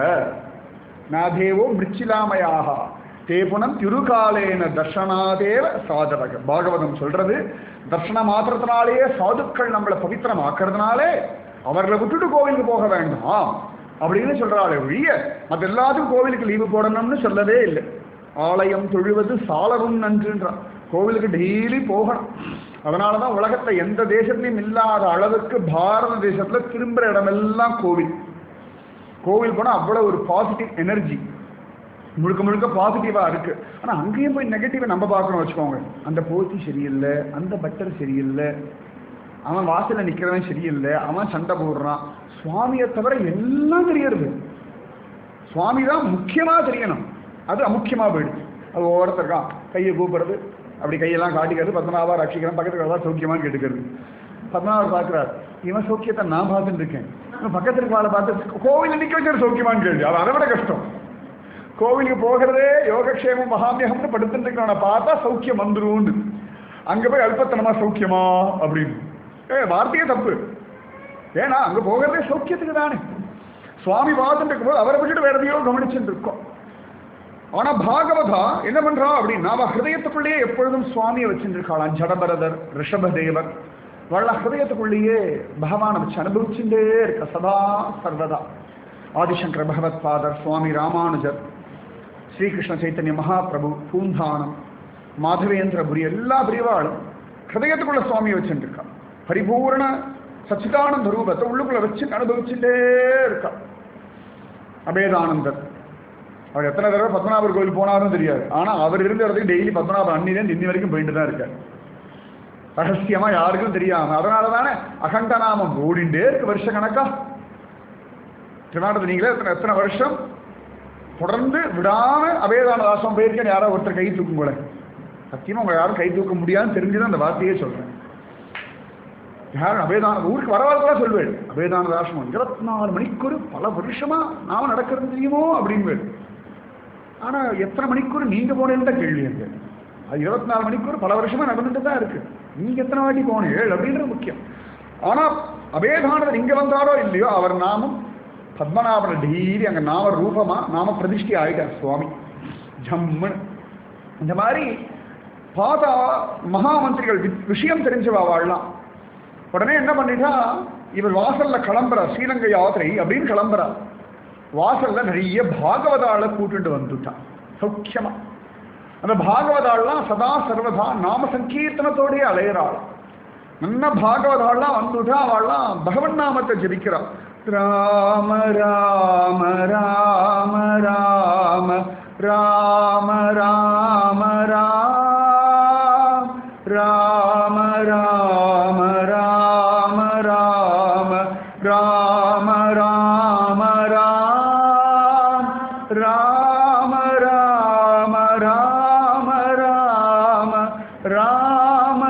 நாதேவோ மிருச்சிலாமயாக தேபுனம் திருகாலேன தர்ஷனாதேவ சாதவக பாகவதம் சொல்றது தர்ஷன மாத்திரத்தினாலேயே சாதுக்கள் நம்மளை பவித்திரமாக்குறதுனாலே அவர்களை விட்டுட்டு கோவிலுக்கு போக வேண்டாம் அப்படின்னு சொல்றாளே ஒழிய மற்ற எல்லாத்துக்கும் கோவிலுக்கு லீவு போடணும்னு சொல்லவே இல்லை ஆலயம் தொழுவது சாலவும் நன்றுன்றான் கோவிலுக்கு டெய்லி போகணும் அதனால தான் உலகத்துல எந்த தேசத்துலையும் இல்லாத அளவுக்கு பாரத தேசத்துல திரும்புற இடமெல்லாம் கோவில் கோவில் போனால் அவ்வளோ ஒரு பாசிட்டிவ் எனர்ஜி முழுக்க முழுக்க பாசிட்டிவாக இருக்கு ஆனால் அங்கேயும் போய் நெகட்டிவை நம்ம பார்க்கணும் வச்சுக்கோங்க அந்த போத்தி சரியில்லை அந்த பட்டர் சரியில்லை அவன் வாசல்ல நிற்கிறவன் சரியில்லை அவன் சண்டை போடுறான் சுவாமியை தவிர எல்லாம் தெரியறது சுவாமி தான் முக்கியமாக தெரியணும் அது அமுக்கியமாக போயிடுச்சு அது ஒவ்வொருத்தருக்கான் கையை கூப்பிடுறது அப்படி கையெல்லாம் காட்டிக்கிறது பத்மநாபா ரட்சிக்கிறேன் பக்கத்துல இருக்கா சௌக்கியமான்னு கேட்டுக்கிறது பத்மநாபர் பார்க்குறார் இவன் சௌக்கியத்தை நான் பார்த்துட்டு இருக்கேன் இவன் பக்கத்துல இருக்க ஆளை பார்த்து கோவிலில் நிற்க வச்சு சௌக்கியமான்னு கேள்வி அது அதை விட கஷ்டம் கோவிலுக்கு போகிறதே யோகக்ஷேமம் மகாமியகம்னு படுத்துட்டு இருக்கவனை பார்த்தா சௌக்கியம் வந்துரும்னு அங்க போய் அல்பத்தனமா சௌக்கியமா அப்படின்னு ஏ வார்த்தையே தப்பு ஏன்னா அங்க போகிறதே சௌக்கியத்துக்கு தானே சுவாமி பார்த்துட்டு இருக்கும்போது அவரை விட்டுட்டு வேற எதையோ கவனிச்சுட்டு இருக்கோம் ஆனா பாகவதா என்ன பண்றா அப்படின்னா அவ ஹிருதயத்துக்குள்ளேயே எப்பொழுதும் சுவாமியை வச்சுருக்காளாம் ஜடபரதர் ரிஷபதேவர் வள்ள ஹிருதயத்துக்குள்ளேயே பகவானை வச்சு அனுபவிச்சுட்டே இருக்க சதா சர்வதா ஆதிசங்கர பகவத் பாதர் சுவாமி ராமானுஜர் ஸ்ரீகிருஷ்ண சைத்தன்ய மகாபிரபு பூந்தானம் மாதவேந்திரபுரி எல்லா பிரிவாளும் ஹிருதயத்துக்குள்ள சுவாமியை வச்சுருக்கா பரிபூர்ண சச்சிதானந்த ரூபத்தை உள்ளுக்குள்ள வச்சு அனுபவிச்சுட்டே இருக்கா அபேதானந்தர் அவர் எத்தனை தடவை பத்மநாபர் கோயில் போனாரும் தெரியாது ஆனா அவர் இருந்த இடத்துக்கு டெய்லி பத்மநாபர் அன்னிலேருந்து இன்னி வரைக்கும் போயிட்டு தான் இருக்கார் ரகசியமா யாருக்கும் தெரியாம அதனால தானே அகண்ட நாமம் ஓடிண்டே இருக்கு வருஷ கணக்கா திருநாடகத்தில் நீங்களே எத்தனை எத்தனை வருஷம் தொடர்ந்து விடாம அபேதான தாசம் போயிருக்கேன் யாரோ ஒருத்தர் கை தூக்கும் கூட சத்தியமா உங்க யாரும் கை தூக்க முடியாதுன்னு தெரிஞ்சுதான் அந்த வார்த்தையே சொல்றேன் யாரும் அபேதான ஊருக்கு வரவாறுதான் சொல்வேன் அபேதான தாசம் இருபத்தி நாலு மணிக்கூர் பல வருஷமா நாம நடக்கிறது தெரியுமோ அப்படின்னு ஆனா எத்தனை மணிக்கூர் நீங்க போனேன்னு தான் கேள்வி அங்க அது இருபத்தி நாலு மணிக்கூர் பல வருஷமா நடந்துட்டு தான் இருக்கு நீங்க எத்தனை வாட்டி போனீங்க அப்படின்றது முக்கியம் ஆனா அபேதானதர் இங்க வந்தாரோ இல்லையோ அவர் நாமம் பத்மநாபன டெய்லி அங்க நாம ரூபமா நாம பிரதிஷ்டி ஆயிட்டார் சுவாமி ஜம்முன்னு இந்த மாதிரி பார்த்தா மகாமந்திரிகள் வி- விஷயம் தெரிஞ்சவா வாழலாம் உடனே என்ன பண்ணிட்டா இவர் வாசல்ல கிளம்புறா ஸ்ரீலங்கை யாத்திரை அப்படின்னு கிளம்புறா வாசல்ல நிறைய பாகவதாள கூட்டிட்டு வந்துட்டான் சௌக்கியமா அந்த பாகவதாள்லாம் சதா சர்வதா நாம சங்கீர்த்தனத்தோடய அலையிறாள் நல்ல பாகவதாள்லாம் வந்துட்டா அவள்லாம் பகவன் நாமத்தை ஜபிக்கிறா ராம ராம ராம ராம ராம ராம ராம ராம ராம ராம ராம ராம ராம ராம ராம ராம ராம ராம ராம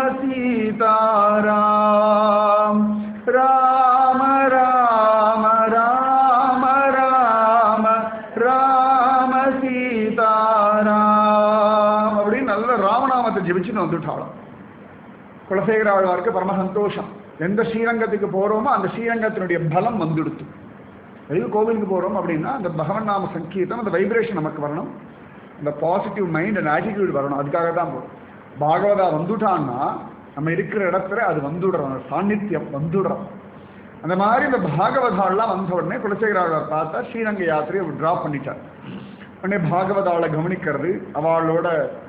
சீதாராம் ராம ராம ராம ராம ராம சீதாராம் அப்படின்னு நல்ல ராமநாமத்தை ஜெபிச்சுன்னு வந்துட்டாலும் குலசேகர ஆழ்வாருக்கு பரம சந்தோஷம் எந்த ஸ்ரீரங்கத்துக்கு போறோமோ அந்த ஸ்ரீரங்கத்தினுடைய பலம் வந்துடுத்து வெளியே கோவிலுக்கு போறோம் அப்படின்னா அந்த பகவன் நாம சங்கீர்த்தம் அந்த வைப்ரேஷன் நமக்கு வரணும் அந்த பாசிட்டிவ் மைண்ட் அண்ட் ஆட்டிடியூட் வரணும் அதுக்காக தான் போகும் பாகவதா வந்துட்டான்னா நம்ம இருக்கிற இடத்துல அது வந்துடுறோம் அந்த சாநித்தியம் வந்துடுறோம் அந்த மாதிரி இந்த பாகவதாலாம் வந்த உடனே குலசேகர ஆழ்வார் பார்த்தா ஸ்ரீரங்க யாத்திரையை ட்ராப் பண்ணிட்டார் உடனே பாகவதாளை கவனிக்கிறது அவளோட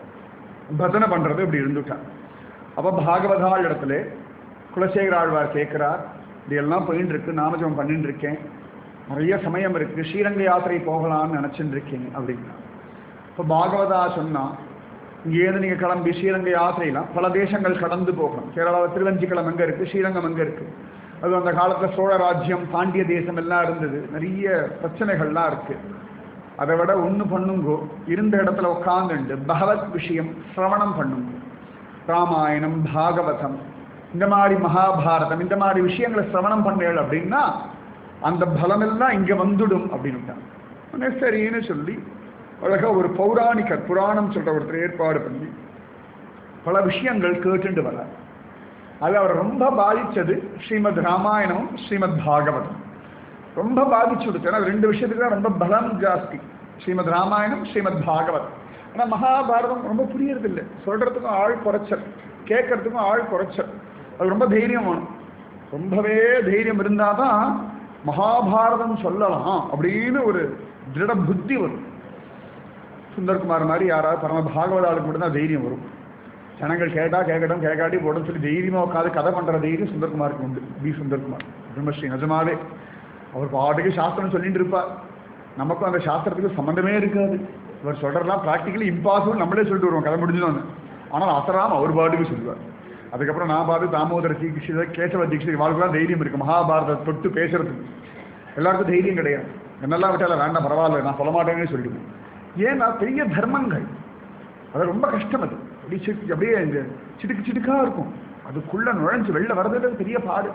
பஜனை பண்றது இப்படி இருந்துட்டான் அப்ப பாகவதாள் இடத்துல குலசேகர ஆழ்வார் கேட்கிறார் இப்படி எல்லாம் போயின்னு இருக்கு நாமஜபம் பண்ணிட்டு இருக்கேன் நிறைய சமயம் இருக்கு ஸ்ரீரங்க யாத்திரை போகலாம்னு நினைச்சுட்டு இருக்கேன் அப்படின்னா இப்போ பாகவதா சொன்னா இங்கேருந்து நீங்க கிளம்பி ஸ்ரீரங்க யாத்திரைலாம் பல தேசங்கள் கடந்து போகணும் கேரளாவில் திருவஞ்சிக்கிழம் எங்க இருக்கு ஸ்ரீரங்கம் எங்க இருக்கு அது அந்த காலத்துல சோழ ராஜ்யம் பாண்டிய தேசம் எல்லாம் இருந்தது நிறைய பிரச்சனைகள்லாம் இருக்கு அதை விட ஒன்று பண்ணுங்கோ இருந்த இடத்துல உட்காந்துண்டு பகவத் விஷயம் சிரவணம் பண்ணுங்க ராமாயணம் பாகவதம் இந்த மாதிரி மகாபாரதம் இந்த மாதிரி விஷயங்களை சிரவணம் பண்ணேள் அப்படின்னா அந்த பலமெல்லாம் இங்க வந்துடும் அப்படின்னுட்டான் உடனே சரின்னு சொல்லி அழகா ஒரு பௌராணிகர் புராணம் சொல்ற ஒருத்தர் ஏற்பாடு பண்ணி பல விஷயங்கள் கேட்டுண்டு வர அது அவர் ரொம்ப பாதிச்சது ஸ்ரீமத் ராமாயணமும் ஸ்ரீமத் பாகவதம் ரொம்ப பாதிச்சு கொடுத்து ஏன்னா அது ரெண்டு விஷயத்துக்கு தான் ரொம்ப பலம் ஜாஸ்தி ஸ்ரீமத் ராமாயணம் ஸ்ரீமத் பாகவதம் ஆனால் மகாபாரதம் ரொம்ப புரியறது இல்லை சொல்றதுக்கும் ஆள் குறைச்சல் கேட்கறதுக்கும் ஆள் குறைச்சல் அது ரொம்ப தைரியம் வேணும் ரொம்பவே தைரியம் இருந்தால் தான் மகாபாரதம் சொல்லலாம் அப்படின்னு ஒரு திருட புத்தி வரும் சுந்தர்குமார் மாதிரி யாராவது பரம பாகவதாளுக்கு மட்டும்தான் தைரியம் வரும் ஜனங்கள் கேட்டா கேட்கட்டும் கேட்காட்டி போடும் சொல்லி தைரியமா உட்காந்து கதை பண்ற தைரியம் சுந்தர்குமாருக்கு உண்டு பி சுந்தர்குமார் பிரம்மஸ்ரீ நிஜமாவே அவர் பாட்டுக்கு சாஸ்திரம் சொல்லிட்டு இருப்பார் நமக்கும் அந்த சாஸ்திரத்துக்கு சம்மந்தமே இருக்காது இவர் சொல்றதெல்லாம் ப்ராக்டிக்கலி இம்பாசிபிள் நம்மளே சொல்லிட்டு வருவோம் கதை முடிஞ்சோன்னு ஆனால் அசராம் அவர் பாட்டுக்கு சொல்லுவார் அதுக்கப்புறம் நான் பார்த்து தாமோதர தீட்சிதர் கேசவ தீட்சிதர் வாழ்க்கெல்லாம் தைரியம் இருக்கு மகாபாரதத்தை தொட்டு பேசுறதுக்கு எல்லாருக்கும் தைரியம் கிடையாது என்னெல்லாம் விட்டால வேண்டாம் பரவாயில்ல நான் சொல்ல மாட்டேன்னு சொல்லிடுவேன் ஏன்னா பெரிய தர்மங்கள் அது ரொம்ப கஷ்டம் அது அப்படியே சிட்டு அப்படியே இந்த சிட்டுக்கு சிட்டுக்கா இருக்கும் அதுக்குள்ள நுழைஞ்சு வெளில வர்றது பெரிய பாடு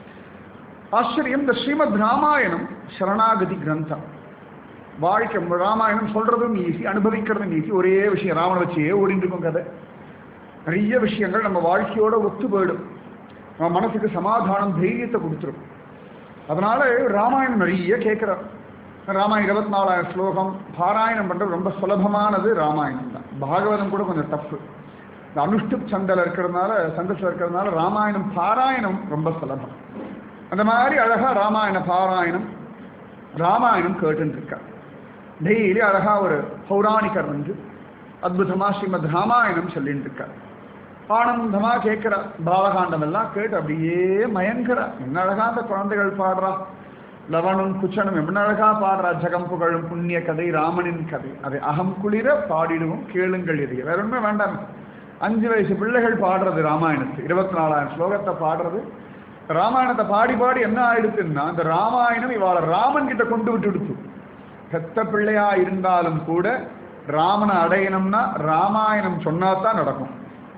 ஆச்சரியம் இந்த ஸ்ரீமத் ராமாயணம் சரணாகதி கிரந்தம் வாழ்க்கை ராமாயணம் சொல்றதும் ஈஸி அனுபவிக்கிறதும் ஈஸி ஒரே விஷயம் ராமனை வச்சே ஓடிட்டு இருக்கும் கதை நிறைய விஷயங்கள் நம்ம வாழ்க்கையோட ஒத்து போயிடும் நம்ம மனசுக்கு சமாதானம் தைரியத்தை கொடுத்துரும் அதனால ராமாயணம் நிறைய கேட்குறோம் ராமாயணம் இருபத்தி நாலாயிரம் ஸ்லோகம் பாராயணம் பண்ணுறது ரொம்ப சுலபமானது ராமாயணம் தான் பாகவதம் கூட கொஞ்சம் டஃப்பு இந்த அனுஷ்டுப் சந்தல் இருக்கிறதுனால சந்தஸில் இருக்கிறதுனால ராமாயணம் பாராயணம் ரொம்ப சுலபம் அந்த மாதிரி அழகா ராமாயண பாராயணம் ராமாயணம் கேட்டுன்னு இருக்கா டெய்லி அழகா ஒரு பௌராணிகர் வந்து அற்புதமா ஸ்ரீமத் ராமாயணம் சொல்லிட்டு இருக்கார் ஆனந்தமா கேட்கிறா பாலகாண்டம் எல்லாம் கேட்டு அப்படியே மயங்குறா என்ன அழகா அந்த குழந்தைகள் பாடுறா லவனும் குச்சனும் என்ன அழகா பாடுறா ஜெகம் புகழும் புண்ணிய கதை ராமனின் கதை அதை அகம் குளிர பாடிடுவோம் கேளுங்கள் இதை வேற ஒன்றுமே வேண்டாம் அஞ்சு வயசு பிள்ளைகள் பாடுறது ராமாயணத்தை இருபத்தி நாலாயிரம் ஸ்லோகத்தை பாடுறது ராமாயணத்தை பாடி பாடி என்ன ஆயிடுச்சுன்னா அந்த ராமாயணம் இவாள ராமன் கிட்ட கொண்டு விட்டு விடுத்து பெத்த பிள்ளையா இருந்தாலும் கூட ராமனை அடையணும்னா ராமாயணம் சொன்னா தான் நடக்கும்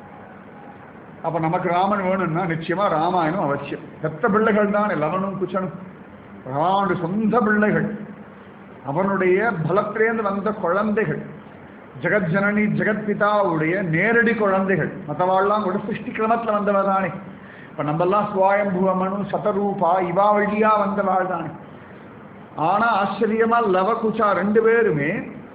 அப்ப நமக்கு ராமன் வேணும்னா நிச்சயமா ராமாயணம் அவசியம் பெத்த பிள்ளைகள் தான் லவனும் குச்சனும் ராவனுடைய சொந்த பிள்ளைகள் அவனுடைய பலத்திலேந்து வந்த குழந்தைகள் ஜெகஜனனி ஜெகத்பிதாவுடைய நேரடி குழந்தைகள் மற்றவாள்லாம் கூட சிருஷ்டி கிரமத்தில் வந்தவ தானே இப்ப நம்மெல்லாம் சுவாயம்புவ மனு சதரூபா இவா வழியா வந்தவாள் தானே ஆனா ஆச்சரியமா லவகுச்சா ரெண்டு பேருமே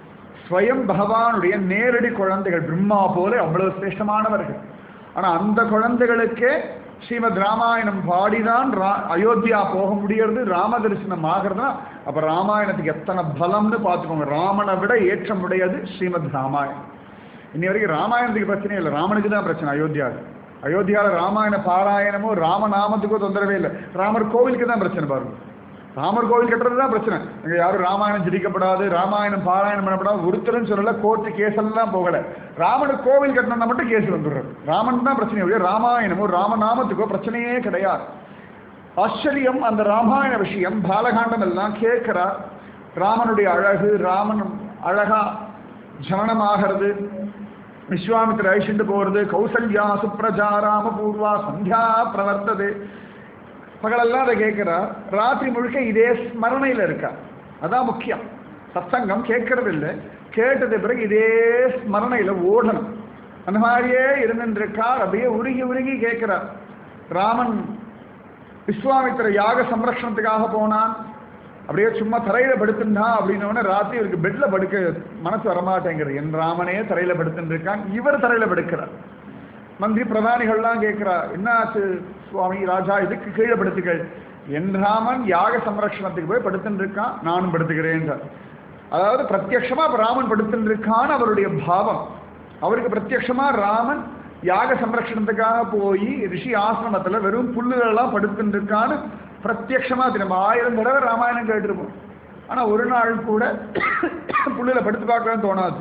ஸ்வயம் பகவானுடைய நேரடி குழந்தைகள் பிரம்மா போல அவ்வளவு சிரேஷ்டமானவர்கள் ஆனா அந்த குழந்தைகளுக்கே ஸ்ரீமத் ராமாயணம் பாடிதான் ரா- அயோத்தியா போக முடியறது ராம தரிசனம் ஆகிறதுனா அப்ப ராமாயணத்துக்கு எத்தனை பலம்னு பார்த்துக்கோங்க ராமனை விட ஏற்றம் உடையது ஸ்ரீமத் ராமாயணம் இன்னி வரைக்கும் ராமாயணத்துக்கு பிரச்சனை இல்லை ராமனுக்கு தான் பிரச்சனை அயோத்தியாவில் அயோத்தியாவில் ராமாயண பாராயணமோ ராமநாமத்துக்கோ தொந்தரவே இல்லை ராமர் கோவிலுக்கு தான் பிரச்சனை பாருங்க ராமர் கோவில் கட்டுறது தான் பிரச்சனை இங்கே யாரும் ராமாயணம் ஜிடிக்கப்படாது ராமாயணம் பாராயணம் பண்ணப்படாது ஒருத்தரும் சொல்லல கோர்ட்டு கேஸ் எல்லாம் போகல ராமனுக்கு கோவில் கட்டணும்னா மட்டும் கேஸ் வந்துடுறது ராமன் தான் பிரச்சனை ஒழிய ராமாயணமோ ராமநாமத்துக்கோ பிரச்சனையே கிடையாது ஆச்சரியம் அந்த ராமாயண விஷயம் பாலகாண்டம் எல்லாம் கேட்கிறார் ராமனுடைய அழகு ராமன் அழகா ஜனனமாகிறது விஸ்வாமித்திர அழிச்சுட்டு போறது கௌசல்யா சுப்ரஜா ராம பூர்வா சந்தியா பிரவர்த்தது பகலெல்லாம் அதை கேட்கிறார் ராத்திரி முழுக்க இதே ஸ்மரணையில் இருக்கா அதான் முக்கியம் சத்சங்கம் கேட்கறது இல்லை கேட்டது பிறகு இதே ஸ்மரணையில் ஓடணும் அந்த மாதிரியே இருந்துருக்கார் அப்படியே உருகி உருகி கேட்கிறார் ராமன் விஸ்வாமித்திர யாக சம்ரக்ஷணத்துக்காக போனான் அப்படியே சும்மா தரையில படுத்துனா அப்படின்னோடனே ராத்திரி இவருக்கு பெட்ல படுக்க மனசு வரமாட்டேங்கிறது என் ராமனே தரையில படுத்துட்டு இருக்கான் இவர் தரையில படுக்கிறார் மந்திரி பிரதானிகள்லாம் கேட்கிறார் என்னாச்சு சுவாமி ராஜா இதுக்கு கீழே படுத்துக்கள் என் ராமன் யாக சம்ரக்ஷணத்துக்கு போய் படுத்துட்டு இருக்கான் நானும் படுத்துக்கிறேன் அதாவது பிரத்யக்ஷமா இப்ப ராமன் படுத்துட்டு இருக்கான்னு அவருடைய பாவம் அவருக்கு பிரத்யக்ஷமா ராமன் யாக சம்ரக்ஷணத்துக்காக போய் ரிஷி ஆசிரமத்துல வெறும் புல்லுகளெல்லாம் படுத்துட்டு இருக்கான்னு பிரத்யக்ஷமா தெரியும் ஆயிரம் தடவை ராமாயணம் கேட்டிருப்போம் ஆனா ஒரு நாள் கூட புல்லுல படுத்து பார்க்கலாம்னு தோணாது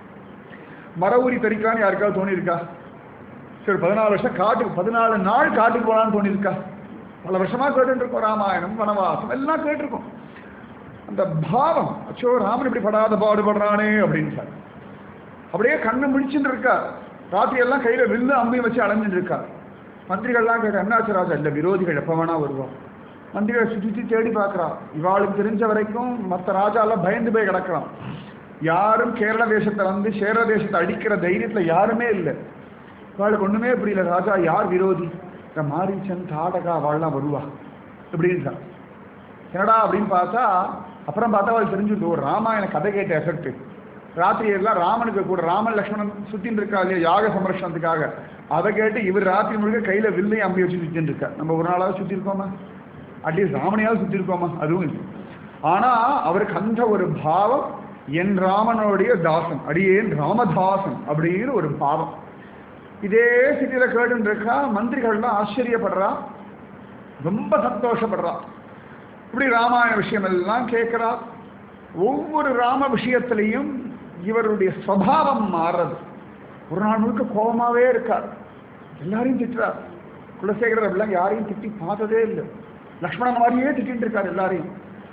மர ஊறி தரிக்கலான்னு யாருக்காவது தோணியிருக்கா சரி பதினாலு வருஷம் காட்டுக்கு பதினாலு நாள் காட்டுக்கு போகலான்னு தோணியிருக்கா பல வருஷமா கேட்டுட்டு இருக்கோம் ராமாயணம் வனவாசம் எல்லாம் கேட்டிருக்கோம் அந்த பாவம் அச்சோ ராமன் இப்படி படாத பாடுபடுறானே அப்படின்னு சார் அப்படியே கண்ணு முடிச்சுட்டு இருக்கா ராத்திரி எல்லாம் கையில வில்லு அம்பையும் வச்சு அலைஞ்சிட்டு இருக்கா மந்திரிகள்லாம் கேட்க என்னாச்சு ராஜா இல்லை விரோதிகள் எப்போ வேணா வருவோம் மந்திரிகளை சுற்றி சுற்றி தேடி பார்க்கறா இவாளுக்கு தெரிஞ்ச வரைக்கும் மற்ற ராஜாலாம் பயந்து போய் கிடக்கிறான் யாரும் கேரள தேசத்தை வந்து சேர தேசத்தை அடிக்கிற தைரியத்துல யாருமே இல்லை இவாளுக்கு ஒண்ணுமே புரியல ராஜா யார் விரோதி இந்த மாரீச்சன் தாடகா அவள்லாம் வருவா இப்படின்றா என்னடா அப்படின்னு பார்த்தா அப்புறம் பார்த்தா அவள் தெரிஞ்சுது ஒரு ராமாயண கதை கேட்ட எஃபெக்ட் ராத்திரி எல்லாம் ராமனுக்கு கூட ராமன் லக்ஷ்மணன் சுத்தின்னு இருக்கா இல்லையா யாக சம்ரக்ஷணத்துக்காக அதை கேட்டு இவர் ராத்திரி முழுக்க கையில வில்லையும் அம்பி வச்சு சுத்தின்னு இருக்கா நம்ம ஒரு நாளாவது சுத்தி இருக்கோமா அட்லீஸ்ட் ராமனையாவது சுத்தி இருக்கோமா அதுவும் இல்லை ஆனா அவருக்கு அந்த ஒரு பாவம் என் ராமனுடைய தாசன் அடியேன் ராமதாசன் அப்படின்னு ஒரு பாவம் இதே சிட்டியில கேட்டுன்னு இருக்கா மந்திரிகள்லாம் ஆச்சரியப்படுறா ரொம்ப சந்தோஷப்படுறா இப்படி ராமாயண விஷயம் எல்லாம் கேட்கிறா ஒவ்வொரு ராம விஷயத்திலையும் இவருடைய சுவாவம் மாறுறது ஒரு நாள் முழுக்க கோபமாவே இருக்கார் எல்லாரையும் திட்டுறார் குலசேகரர் அப்படிலாம் யாரையும் திட்டி பார்த்ததே இல்லை லக்ஷ்மணன் மாதிரியே திட்டிட்டு இருக்கார் எல்லாரையும்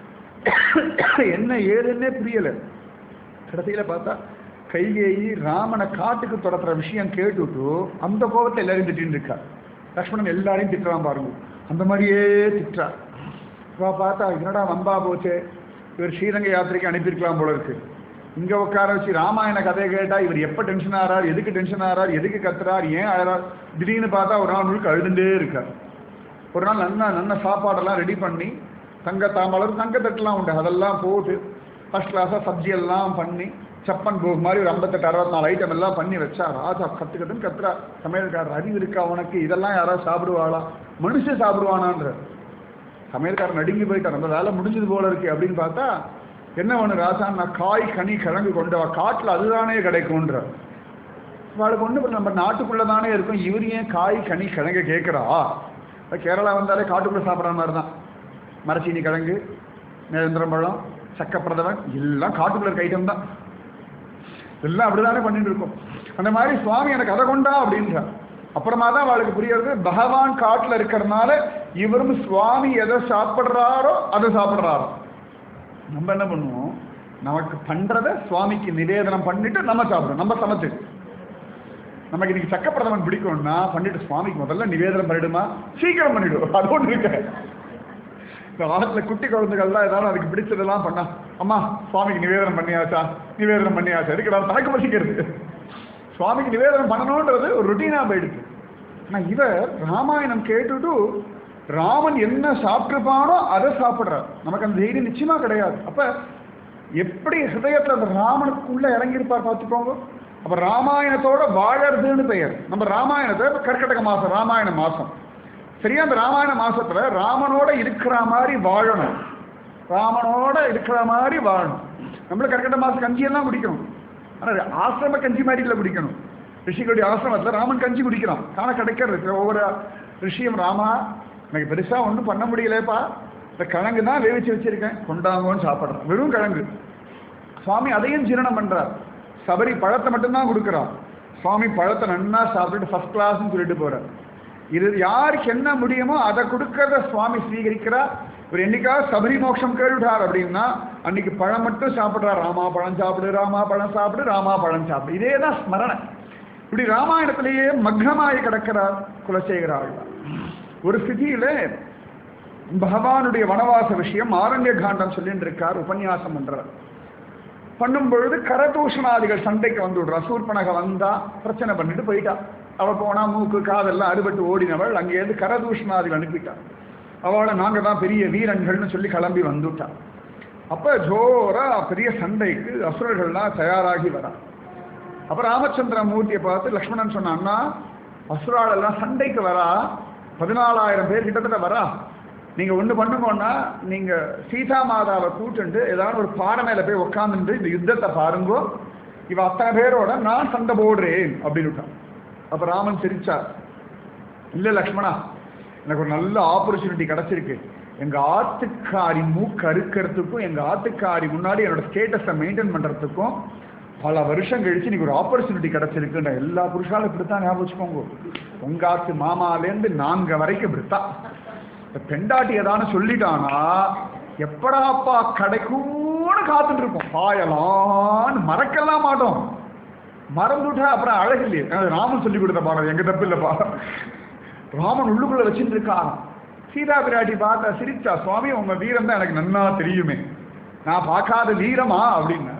என்ன ஏதுன்னே புரியல கடைசியில பார்த்தா கைகேயி ராமனை காட்டுக்கு துரத்துற விஷயம் கேட்டுட்டு அந்த கோபத்தை எல்லாரையும் திட்டின்னு இருக்கார் லக்ஷ்மணன் எல்லாரையும் திட்டுறான் பாருங்க அந்த மாதிரியே திட்டுறார் இவ பார்த்தா என்னடா வம்பா போச்சே இவர் ஸ்ரீரங்க யாத்திரைக்கு அனுப்பியிருக்கலாம் போல இருக்கு இங்க உட்கார வச்சு ராமாயண கதையை கேட்டா இவர் எப்ப டென்ஷன் ஆறார் எதுக்கு டென்ஷன் ஆறார் எதுக்கு கத்துறார் ஏன் அழறார் திடீர்னு பார்த்தா ஒரு நாள் முழுக்க அழுதுண்டே இருக்கார் ஒரு நாள் நல்ல நல்ல சாப்பாடெல்லாம் ரெடி பண்ணி தங்க தாம்பலம் தங்க தட்டுலாம் உண்டு அதெல்லாம் போட்டு ஃபர்ஸ்ட் கிளாஸாக சப்ஜி எல்லாம் பண்ணி சப்பன் போக் மாதிரி ஒரு ஐம்பத்தெட்டு அறுபத்தி நாலு ஐட்டம் எல்லாம் பண்ணி வச்சா ராஜா கத்துக்கட்டுன்னு கத்துறா சமையல்காரர் அறிவு இருக்கா உனக்கு இதெல்லாம் யாராவது சாப்பிடுவாளா மனுஷன் சாப்பிடுவானான்ற சமையல்காரர் நடுங்கி போயிட்டார் அந்த வேலை முடிஞ்சது போல இருக்கு அப்படின்னு பார்த்தா என்ன ஒன்று ராஜா நான் காய் கனி கிழங்கு கொண்டு வா காட்டில் அதுதானே கிடைக்கும்ன்ற அவளுக்கு ஒன்று நம்ம நாட்டுக்குள்ளே தானே இருக்கும் இவர் ஏன் காய் கனி கிழங்கு கேட்குறா கேரளா வந்தாலே காட்டுக்குள்ளே சாப்பிட்ற மாதிரி தான் மரச்சீனி கிழங்கு நேந்திரம்பழம் சக்கப்பிரதவன் எல்லாம் காட்டுக்குள்ள இருக்க ஐட்டம் தான் எல்லாம் அப்படிதானே பண்ணிட்டு இருக்கோம் அந்த மாதிரி சுவாமி எனக்கு அதை கொண்டா அப்படின்றார் அப்புறமா தான் அவளுக்கு புரியறது பகவான் காட்டுல இருக்கிறதுனால இவரும் சுவாமி எதை சாப்பிட்றாரோ அதை சாப்பிட்றாரோ நம்ம என்ன பண்ணுவோம் நமக்கு பண்றத சுவாமிக்கு நிவேதனம் பண்ணிட்டு நம்ம சாப்பிடுறோம் நம்ம சமைச்சு நமக்கு இன்னைக்கு சக்கப்பிரதமன் பிடிக்கும்னா பண்ணிட்டு சுவாமிக்கு முதல்ல நிவேதனம் பண்ணிடுமா சீக்கிரம் பண்ணிடுவோம் அது ஒன்று இருக்கு இந்த வாரத்துல குட்டி குழந்தைகள்லாம் ஏதாவது அதுக்கு பிடிச்சதெல்லாம் பண்ணா அம்மா சுவாமிக்கு நிவேதனம் பண்ணியாச்சா நிவேதனம் பண்ணியாச்சா எதுக்கு நான் தனக்கு வசிக்கிறது சுவாமிக்கு நிவேதனம் பண்ணணுன்றது ஒரு ருட்டீனா போயிடுச்சு ஆனா இவர் ராமாயணம் கேட்டுட்டு ராமன் என்ன சாப்பிட்டுருப்பானோ அதை சாப்பிடுறார் நமக்கு அந்த தைரியம் நிச்சயமா கிடையாது அப்ப எப்படி ஹிருதயத்துல அந்த ராமனுக்குள்ள இறங்கியிருப்பார் பார்த்துக்கோங்க அப்ப ராமாயணத்தோட வாழறதுன்னு பெயர் நம்ம ராமாயணத்தை இப்ப கர்க்கடக மாசம் ராமாயண மாசம் சரியா அந்த ராமாயண மாசத்துல ராமனோட இருக்கிற மாதிரி வாழணும் ராமனோட இருக்கிற மாதிரி வாழணும் நம்மளும் கர்க்கடக மாசம் கஞ்சி எல்லாம் குடிக்கணும் ஆனா ஆசிரம கஞ்சி மாதிரி இல்லை குடிக்கணும் ரிஷிகளுடைய ஆசிரமத்துல ராமன் கஞ்சி குடிக்கிறான் காண கிடைக்கிறது ஒவ்வொரு ரிஷியும் ராமா எனக்கு பெருசா ஒன்றும் பண்ண முடியலப்பா இந்த கிழங்கு தான் வேவிச்சு வச்சிருக்கேன் கொண்டாங்கன்னு சாப்பிட்றேன் வெறும் கிழங்கு சுவாமி அதையும் ஜீரணம் பண்றார் சபரி பழத்தை மட்டும்தான் கொடுக்குறார் சுவாமி பழத்தை நன்னா சாப்பிட்டுட்டு ஃபர்ஸ்ட் கிளாஸ்னு சொல்லிட்டு போறார் இது யாருக்கு என்ன முடியுமோ அதை கொடுக்கறத சுவாமி ஸ்வீகரிக்கிறார் ஒரு என்னைக்காவது சபரி மோட்சம் கேள்விட்டார் அப்படின்னா அன்னைக்கு பழம் மட்டும் சாப்பிடுறார் ராமா பழம் சாப்பிடு ராமா பழம் சாப்பிடு ராமா பழம் சாப்பிடு இதே தான் ஸ்மரணை இப்படி ராமாயணத்திலேயே மக்னமாய் கிடக்கிறார் குலசேகர ஆழ்வார் ஒரு ஸ்திதியில பகவானுடைய வனவாச விஷயம் ஆரண்ய காண்டம் சொல்லிட்டு இருக்கார் உபன்யாசம் பண்றார் பண்ணும் பொழுது கரதூஷணாதிகள் சண்டைக்கு வந்து விடுறா சூர்பனக வந்தா பிரச்சனை பண்ணிட்டு போயிட்டா அவ போனா மூக்கு காதெல்லாம் அறுபட்டு ஓடினவள் அங்கேருந்து கரதூஷணாதிகள் அனுப்பிட்டா அவளை நாங்க தான் பெரிய வீரன்கள்னு சொல்லி கிளம்பி வந்துட்டா அப்ப ஜோரா பெரிய சண்டைக்கு அசுரர்கள்லாம் தயாராகி வரா அப்ப ராமச்சந்திர மூர்த்தியை பார்த்து லக்ஷ்மணன் சொன்னான்னா அசுராள் எல்லாம் சண்டைக்கு வரா பதினாலாயிரம் பேர் கிட்டத்தட்ட வரா நீங்க ஒண்ணு பண்ணுங்கன்னா நீங்க சீதா மாதாவை கூட்டுண்டு ஏதாவது ஒரு பாறை மேல போய் உட்காந்துட்டு இந்த யுத்தத்தை பாருங்கோ இவ அத்தனை பேரோட நான் சண்டை போடுறேன் அப்படின்னு விட்டான் அப்ப ராமன் சிரிச்சார் இல்ல லக்ஷ்மணா எனக்கு ஒரு நல்ல ஆப்பர்ச்சுனிட்டி கிடைச்சிருக்கு எங்க ஆத்துக்காரி மூக்கு அறுக்கிறதுக்கும் எங்க ஆத்துக்காரி முன்னாடி என்னோட ஸ்டேட்டஸை மெயின்டைன் பண்றதுக்கும் பல வருஷம் கழிச்சு நீங்க ஒரு ஆப்பர்ச்சுனிட்டி கிடைச்சிருக்குன்ற எல்லா புருஷாலும் இப்படித்தான் ஞாபகம் வச்சுக்கோங்க உங்க ஆத்து மாமாலேருந்து நாங்க வரைக்கும் இப்படித்தான் இந்த பெண்டாட்டி ஏதானு சொல்லிட்டானா எப்படாப்பா கிடைக்கும்னு காத்துட்டு இருப்போம் பாயலான்னு மறக்கலாம் மாட்டோம் மறந்துட்டா அப்புறம் அழகு இல்லையே அது ராமன் சொல்லி கொடுத்த பாடம் எங்க தப்பு இல்லப்பா ராமன் உள்ளுக்குள்ள வச்சுட்டு இருக்கான் சீதா பிராட்டி பார்த்தா சிரிச்சா சுவாமி உங்க வீரம் தான் எனக்கு நன்னா தெரியுமே நான் பார்க்காத வீரமா அப்படின்னா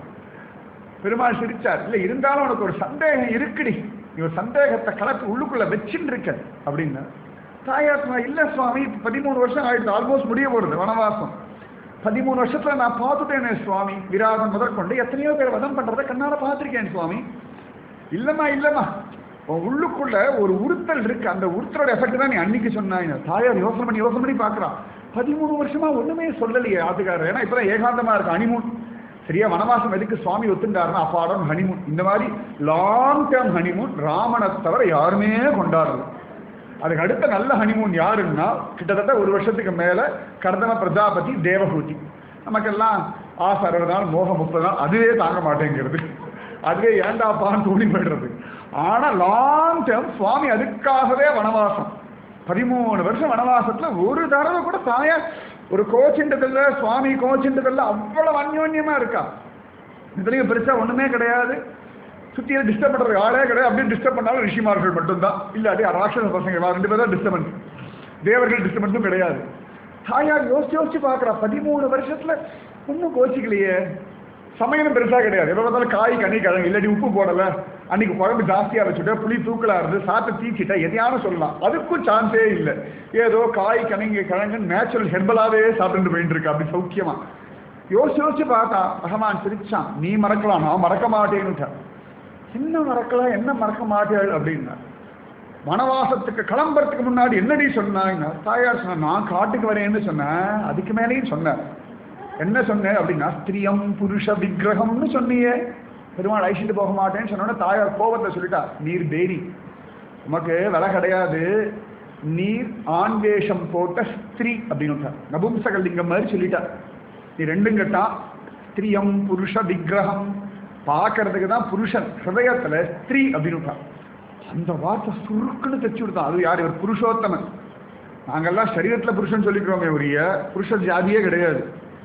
பெருமாள் சிரிச்சார் இல்ல இருந்தாலும் உனக்கு ஒரு சந்தேகம் இருக்குடி நீ ஒரு சந்தேகத்தை கலப்பி உள்ளுக்குள்ள வச்சுட்டு இருக்க அப்படின்னா தாயார் சொன்னா இல்ல சுவாமி இப்ப பதிமூணு வருஷம் ஆயிடுச்சு ஆல்மோஸ்ட் முடிய போறது வனவாசம் பதிமூணு வருஷத்துல நான் பார்த்துட்டேனே சுவாமி விராதம் முதற்கொண்டு எத்தனையோ பேர் வதம் பண்றதை கண்ணால பார்த்திருக்கேன் சுவாமி இல்லம்மா இல்லம்மா உன் உள்ளுக்குள்ள ஒரு உறுத்தல் இருக்கு அந்த உறுத்தலோட எஃபெக்ட் தான் நீ அன்னைக்கு சொன்னாங்க தாயார் யோசனை பண்ணி யோசனை பண்ணி பார்க்கறான் பதிமூணு வருஷமா ஒண்ணுமே சொல்லலையே ஆத்துக்காரர் ஏன்னா இப்பதான் ஏகாந்தமா இருக்கு ஹனிமூன் சரியா வனவாசம் எதுக்கு சுவாமி ஒத்துண்டாருன்னா அப்பாடம் ஹனிமூன் இந்த மாதிரி லாங் டேர்ம் ஹனிமூன் ராமனை தவிர யாருமே கொண்டாடல அதுக்கு அடுத்த நல்ல ஹனிமூன் யாருன்னா கிட்டத்தட்ட ஒரு வருஷத்துக்கு மேல கர்தம பிரஜாபதி தேவஹூதி நமக்கெல்லாம் ஆசை அறுபது நாள் மோகம் முப்பது நாள் அதுவே தாங்க மாட்டேங்கிறது அதுவே ஏண்டாப்பான்னு தோணி போயிடுறது ஆனா லாங் டேர்ம் சுவாமி அதுக்காகவே வனவாசம் பதிமூணு வருஷம் வனவாசத்துல ஒரு தடவை கூட தாயார் ஒரு கோச்சின்றதில்ல சுவாமி கோச்சின்றதில்ல அவ்வளவு அந்யோன்யமா இருக்கா இதுலயும் பெருசா ஒண்ணுமே கிடையாது சுத்தியில டிஸ்டர்ப் பண்றது ஆளே கிடையாது அப்படியே டிஸ்டர்ப் பண்ணாலும் ரிஷிமார்கள் மட்டும்தான் இல்லாட்டி ராட்சச பசங்க இவா ரெண்டு பேரும் தான் டிஸ்டர்பன்ஸ் தேவர்கள் டிஸ்டர்பன்ஸும் கிடையாது தாயார் யோசிச்சு யோசிச்சு பார்க்கறா பதிமூணு வருஷத்துல ஒன்றும் கோச்சிக்கலையே சமையலும் பெருசா கிடையாது எப்ப பார்த்தாலும் காய் கனி கிழங்கு இல்லாட்டி உப்பு போடல அன்னைக்கு குழம்பு ஜாஸ்தியா வச்சுட்டா புளி தூக்கலா இருந்து சாப்பிட்டு தீச்சிட்டா எதையான சொல்லலாம் அதுக்கும் சான்ஸே இல்லை ஏதோ காய் கனிங்க கிழங்கு நேச்சுரல் ஹெர்பலாவே சாப்பிட்டு போயிட்டு இருக்கா அப்படி சௌக்கியமா யோசிச்சு யோசிச்சு பார்த்தா பகவான் சிரிச்சான் நீ மறக்கலாம் நான் மறக்க மாட்டேன்னுட்டேன் என்ன மறக்கலாம் என்ன மறக்க மாட்டேள் அப்படின்னா வனவாசத்துக்கு கிளம்புறதுக்கு முன்னாடி என்னடி சொன்னாங்க தாயார் சொன்ன நான் காட்டுக்கு வரேன்னு சொன்னேன் அதுக்கு மேலேயும் சொன்னேன் என்ன சொன்னேன் அப்படின்னா ஸ்திரியம் புருஷ விக்கிரகம்னு சொன்னியே பெருமாள் அழிச்சிட்டு போக மாட்டேன்னு சொன்னோட தாயார் கோபத்தை சொல்லிட்டா நீர் பேரி உமக்கு விலை கிடையாது நீர் ஆண் வேஷம் போட்ட ஸ்திரீ அப்படின்னு நபும்சக லிங்கம் மாதிரி சொல்லிட்டா நீ ரெண்டும் கேட்டா ஸ்திரியம் புருஷ விக்கிரகம் பார்க்கறதுக்கு தான் புருஷன் ஹிருதயத்துல ஸ்திரீ அப்படின்னு அந்த வார்த்தை சுருக்குன்னு தைச்சு விடுத்தான் அது யார் இவர் புருஷோத்தமன் நாங்கெல்லாம் சரீரத்துல புருஷன் சொல்லிக்கிறோமே உரிய புருஷ ஜாதியே கிடையாது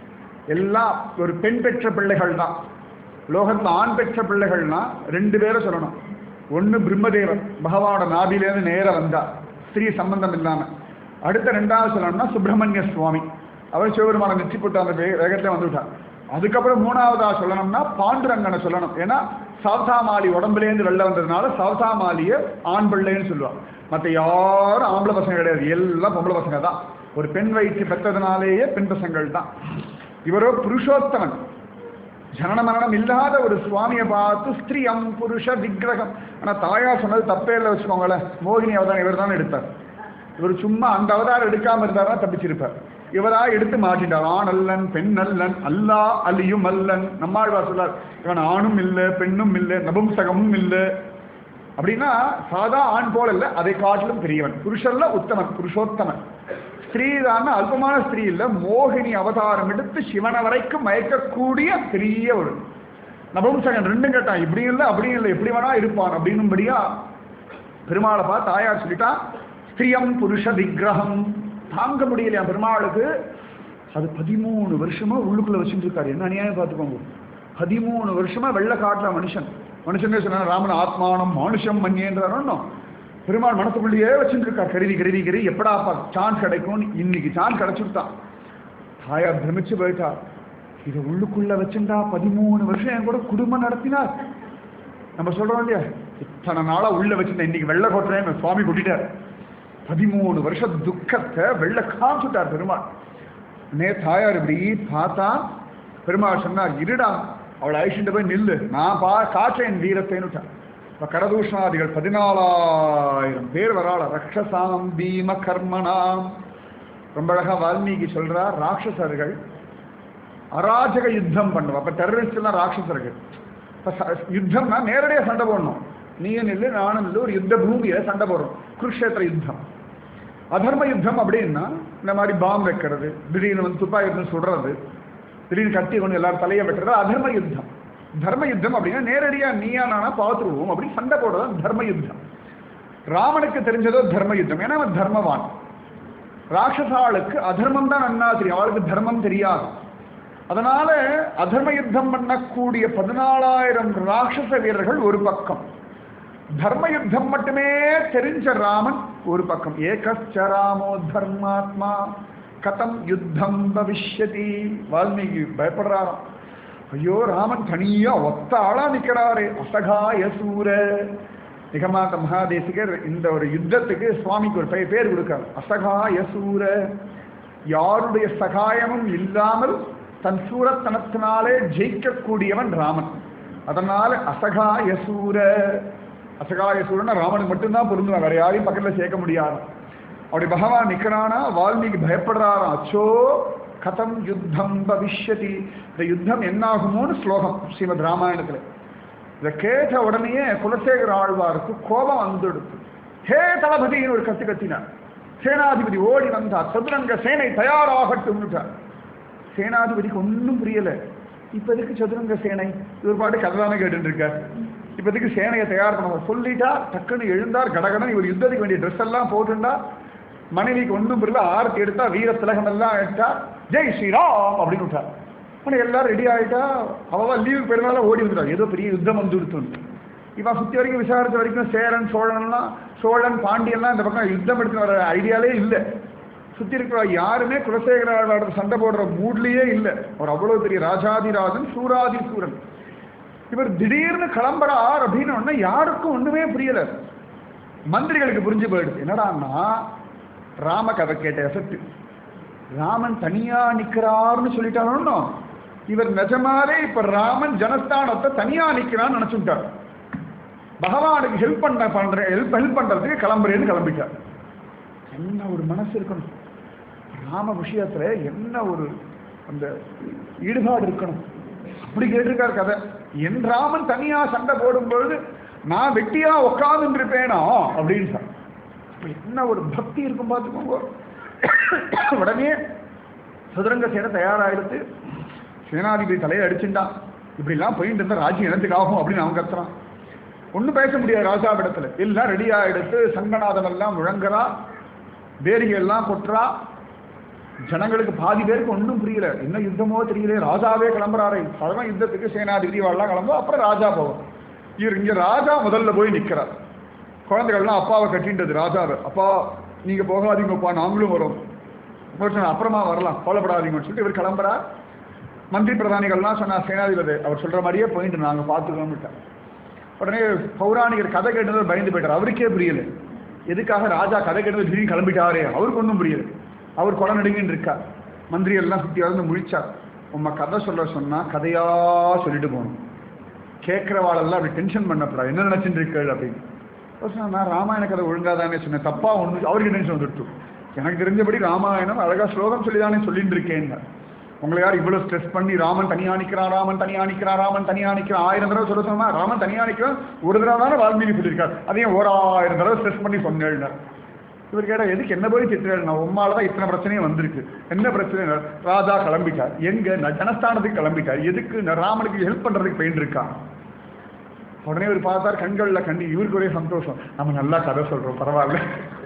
எல்லாம் ஒரு பெண் பெற்ற பிள்ளைகள் தான் லோகத்துல ஆண் பெற்ற பிள்ளைகள்னா ரெண்டு பேரை சொல்லணும் ஒன்று பிரம்மதேவன் பகவானோட நாபிலேருந்து நேரா வந்தா ஸ்திரீ சம்பந்தம் இல்லாம அடுத்த ரெண்டாவது சொல்லணும்னா சுப்பிரமணிய சுவாமி அவர் சிவபெருமான நெற்றி போட்டு அந்த வே- வேகத்துல வந்துவிட்டார் அதுக்கப்புறம் மூணாவதா சொல்லணும்னா பாண்டுரங்கனை சொல்லணும் ஏன்னா சவதாமாலி உடம்புலேருந்து வெளில வந்ததுனால சவதாமாலிய ஆண் பிள்ளைன்னு சொல்லுவாங்க மற்ற யாரும் ஆம்பளை பசங்க கிடையாது எல்லாம் பொம்பளை பசங்க தான் ஒரு பெண் வயிற்று பெற்றதுனாலேயே பெண் பசங்கள் தான் இவரோ புருஷோத்தமன் ஜனன மரணம் இல்லாத ஒரு சுவாமியை பார்த்து ஸ்திரீயம் புருஷ விக்கிரகம் ஆனா தாயார் சொன்னது தப்பே இல்லை வச்சுக்கோங்களேன் மோகினி அவதாரம் இவர் தான் எடுத்தார் இவர் சும்மா அந்த அவதாரம் எடுக்காம இருந்தாரா தப்பிச்சிருப்பார் இவரா எடுத்து மாட்டிட்டார் ஆண் அல்லன் பெண் அல்லன் அல்லா அலியும் அல்லன் நம்மாழ்வார் சொல்லார் இவன் ஆணும் இல்லை பெண்ணும் இல்லை நபும்சகமும் இல்லை அப்படின்னா சாதா ஆண் போல இல்லை அதை காட்டிலும் பெரியவன் புருஷல்ல உத்தமன் புருஷோத்தமன் ஸ்திரீ தான் அல்பமான ஸ்திரீ இல்ல மோகினி அவதாரம் எடுத்து சிவனை வரைக்கும் மயக்கக்கூடிய பெரிய ஒரு நபும்சகன் ரெண்டும் கேட்டான் இப்படியும் இல்லை அப்படியும் இல்லை எப்படி வேணா இருப்பான் அப்படின்னும்படியா பெருமாளை பார்த்து தாயார் சொல்லிட்டான் ஸ்திரியம் புருஷ விக்கிரகம் தாங்க முடியலையா பெருமாளுக்கு அது பதிமூணு வருஷமா உள்ளுக்குள்ள வச்சுட்டு இருக்காரு என்ன அநியாயம் பார்த்துக்கோங்க பதிமூணு வருஷமா வெள்ள காட்டுல மனுஷன் மனுஷனே சொன்னா ராமன் ஆத்மானம் மானுஷம் மன்னியன்றாரோ பெருமாள் மனசுக்குள்ளேயே வச்சுட்டு இருக்கார் கருவி கருவி கருவி எப்படா சான்ஸ் கிடைக்கும்னு இன்னைக்கு சான்ஸ் கிடைச்சுட்டான் தாயார் பிரமிச்சு போயிட்டா இதை உள்ளுக்குள்ள வச்சுட்டா பதிமூணு வருஷம் என் கூட குடும்பம் நடத்தினார் நம்ம சொல்றோம் இல்லையா இத்தனை நாளா உள்ள வச்சிருந்தேன் இன்னைக்கு வெள்ள கொட்டுறேன் சுவாமி கொட்டிட்டார் பதிமூணு வருஷம் துக்கத்தை வெள்ள காமிச்சுட்டார் பெருமாள் நே தாயார் இப்படி பார்த்தா பெருமாள் சொன்னார் இருடா அவளை அழிச்சுட்டு போய் நில்லு நான் பா காற்றேன் வீரத்தைன்னுட்டான் இப்ப கடதூஷணாதிகள் பதினாலாயிரம் பேர் வராள ரக்ஷசாம் பீம கர்மனாம் ரொம்ப அழகா வால்மீகி சொல்றார் ராட்சசர்கள் அராஜக யுத்தம் பண்ணுவோம் அப்ப டெரரிஸ்ட் எல்லாம் ராட்சசர்கள் இப்ப ச- யுத்தம்னா நேரடியா சண்டை போடணும் நீயும் நில்லு நானும் நில்லு ஒரு யுத்த பூமியில சண்டை போடுறோம் குருஷேத்திர யுத்தம் அதர்ம யுத்தம் அப்படின்னா இந்த மாதிரி பாம்பு வைக்கிறது திடீர்னு வந்து துப்பாக்கி எடுத்து சுடுறது திடீர்னு கத்தி கொண்டு எல்லாரும் தலையை வெட்டுறது அதர்ம யுத்தம் தர்ம யுத்தம் அப்படின்னா நேரடியா நீயா நானா பார்த்துருவோம் அப்படின்னு சண்டை போடுறது தர்ம யுத்தம் ராமனுக்கு தெரிஞ்சதோ தர்ம யுத்தம் ஏன்னா அவன் தர்மவான் ராட்சசாளுக்கு அதர்மம் தான் நன்னா தெரியும் அவளுக்கு தர்மம் தெரியாது அதனால அதர்ம யுத்தம் பண்ணக்கூடிய பதினாலாயிரம் ராட்சச வீரர்கள் ஒரு பக்கம் தர்ம யுத்தம் மட்டுமே தெரிஞ்ச ராமன் ஒரு பக்கம் ஏகச்ச ராமோ தர்மாத்மா கதம் யுத்தம் பவிஷ்யதி வால்மீகி பயப்படுறாராம் ஐயோ ராமன் தனியா ஒத்த ஆளா நிக்கிறாரே அசகாய சூர நிகமாந்த மகாதேசிகர் இந்த ஒரு யுத்தத்துக்கு சுவாமிக்கு ஒரு பெயர் பேர் கொடுக்கார் அசகாய சூர யாருடைய சகாயமும் இல்லாமல் தன் சூரத்தனத்தினாலே ஜெயிக்கக்கூடியவன் ராமன் அதனால அசகாய சூர அசகாய சூரன் ராமனுக்கு மட்டும்தான் பொருந்துவான் வேற யாரையும் பக்கத்துல சேர்க்க முடியாது அப்படி பகவான் நிக்கிறானா வால்மீகி பயப்படுறாராம் அச்சோ கதம் யுத்தம் பவிஷ்யதி இந்த யுத்தம் என்னாகுமோன்னு ஸ்லோகம் ஸ்ரீமத் ராமாயணத்துல இதை கேட்ட உடனேயே குலசேகர ஆழ்வாருக்கு கோபம் வந்துடுது ஹே தளபதினு ஒரு கத்து கத்தினார் சேனாதிபதி ஓடி வந்தார் சதுரங்க சேனை தயாராகட்டும்னுட்டார் சேனாதிபதிக்கு ஒன்றும் புரியல இப்போதைக்கு சதுரங்க சேனை இவர் பாட்டு கதைதானே கேட்டுட்டு இருக்கார் இப்போதைக்கு சேனையை தயார் பண்ண சொல்லிட்டா டக்குன்னு எழுந்தார் கடகடன் இவர் யுத்தத்துக்கு வேண்டிய ட்ரெஸ் எல்லாம் போட்டுண்டா மனைவிக்கு ஒன்றும் புரியல ஆரத்தி எடுத்தா வீர திலகம் எல்லாம் எடுத்தா ஜெய் ஸ்ரீராம் அப்படின்னு விட்டார் ஆனால் எல்லாரும் ரெடி ஆகிட்டா அவவா லீவு பெருநாள ஓடி வந்துட்டா ஏதோ பெரிய யுத்தம் வந்து கொடுத்து இவன் சுற்றி வரைக்கும் விசாரித்த வரைக்கும் சேரன் சோழன்லாம் சோழன் பாண்டியன்லாம் இந்த பக்கம் யுத்தம் எடுத்து வர ஐடியாலே இல்லை சுற்றி இருக்கிற யாருமே குலசேகர சண்டை போடுற மூட்லயே இல்லை அவர் அவ்வளோ பெரிய ராஜாதிராஜன் சூராதி சூரன் இவர் திடீர்னு கிளம்புறார் அப்படின்னு ஒன்று யாருக்கும் ஒன்றுமே புரியல மந்திரிகளுக்கு புரிஞ்சு போயிடுது என்னடான்னா ராம கதை கேட்ட எஃபெக்ட் ராமன் தனியா நிக்கிறார்னு சொல்லிட்டாலும் இவர் நிஜமாவே இப்ப ராமன் ஜனஸ்தானத்தை தனியா நிக்கிறான்னு நினைச்சுட்டார் பகவானுக்கு ஹெல்ப் பண்ண பண்ற ஹெல்ப் ஹெல்ப் பண்றதுக்கு கிளம்புறேன்னு கிளம்பிட்டார் என்ன ஒரு மனசு இருக்கணும் ராம விஷயத்துல என்ன ஒரு அந்த ஈடுபாடு இருக்கணும் அப்படி கேட்டிருக்கார் கதை என் ராமன் தனியா சண்டை போடும் பொழுது நான் வெட்டியா உட்கார்ந்து இருப்பேனா அப்படின்னு சார் அப்ப என்ன ஒரு பக்தி இருக்கும் பார்த்துக்கோங்க உடனே சதுரங்க சேனை தயாராகிடுத்து சேனாதிபதி தலையை அடிச்சுட்டான் இப்படிலாம் போயிட்டு இருந்தா ராஜ்யம் இடத்துக்கு ஆகும் அப்படின்னு அவன் கத்துறான் ஒன்றும் பேச முடியாது ராஜாவிடத்துல எல்லாம் ரெடி ஆகிடுத்து சங்கநாதம் எல்லாம் முழங்குறா வேரிகை எல்லாம் கொட்டுறா ஜனங்களுக்கு பாதி பேருக்கு ஒன்றும் புரியல என்ன யுத்தமோ தெரியல ராஜாவே கிளம்புறாரே அதெல்லாம் யுத்தத்துக்கு சேனாதிபதி வாழலாம் கிளம்பும் அப்புறம் ராஜா போகும் இவர் இங்க ராஜா முதல்ல போய் நிக்கிறார் குழந்தைகள்லாம் அப்பாவை கட்டின்றது ராஜாவை அப்பா நீங்க போகாதீங்கப்பா நாங்களும் வரோம் ஒரு சொன்ன அப்புறமா வரலாம் கவலைப்படாதீங்கன்னு சொல்லிட்டு இவர் கிளம்புறார் மந்திரி பிரதானிகள்லாம் சொன்னா சேனாதிபதி அவர் சொல்ற மாதிரியே போயிட்டு நாங்க பார்த்துக்கோம்ட்டார் உடனே பௌராணிகர் கதை கேட்டது பயந்து போயிட்டார் அவருக்கே புரியல எதுக்காக ராஜா கதை கேட்டது திடீர்னு கிளம்பிட்டாரே அவருக்கு ஒன்றும் புரியல அவர் கொலை நடுங்கின்னு இருக்கார் மந்திரி எல்லாம் சுற்றி வந்து முழிச்சார் உம்மை கதை சொல்ல சொன்னா கதையா சொல்லிட்டு போகணும் கேட்குறவாளெல்லாம் அப்படி டென்ஷன் பண்ணப்படாது என்ன நினைச்சிட்டு இருக்கள் அப்படின்னு அவர் சொன்னார், நான் ராமாயண கதை ஒழுங்கா தானே சொன்னேன் தப்பா ஒன்று அவருக்கு டென்ஷன் வந்துடுச்சு எனக்கு தெரிஞ்சபடி ராமாயணம் அழகா ஸ்லோகம் சொல்லி தானே சொல்லிட்டு இருக்கேன் உங்களை யார் இவ்வளவு ஸ்ட்ரெஸ் பண்ணி ராமன் தனியா நிக்கிறான் ராமன் தனியா நிக்கிறான் ராமன் தனியா நிக்கிறான் ஆயிரம் தடவை சொல்ல சொன்னா ராமன் தனியா நிக்கிறான் ஒரு தடவை தானே வால்மீகி சொல்லியிருக்காரு அதையும் ஒரு ஆயிரம் தடவை ஸ்ட்ரெஸ் பண்ணி சொன்னேன் இவர் கேட்டா எதுக்கு என்ன போய் திட்டுறாரு நான் உம்மால தான் இத்தனை பிரச்சனையும் வந்திருக்கு என்ன பிரச்சனை ராஜா கிளம்பிட்டார் எங்க நான் ஜனஸ்தானத்துக்கு கிளம்பிட்டார் எதுக்கு நான் ராமனுக்கு ஹெல்ப் பண்றதுக்கு பெயின் இருக்கான் உடனே இவர் பார்த்தார் கண்கள்ல கண்டி இவருக்கு ஒரே சந்தோஷம் நம்ம நல்லா கதை சொல்றோம் பரவாயில்ல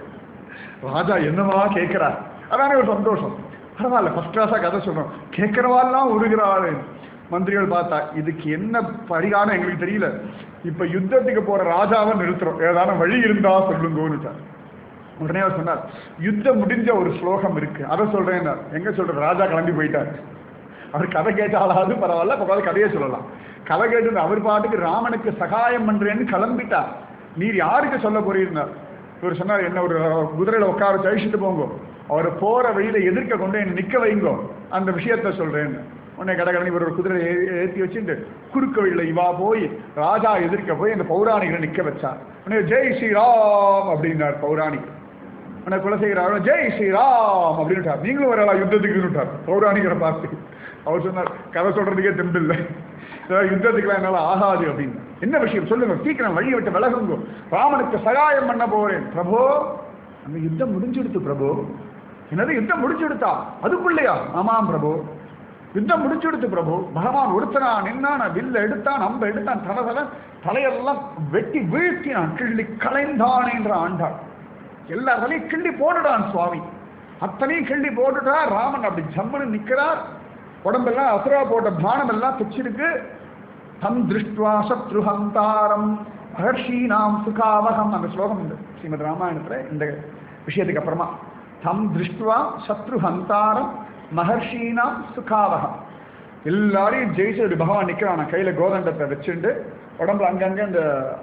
ராஜா என்னவா கேட்கிறார் அதானே ஒரு சந்தோஷம் பரவாயில்ல ஃபர்ஸ்ட் கிளாஸா கதை சொல்றோம் கேட்கிறவாள்லாம் உருகிறாள் மந்திரிகள் பார்த்தா இதுக்கு என்ன பரிகாரம் எங்களுக்கு தெரியல இப்ப யுத்தத்துக்கு போற ராஜாவை நிறுத்துறோம் ஏதான வழி இருந்தா சொல்லுங்கன்னு உடனே அவர் சொன்னார் யுத்தம் முடிஞ்ச ஒரு ஸ்லோகம் இருக்கு அதை சொல்றேன் எங்க சொல்ற ராஜா கிளம்பி போயிட்டார் அவர் கதை கேட்டாலாவது பரவாயில்ல அப்ப கதையே சொல்லலாம் கதை கேட்டு அவர் பாட்டுக்கு ராமனுக்கு சகாயம் பண்றேன்னு கிளம்பிட்டார் நீர் யாருக்கு சொல்ல போறீர்னார் இவர் சொன்னார் என்ன ஒரு குதிரையில உட்கார வச்சு அழிச்சிட்டு போங்க அவர் போற வழியில எதிர்க்க கொண்டு என்ன நிக்க வைங்கோ அந்த விஷயத்த சொல்றேன்னு உடனே கடகடனி இவர் ஒரு குதிரை ஏற்றி வச்சுட்டு குறுக்க வழியில இவா போய் ராஜா எதிர்க்க போய் அந்த பௌராணிகரை நிக்க வச்சார் உடனே ஜெய் ஸ்ரீராம் அப்படின்னார் பௌராணிகர் உடனே குலசேகர ஜெய் ஸ்ரீராம் அப்படின்னுட்டார் நீங்களும் வரலா யுத்தத்துக்குன்னுட்டார் பௌராணிகரை பார்த்து அவர் சொன்னார் கதை சொல்றதுக்கே தெம்பு இல்லை யுத்தத்துக்குலாம் என்னால ஆகாது அப்படின்னு என்ன விஷயம் சொல்லுங்க சீக்கிரம் வழியை விட்டு விலகுங்க ராமனுக்கு சகாயம் பண்ண போறேன் பிரபோ அந்த யுத்தம் முடிஞ்சுடுத்து பிரபு என்னது யுத்தம் முடிச்சுடுத்தா அதுக்குள்ளையா ஆமாம் பிரபு யுத்தம் முடிச்சுடுத்து பிரபு பகவான் ஒருத்தனா நின்னான் வில்ல எடுத்தான் அம்ப எடுத்தான் தல தல தலையெல்லாம் வெட்டி வீழ்த்தினான் கிள்ளி களைந்தான் என்ற ஆண்டாள் எல்லா தலையும் கிள்ளி போட்டுடான் சுவாமி அத்தனையும் கிள்ளி போட்டுட்டா ராமன் அப்படி ஜம்முன்னு நிக்கிறார் உடம்பெல்லாம் அசுரா போட்ட பானம் எல்லாம் பிச்சிருக்கு தம் திருஷ்டுவா சத்ருஹந்தாரம் மகர்ஷீனாம் சுகாவகம் அந்த ஸ்லோகம் உண்டு ஸ்ரீமத் ராமாயணத்துல இந்த விஷயத்துக்கு அப்புறமா தம் திருஷ்டுவா சத்ருஹந்தாரம் மகர்ஷீனாம் சுகாவகம் எல்லாரையும் ஜெயிச்சு பகவான் நிக்கிறான் கையில கோதண்டத்தை வச்சுட்டு உடம்புல அங்கங்க இந்த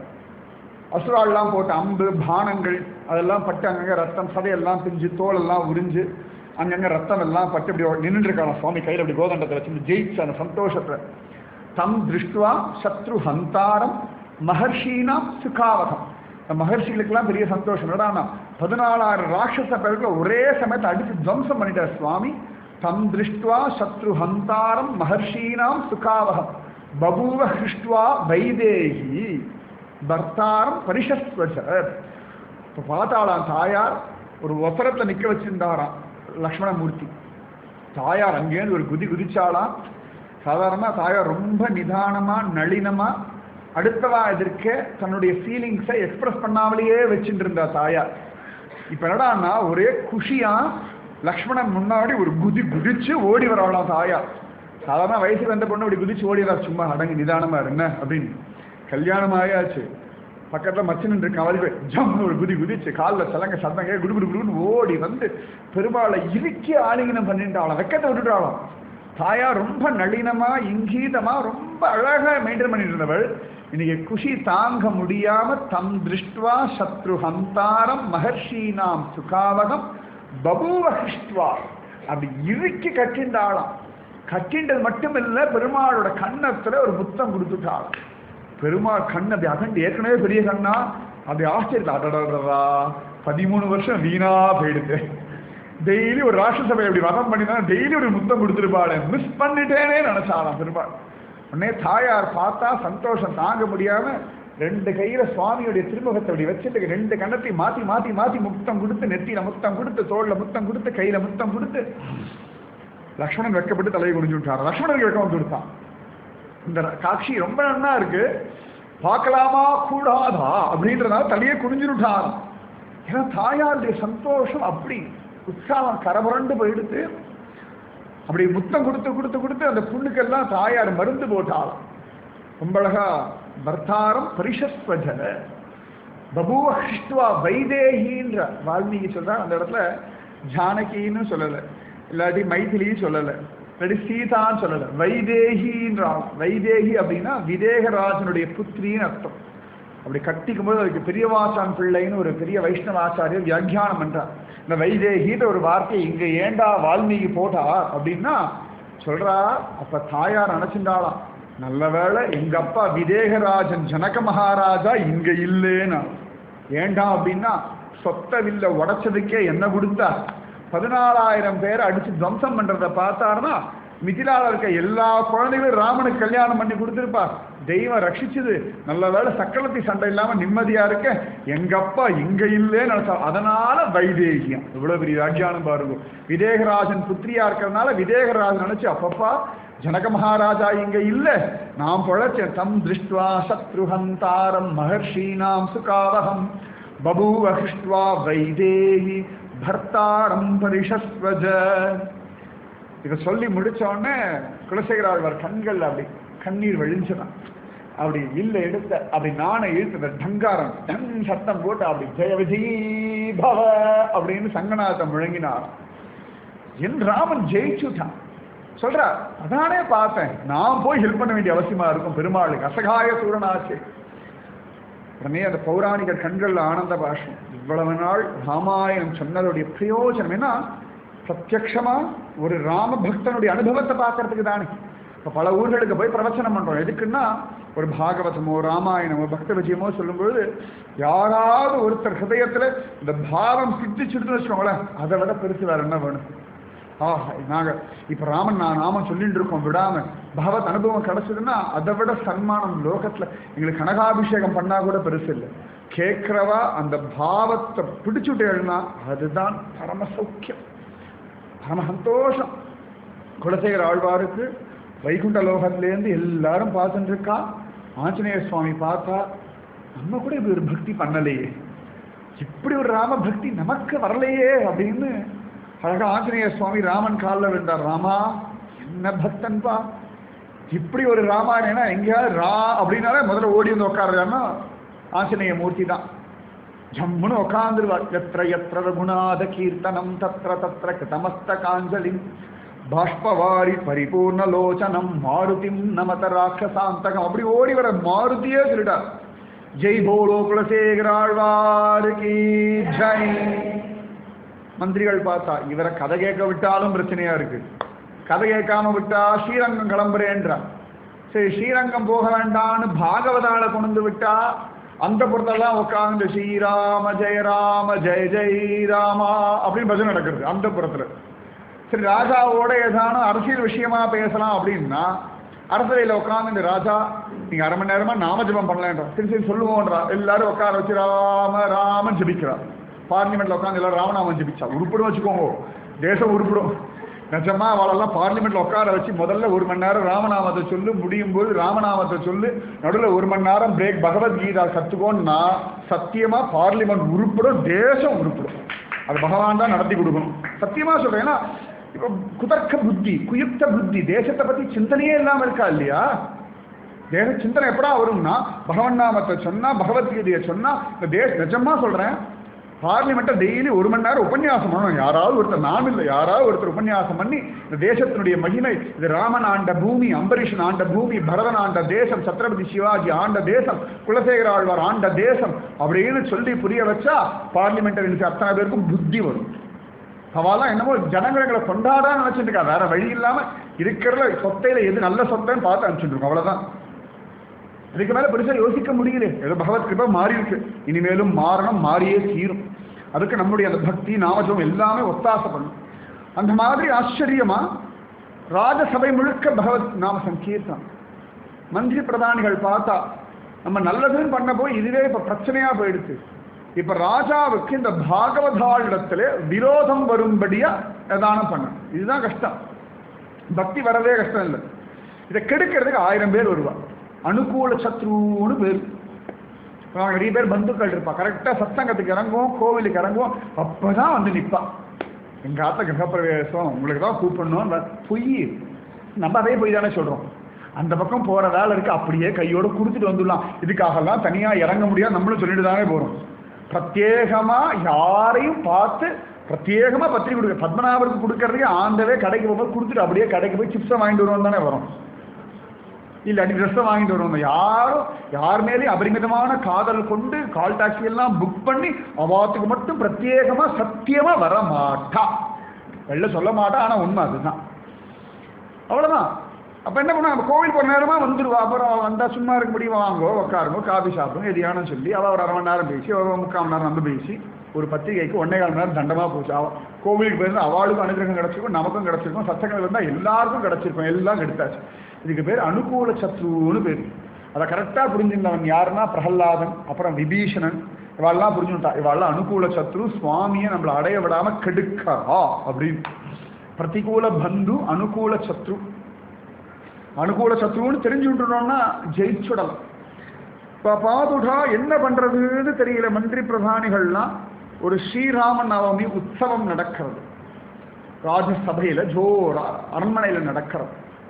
அசுராள்லாம் போட்ட அம்பு பானங்கள் அதெல்லாம் பட்டு அங்கங்க ரத்தம் சதையெல்லாம் பிஞ்சு தோலெல்லாம் உறிஞ்சு அங்கங்க ரத்தம் எல்லாம் பட்டு இப்படி நின்றுட்டு இருக்கான சுவாமி கையில் இப்படி கோதண்டத்தை வச்சு ஜெயிச்சு அந்த சந்தோஷத்தை தம் திருஷ்டுவா சத்ரு ஹந்தாரம் மகர்ஷீனாம் சுகாவகம் இந்த மகர்ஷிகளுக்கெல்லாம் பெரிய சந்தோஷம் என்னடானா பதினாலாயிரம் ராட்சச பேருக்குள்ள ஒரே சமயத்தை அடிச்சு துவம்சம் பண்ணிட்டார் சுவாமி தம் திருஷ்டுவா சத்ரு ஹந்தாரம் மகர்ஷீனாம் சுகாவகம் பபூவ ஹிருஷ்டுவா வைதேகி பர்த்தாரம் பரிஷஸ்வச இப்போ பார்த்தாளாம் தாயார் ஒரு ஒசரத்தை நிற்க வச்சிருந்தாராம் லக்ஷ்மணமூர்த்தி தாயார் அங்கேருந்து ஒரு குதி குதிச்சாலாம் சாதாரணமாக தாயார் ரொம்ப நிதானமா நளினமா அடுத்தவா எதிர்க்க தன்னுடைய ஃபீலிங்ஸை எக்ஸ்பிரஸ் பண்ணாமலேயே வச்சுட்டு இருந்தா தாயார் இப்போ என்னடான்னா ஒரே குஷியா லக்ஷ்மணன் முன்னாடி ஒரு குதி குதிச்சு ஓடி வரவளாம் தாயார் சாதாரண வயசுக்கு வந்த பொண்ணு அப்படி குதிச்சு ஓடிடுறா சும்மா அடங்கு நிதானமா இருங்க அப்படின்னு கல்யாணம் ஆயாச்சு பக்கத்தில் மச்சினன் இருக்க அவளுக்கு ஜம்னு ஒரு குதி குதிச்சு காலில் சலங்க சத்தங்க குடு குடு குடுன்னு ஓடி வந்து பெருமாளை இறுக்கி ஆலிங்கனம் பண்ணிட்டாளாம் வெக்கத்தை விட்டுட்டாளாம் தாயா ரொம்ப நளினமா இங்கீதமா ரொம்ப அழகா மெயின்டைன் பண்ணிட்டு இருந்தவள் இன்னைக்கு குஷி தாங்க முடியாம தம் திருஷ்டுவா சத்ரு ஹந்தாரம் மகர்ஷீனாம் சுகாவகம் பபூவ ஹிஷ்டுவா அப்படி இறுக்கி கட்டிண்டாளாம் கட்டின்றது மட்டும் இல்ல பெருமாளோட கன்னத்துல ஒரு முத்தம் கொடுத்துட்டாளாம் பெருமாள் கண் அப்படி அகண்டு ஏற்கனவே பெரிய கண்ணா அப்படி ஆச்சரியத்தில் அடடா பதிமூணு வருஷம் வீணா போயிடுது டெய்லி ஒரு ராஷ்டிரசபை அப்படி வதம் பண்ணினா டெய்லி ஒரு முத்தம் கொடுத்துருப்பாளே மிஸ் பண்ணிட்டேனே நினைச்சாலாம் பெருமாள் உடனே தாயார் பார்த்தா சந்தோஷம் தாங்க முடியாம ரெண்டு கையில சுவாமியுடைய திருமுகத்தை அப்படி வச்சுட்டு ரெண்டு கண்ணத்தையும் மாத்தி மாத்தி மாத்தி முத்தம் கொடுத்து நெத்தியில முத்தம் கொடுத்து தோல்ல முத்தம் கொடுத்து கையில முத்தம் கொடுத்து லக்ஷ்மணன் வெக்கப்பட்டு தலையை குடிஞ்சு விட்டார் லக்ஷ்மணனுக்கு வெக்கம் வந்து கொடுத்தான் இந்த காட்சி ரொம்ப நன்னா இருக்கு பார்க்கலாமா கூடாதா அப்படின்றதுனால தலையை குனிஞ்சுட்டார் ஏன்னா தாயாருடைய சந்தோஷம் அப்படி உற்சாகம் கரபுரண்டு போயிடுத்து அப்படி முத்தம் கொடுத்து கொடுத்து கொடுத்து அந்த புண்ணுக்கெல்லாம் தாயார் மருந்து போட்டாளாம் ரொம்ப அழகா பர்த்தாரம் பரிஷஸ்வஜ பபுவ ஹிஷ்டுவா வைதேகின்ற வால்மீகி சொல்றார் அந்த இடத்துல ஜானகின்னு சொல்லலை இல்லாட்டி மைதிலின்னு சொல்லலை இல்லாட்டி சீதான்னு சொல்லலை வைதேகின்றான் வைதேகி அப்படின்னா விதேகராஜனுடைய புத்திரின்னு அர்த்தம் அப்படி கட்டிக்கும் போது அதுக்கு பெரியவாசான் பிள்ளைன்னு ஒரு பெரிய வைஷ்ணவ ஆச்சாரியர் வியாக்கியானம் பண்றார் இந்த வைதேகின்ற ஒரு வார்த்தை இங்க ஏண்டா வால்மீகி போட்டா அப்படின்னா சொல்றா அப்ப தாயார் நினைச்சிருந்தாளாம் நல்ல வேளை எங்க அப்பா விதேகராஜன் ஜனக மகாராஜா இங்க இல்லேன்னா ஏண்டா அப்படின்னா சொத்த வில்ல உடைச்சதுக்கே என்ன கொடுத்தா பதினாலாயிரம் பேரை அடிச்சு துவம்சம் பண்றத பார்த்தாருன்னா மிதிலால இருக்க எல்லா குழந்தைகளும் ராமனுக்கு கல்யாணம் பண்ணி கொடுத்துருப்பார் தெய்வம் ரட்சிச்சது நல்ல வேளை சக்கரத்தி சண்டை இல்லாம நிம்மதியா இருக்க எங்க அப்பா இங்க இல்லேன்னு நினைச்சா அதனால வைதேகியம் இவ்வளவு பெரிய ராஜ்யானம் பாருங்க விதேகராஜன் புத்திரியா இருக்கிறதுனால விதேகராஜன் நினைச்சு அப்பப்பா ஜனக மகாராஜா இங்க இல்ல நாம் பொழைச்ச தம் திருஷ்டுவா சத்ருஹந்தாரம் மகர்ஷீனாம் சுகாவகம் பபூவ ஹிருஷ்டுவா வைதேகி பர்த்தாரம் பரிஷஸ்வஜ இதை சொல்லி முடிச்ச உடனே குலசேகராழ்வார் கண்கள் அப்படி கண்ணீர் வழிஞ்சுதான் அப்படி இல்ல எடுத்த அப்படி நாணை இழுத்த டங்காரம் டங் சத்தம் போட்டு அப்படி ஜெய விஜயீ பவ அப்படின்னு சங்கநாதம் முழங்கினார் என் ராமன் ஜெயிச்சுட்டான் சொல்றா அதானே பார்த்தேன் நான் போய் ஹெல்ப் பண்ண வேண்டிய அவசியமா இருக்கும் பெருமாளுக்கு அசகாய சூரனாச்சு உடனே அந்த பௌராணிக கண்கள்ல ஆனந்த பாஷம் இவ்வளவு நாள் ராமாயணம் சொன்னதுடைய பிரயோஜனம் என்ன பிரத்யக்ஷமா ஒரு ராம பக்தனுடைய அனுபவத்தை பார்க்கறதுக்கு தானே இப்போ பல ஊர்களுக்கு போய் பிரவச்சனம் பண்றோம் எதுக்குன்னா ஒரு பாகவதமோ ராமாயணமோ பக்த விஜயமோ சொல்லும்பொழுது யாராவது ஒருத்தர் ஹிருதயத்துல இந்த பாவம் சித்திச்சுட்டுன்னு வச்சுக்கோங்களேன் அதை விட பெருசு வேற என்ன வேணும் ஆஹா நாங்க இப்ப ராமன் நான் நாம சொல்லிட்டு இருக்கோம் விடாம பகவத் அனுபவம் கிடைச்சதுன்னா அதை விட சன்மானம் லோகத்துல எங்களுக்கு கனகாபிஷேகம் பண்ணா கூட பெருசு இல்லை கேட்கிறவா அந்த பாவத்தை பிடிச்சுட்டேன்னா அதுதான் பரம சௌக்கியம் பரம சந்தோஷம் குலசேகர ஆழ்வாருக்கு வைகுண்ட லோகத்திலேருந்து எல்லாரும் பார்த்துட்டு இருக்கா ஆஞ்சநேய சுவாமி பார்த்தா நம்ம கூட இப்படி ஒரு பக்தி பண்ணலையே இப்படி ஒரு ராம பக்தி நமக்கு வரலையே அப்படின்னு அழகா ஆஞ்சநேய சுவாமி ராமன் காலில் விழுந்தார் ராமா என்ன பக்தன்பா இப்படி ஒரு ராமாயணம் எங்கேயாவது ரா அப்படின்னாலே முதல்ல ஓடி வந்து உட்காருறான்னா ஆஞ்சநேய மூர்த்தி தான் ஜம்முன்னு உட்காந்துருவார் எத்திர எத்திர ரகுநாத கீர்த்தனம் தத்திர தத்திர கிருதமஸ்த காஞ்சலி பாஷ்பவாரி பரிபூர்ண லோச்சனம் மாருதிம் நமத ராட்சசாந்தகம் அப்படி ஓடி வர மாருதியே சொல்லிட்டார் ஜெய் போலோ குலசேகராழ்வார் கி ஜெய் மந்திரிகள் பார்த்தா இவரை கதை கேட்க விட்டாலும் பிரச்சனையா இருக்கு கதை கேட்காம விட்டா ஸ்ரீரங்கம் கிளம்புறேன்றா சரி ஸ்ரீரங்கம் போக வேண்டாம்னு பாகவதால கொண்டு விட்டா அந்த புறத்தெல்லாம் உட்காந்து ஸ்ரீராம ஜெய ராம ஜெய ஜெய் ராமா அப்படின்னு பஜனை நடக்கிறது அந்த புறத்துல சரி ராஜாவோட ஏதான அரசியல் விஷயமா பேசலாம் அப்படின்னா அரசவையில் உட்காந்து இந்த ராஜா நீங்க அரை மணி நேரமா நாமஜபம் பண்ணலான்றா சரி சரி சொல்லுவோன்றா எல்லாரும் உட்கார வச்சு ராம ராமன் ஜபிக்கிறா பார்லிமெண்ட்ல உட்காந்து எல்லாரும் ராமநாமன் ஜபிச்சா உருப்பிடும் வச்சுக்கோங்க தேசம் உருப்பிடும் நிஜமா அவளெல்லாம் பார்லிமெண்ட்ல உட்கார வச்சு முதல்ல ஒரு மணி நேரம் ராமநாமத்தை சொல்லு முடியும் போது ராமநாமத்தை சொல்லு நடுவில் ஒரு மணி நேரம் பிரேக் பகவத்கீதா கத்துக்கோன்னா சத்தியமா பார்லிமெண்ட் உருப்பிடும் தேசம் உருப்பிடும் அது பகவான் தான் நடத்தி கொடுக்கணும் சத்தியமா சொல்றேன் ஏன்னா இப்போ குதர்க்க புத்தி குயுக்த புத்தி தேசத்தை பத்தி சிந்தனையே இல்லாம இருக்கா இல்லையா தேச சிந்தனை எப்படா வரும்னா பகவன் நாமத்தை சொன்னா பகவத்கீதையை சொன்னா இந்த தேச நிஜமா சொல்றேன் பார்லிமெண்ட்டை டெய்லி ஒரு மணி நேரம் உபன்யாசம் பண்ணணும் யாராவது ஒருத்தர் நான் இல்லை யாராவது ஒருத்தர் உபன்யாசம் பண்ணி இந்த தேசத்தினுடைய மகிமை இது ராமன் ஆண்ட பூமி அம்பரீஷன் ஆண்ட பூமி பரதன் ஆண்ட தேசம் சத்ரபதி சிவாஜி ஆண்ட தேசம் குலசேகர ஆழ்வார் ஆண்ட தேசம் அப்படின்னு சொல்லி புரிய வச்சா பார்லிமெண்டரினுக்கு அத்தனை பேருக்கும் புத்தி வரும் அவெல்லாம் என்னமோ ஜனங்களை கொண்டாட நினைச்சிட்டு இருக்கா வேற வழி இல்லாம இருக்கிறதுல சொத்தையில எது நல்ல சொத்தைன்னு பார்த்து அனுப்பிச்சுட்டு இருக்கோம் அவ்வளவுதான் இதுக்கு மேல பெருசா யோசிக்க முடியல ஏதோ பகவத் கிருபா மாறி இருக்கு இனிமேலும் மாறணும் மாறியே தீரும் அதுக்கு நம்முடைய அந்த பக்தி நாமஜம் எல்லாமே ஒத்தாசை பண்ணும் அந்த மாதிரி ஆச்சரியமா ராஜசபை முழுக்க பகவத் நாம சங்கீர்த்தம் மந்திரி பிரதானிகள் பார்த்தா நம்ம நல்லதுன்னு பண்ண போய் இதுவே இப்ப பிரச்சனையா போயிடுச்சு இப்ப ராஜாவுக்கு இந்த பாகவதாளிடத்துல விரோதம் வரும்படியா ஏதானம் பண்ணணும் இதுதான் கஷ்டம் பக்தி வரவே கஷ்டம் இல்லை இதை கெடுக்கிறதுக்கு ஆயிரம் பேர் வருவா அனுகூல சத்ருன்னு பேர் இப்ப நிறைய பேர் பந்துக்கள் இருப்பா கரெக்டா சத்தங்கத்துக்கு இறங்குவோம் கோவிலுக்கு இறங்குவோம் அப்பதான் வந்து நிப்பா எங்க ஆத்த கிரகப்பிரவேசம் உங்களுக்கு தான் கூப்பிடணும் பொய் நம்ம அதே பொய் தானே சொல்றோம் அந்த பக்கம் போற வேலை இருக்கு அப்படியே கையோட கொடுத்துட்டு வந்துடலாம் இதுக்காகலாம் தனியா இறங்க முடியாது நம்மளும் சொல்லிட்டு தானே போறோம் பிரத்யேகமா யாரையும் பார்த்து பிரத்யேகமா பத்திரிக்கை கொடுக்க பத்மநாபருக்கு கொடுக்கறதுக்கு ஆண்டவே கடைக்கு போகும்போது கொடுத்துட்டு அப்படியே கடைக்கு போய் சிப்ஸை வாங்கிட்டு வருவோம் தானே வரும் இல்லாட்டி ட்ரெஸ்ஸை வாங்கிட்டு வருவாங்க யாரும் யார் மேலேயும் அபரிமிதமான காதல் கொண்டு கால் டாக்ஸி எல்லாம் புக் பண்ணி அவாத்துக்கு மட்டும் பிரத்யேகமா சத்தியமா வர மாட்டா வெளில சொல்ல மாட்டா ஆனா உண்மை அதுதான் அவ்வளோதான் அப்போ என்ன பண்ணுவா நம்ம கோவில் போகிற நேரமாக வந்துடுவா அப்புறம் வந்தால் சும்மா இருக்க முடியும் வாங்கோ உட்காருங்கோ காபி சாப்பிடுங்க எதையானு சொல்லி அவள் ஒரு அரை மணி நேரம் பேசி அவள் முக்கால் மணி நேரம் நம்ம பேசி ஒரு பத்திரிகைக்கு ஒன்னே கால் மணி நேரம் தண்டமாக போச்சு அவ கோவிலுக்கு போயிருந்தா அவளுக்கும் அனுகிரகம் கிடச்சிருக்கும் நமக்கும் கிடச்சிருக்கும் சத்தங்கள் இருந்தால் எல்லாருக்கும் கிடச்சிருக்கும் எல்லாம் எடுத்தாச்சு இதுக்கு பேர் அனுகூல சத்ருன்னு பேர் அதை கரெக்டாக புரிஞ்சிருந்தவன் யாருன்னா பிரகல்லாதன் அப்புறம் விபீஷணன் இவாள்லாம் புரிஞ்சுட்டா இவாள்லாம் அனுகூல சத்ரு சுவாமியை நம்மளை அடைய விடாம கெடுக்கா அப்படின்னு பிரதிகூல பந்து அனுகூல சத்ரு அனுகூல சத்ருன்னு தெரிஞ்சு விட்டுட்டோம்னா ஜெயிச்சுடலாம் இப்போ பாதுடா என்ன பண்றதுன்னு தெரியல மந்திரி பிரதானிகள்லாம் ஒரு ஸ்ரீராம நவமி உற்சவம் நடக்கிறது ராஜசபையில ஜோரா அரண்மனையில நடக்கிறது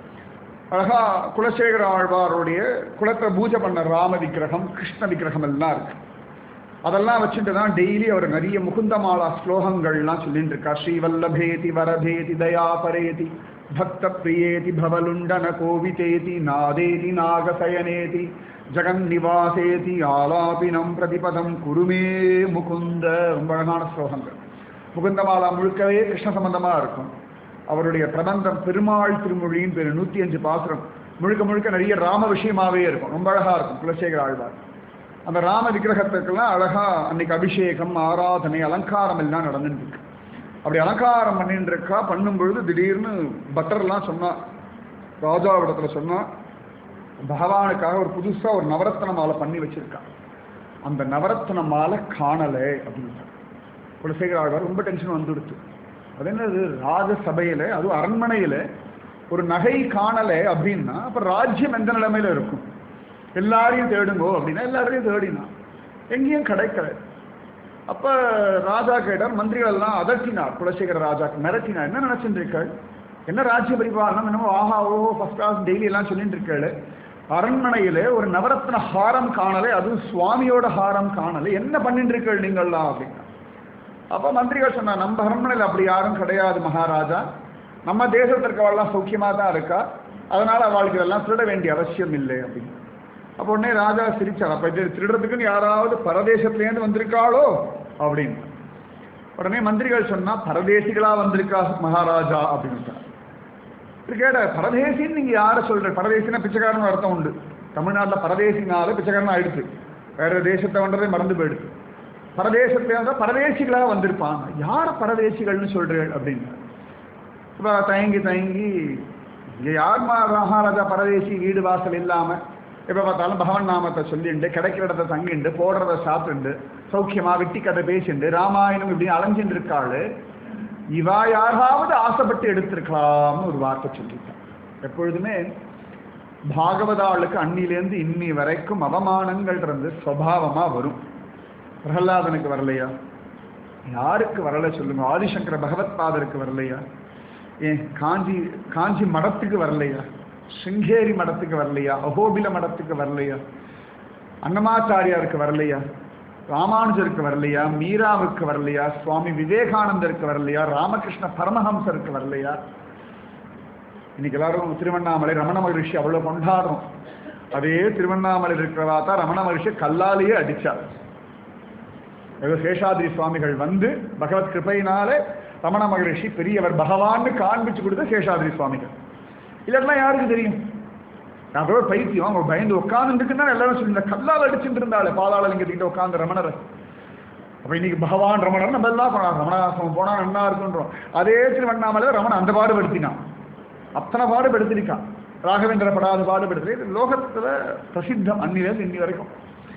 அழகா குலசேகர ஆழ்வாருடைய குலத்தை பூஜை பண்ண ராம விக்கிரகம் கிருஷ்ண விக்கிரகம் எல்லாம் இருக்கு அதெல்லாம் வச்சுட்டு தான் டெய்லி அவர் நிறைய முகுந்தமாலா ஸ்லோகங்கள்லாம் சொல்லிட்டு இருக்கா ஸ்ரீவல்லபேதி வரபேதி தயாபரேதி பக்த பிரியேதி பவலுண்டன கோவிதேதி நாதேதி நாகசயனேதி ஜெகன்னிவாசேதி ஆலாபினம் பிரதிபதம் குருமே முகுந்த ரொம்ப அழகான ஸ்லோகங்கள் முகுந்தமாலா முழுக்கவே கிருஷ்ண சம்பந்தமா இருக்கும் அவருடைய பிரபந்தம் பெருமாள் திருமொழியின் பேர் நூற்றி அஞ்சு பாசுரம் முழுக்க முழுக்க நிறைய ராம விஷயமாவே இருக்கும் ரொம்ப அழகா இருக்கும் குலசேகர ஆழ்வார் அந்த ராம விக்கிரகத்துக்கெல்லாம் அழகா அன்னைக்கு அபிஷேகம் ஆராதனை அலங்காரம் எல்லாம் நடந்துட்டு இருக்கு அப்படி அலங்காரம் பண்ணிட்டு இருக்கா பண்ணும் பொழுது திடீர்னு பட்டர்லாம் சொன்னா ராஜாவிடத்துல சொன்னா பகவானுக்காக ஒரு புதுசா ஒரு நவரத்ன மாலை பண்ணி வச்சிருக்கா அந்த நவரத்ன மாலை காணலை அப்படின்னு குலசேகர ஆழ்வார் ரொம்ப டென்ஷன் வந்துடுச்சு அது என்னது ராஜசபையில அதுவும் அரண்மனையில ஒரு நகை காணலை அப்படின்னா அப்ப ராஜ்யம் எந்த நிலைமையில இருக்கும் எல்லாரையும் தேடுங்கோ அப்படின்னா எல்லாரையும் தேடினா எங்கேயும் கிடைக்கல அப்ப ராஜா கேட்டார் மந்திரிகள் எல்லாம் அதட்டினார் குலசேகர ராஜா மிரட்டினார் என்ன நினைச்சிட்டு இருக்காள் என்ன ராஜ்ய பரிபாலனம் என்னமோ ஆஹா ஓஹோ ஃபர்ஸ்ட் கிளாஸ் டெய்லி எல்லாம் சொல்லிட்டு இருக்காள் அரண்மனையில ஒரு நவரத்ன ஹாரம் காணலை அதுவும் சுவாமியோட ஹாரம் காணலை என்ன பண்ணிட்டு இருக்காள் நீங்கள்லாம் அப்படின்னா அப்ப மந்திரிகள் சொன்னா நம்ம அரண்மனையில் அப்படி யாரும் கிடையாது மகாராஜா நம்ம தேசத்தில் இருக்கவெல்லாம் சௌக்கியமா தான் இருக்கா அதனால அவளுக்கு இதெல்லாம் திருட வேண்டிய அவசியம் இல்லை அப்படின்னு அப்போ உடனே ராஜா சிரிச்சார் அப்ப இது திருடுறதுக்குன்னு யாராவது பரதேசத்துலேருந்து வந்திருக்காளோ அப்படின்னு உடனே மந்திரிகள் சொன்னா பரதேசிகளா வந்திருக்கா மகாராஜா அப்படின்னு கேட்ட பரதேசின்னு நீங்க யாரை சொல்ற பரதேசினா பிச்சைக்காரன் அர்த்தம் உண்டு தமிழ்நாட்டில் பரதேசினால பிச்சைக்காரன் ஆயிடுச்சு வேற தேசத்தை வந்ததே மறந்து போயிடுச்சு பரதேசத்துல இருந்தால் பரதேசிகளாக வந்திருப்பாங்க யார் பரதேசிகள்னு சொல்றேன் அப்படின்னு இப்போ தயங்கி தயங்கி இங்கே யார் மா- மகாராஜா பரதேசி வீடு வாசல் இல்லாமல் எப்போ பார்த்தாலும் பகவன் நாமத்தை சொல்லிண்டு கிடைக்கிற இடத்த தங்கிண்டு போடுறத சாப்பிட்டுண்டு சௌக்கியமா வெட்டி கதை பேசிண்டு ராமாயணம் இப்படி அலைஞ்சிட்டு இருக்காளு இவா யாராவது ஆசைப்பட்டு எடுத்திருக்கலாம்னு ஒரு வார்த்தை சொல்லிட்டான் எப்பொழுதுமே பாகவதாளுக்கு அன்னிலேருந்து இன்னி வரைக்கும் அவமானங்கள் இருந்து சுவாவமா வரும் பிரகலாதனுக்கு வரலையா யாருக்கு வரல சொல்லுங்க ஆதிசங்கர பகவத் பாதருக்கு வரலையா ஏன் காஞ்சி காஞ்சி மடத்துக்கு வரலையா சிங்கேரி மடத்துக்கு வரலையா அகோபில மடத்துக்கு வரலையா அன்னமாச்சாரியாருக்கு வரலையா ராமானுஜருக்கு வரலையா மீராவுக்கு வரலையா சுவாமி விவேகானந்தருக்கு வரலையா ராமகிருஷ்ண பரமஹம்சருக்கு வரலையா இன்னைக்கு எல்லாரும் திருவண்ணாமலை ரமண மகரிஷி அவ்வளவு கொண்டாடுறோம் அதே திருவண்ணாமலை இருக்கிறவா தான் ரமண மகரிஷி கல்லாலேயே அடிச்சார் ஏதோ சேஷாதிரி சுவாமிகள் வந்து பகவத் கிருபையினாலே ரமண மகரிஷி பெரியவர் பகவான்னு காண்பிச்சு கொடுத்த சேஷாதிரி சுவாமிகள் இதெல்லாம் யாருக்கு தெரியும் நான் கூட பைத்தியம் அவங்க பயந்து உட்காந்துருக்குன்னா எல்லாரும் சொல்லி இந்த கல்லால் அடிச்சுட்டு இருந்தாள் பாதாள லிங்கத்துக்கிட்ட உட்காந்து ரமணர் அப்ப இன்னைக்கு பகவான் ரமணர் நம்ம எல்லாம் போனோம் ரமணாசிரமம் போனா நல்லா இருக்குன்றோம் அதே திருவண்ணாமலை ரமணன் அந்த பாடுபடுத்தினான் அத்தனை பாடுபடுத்திருக்கான் ராகவேந்திர படாத பாடுபடுத்தி இது லோகத்துல பிரசித்தம் அன்னிலேருந்து இன்னி வரைக்கும்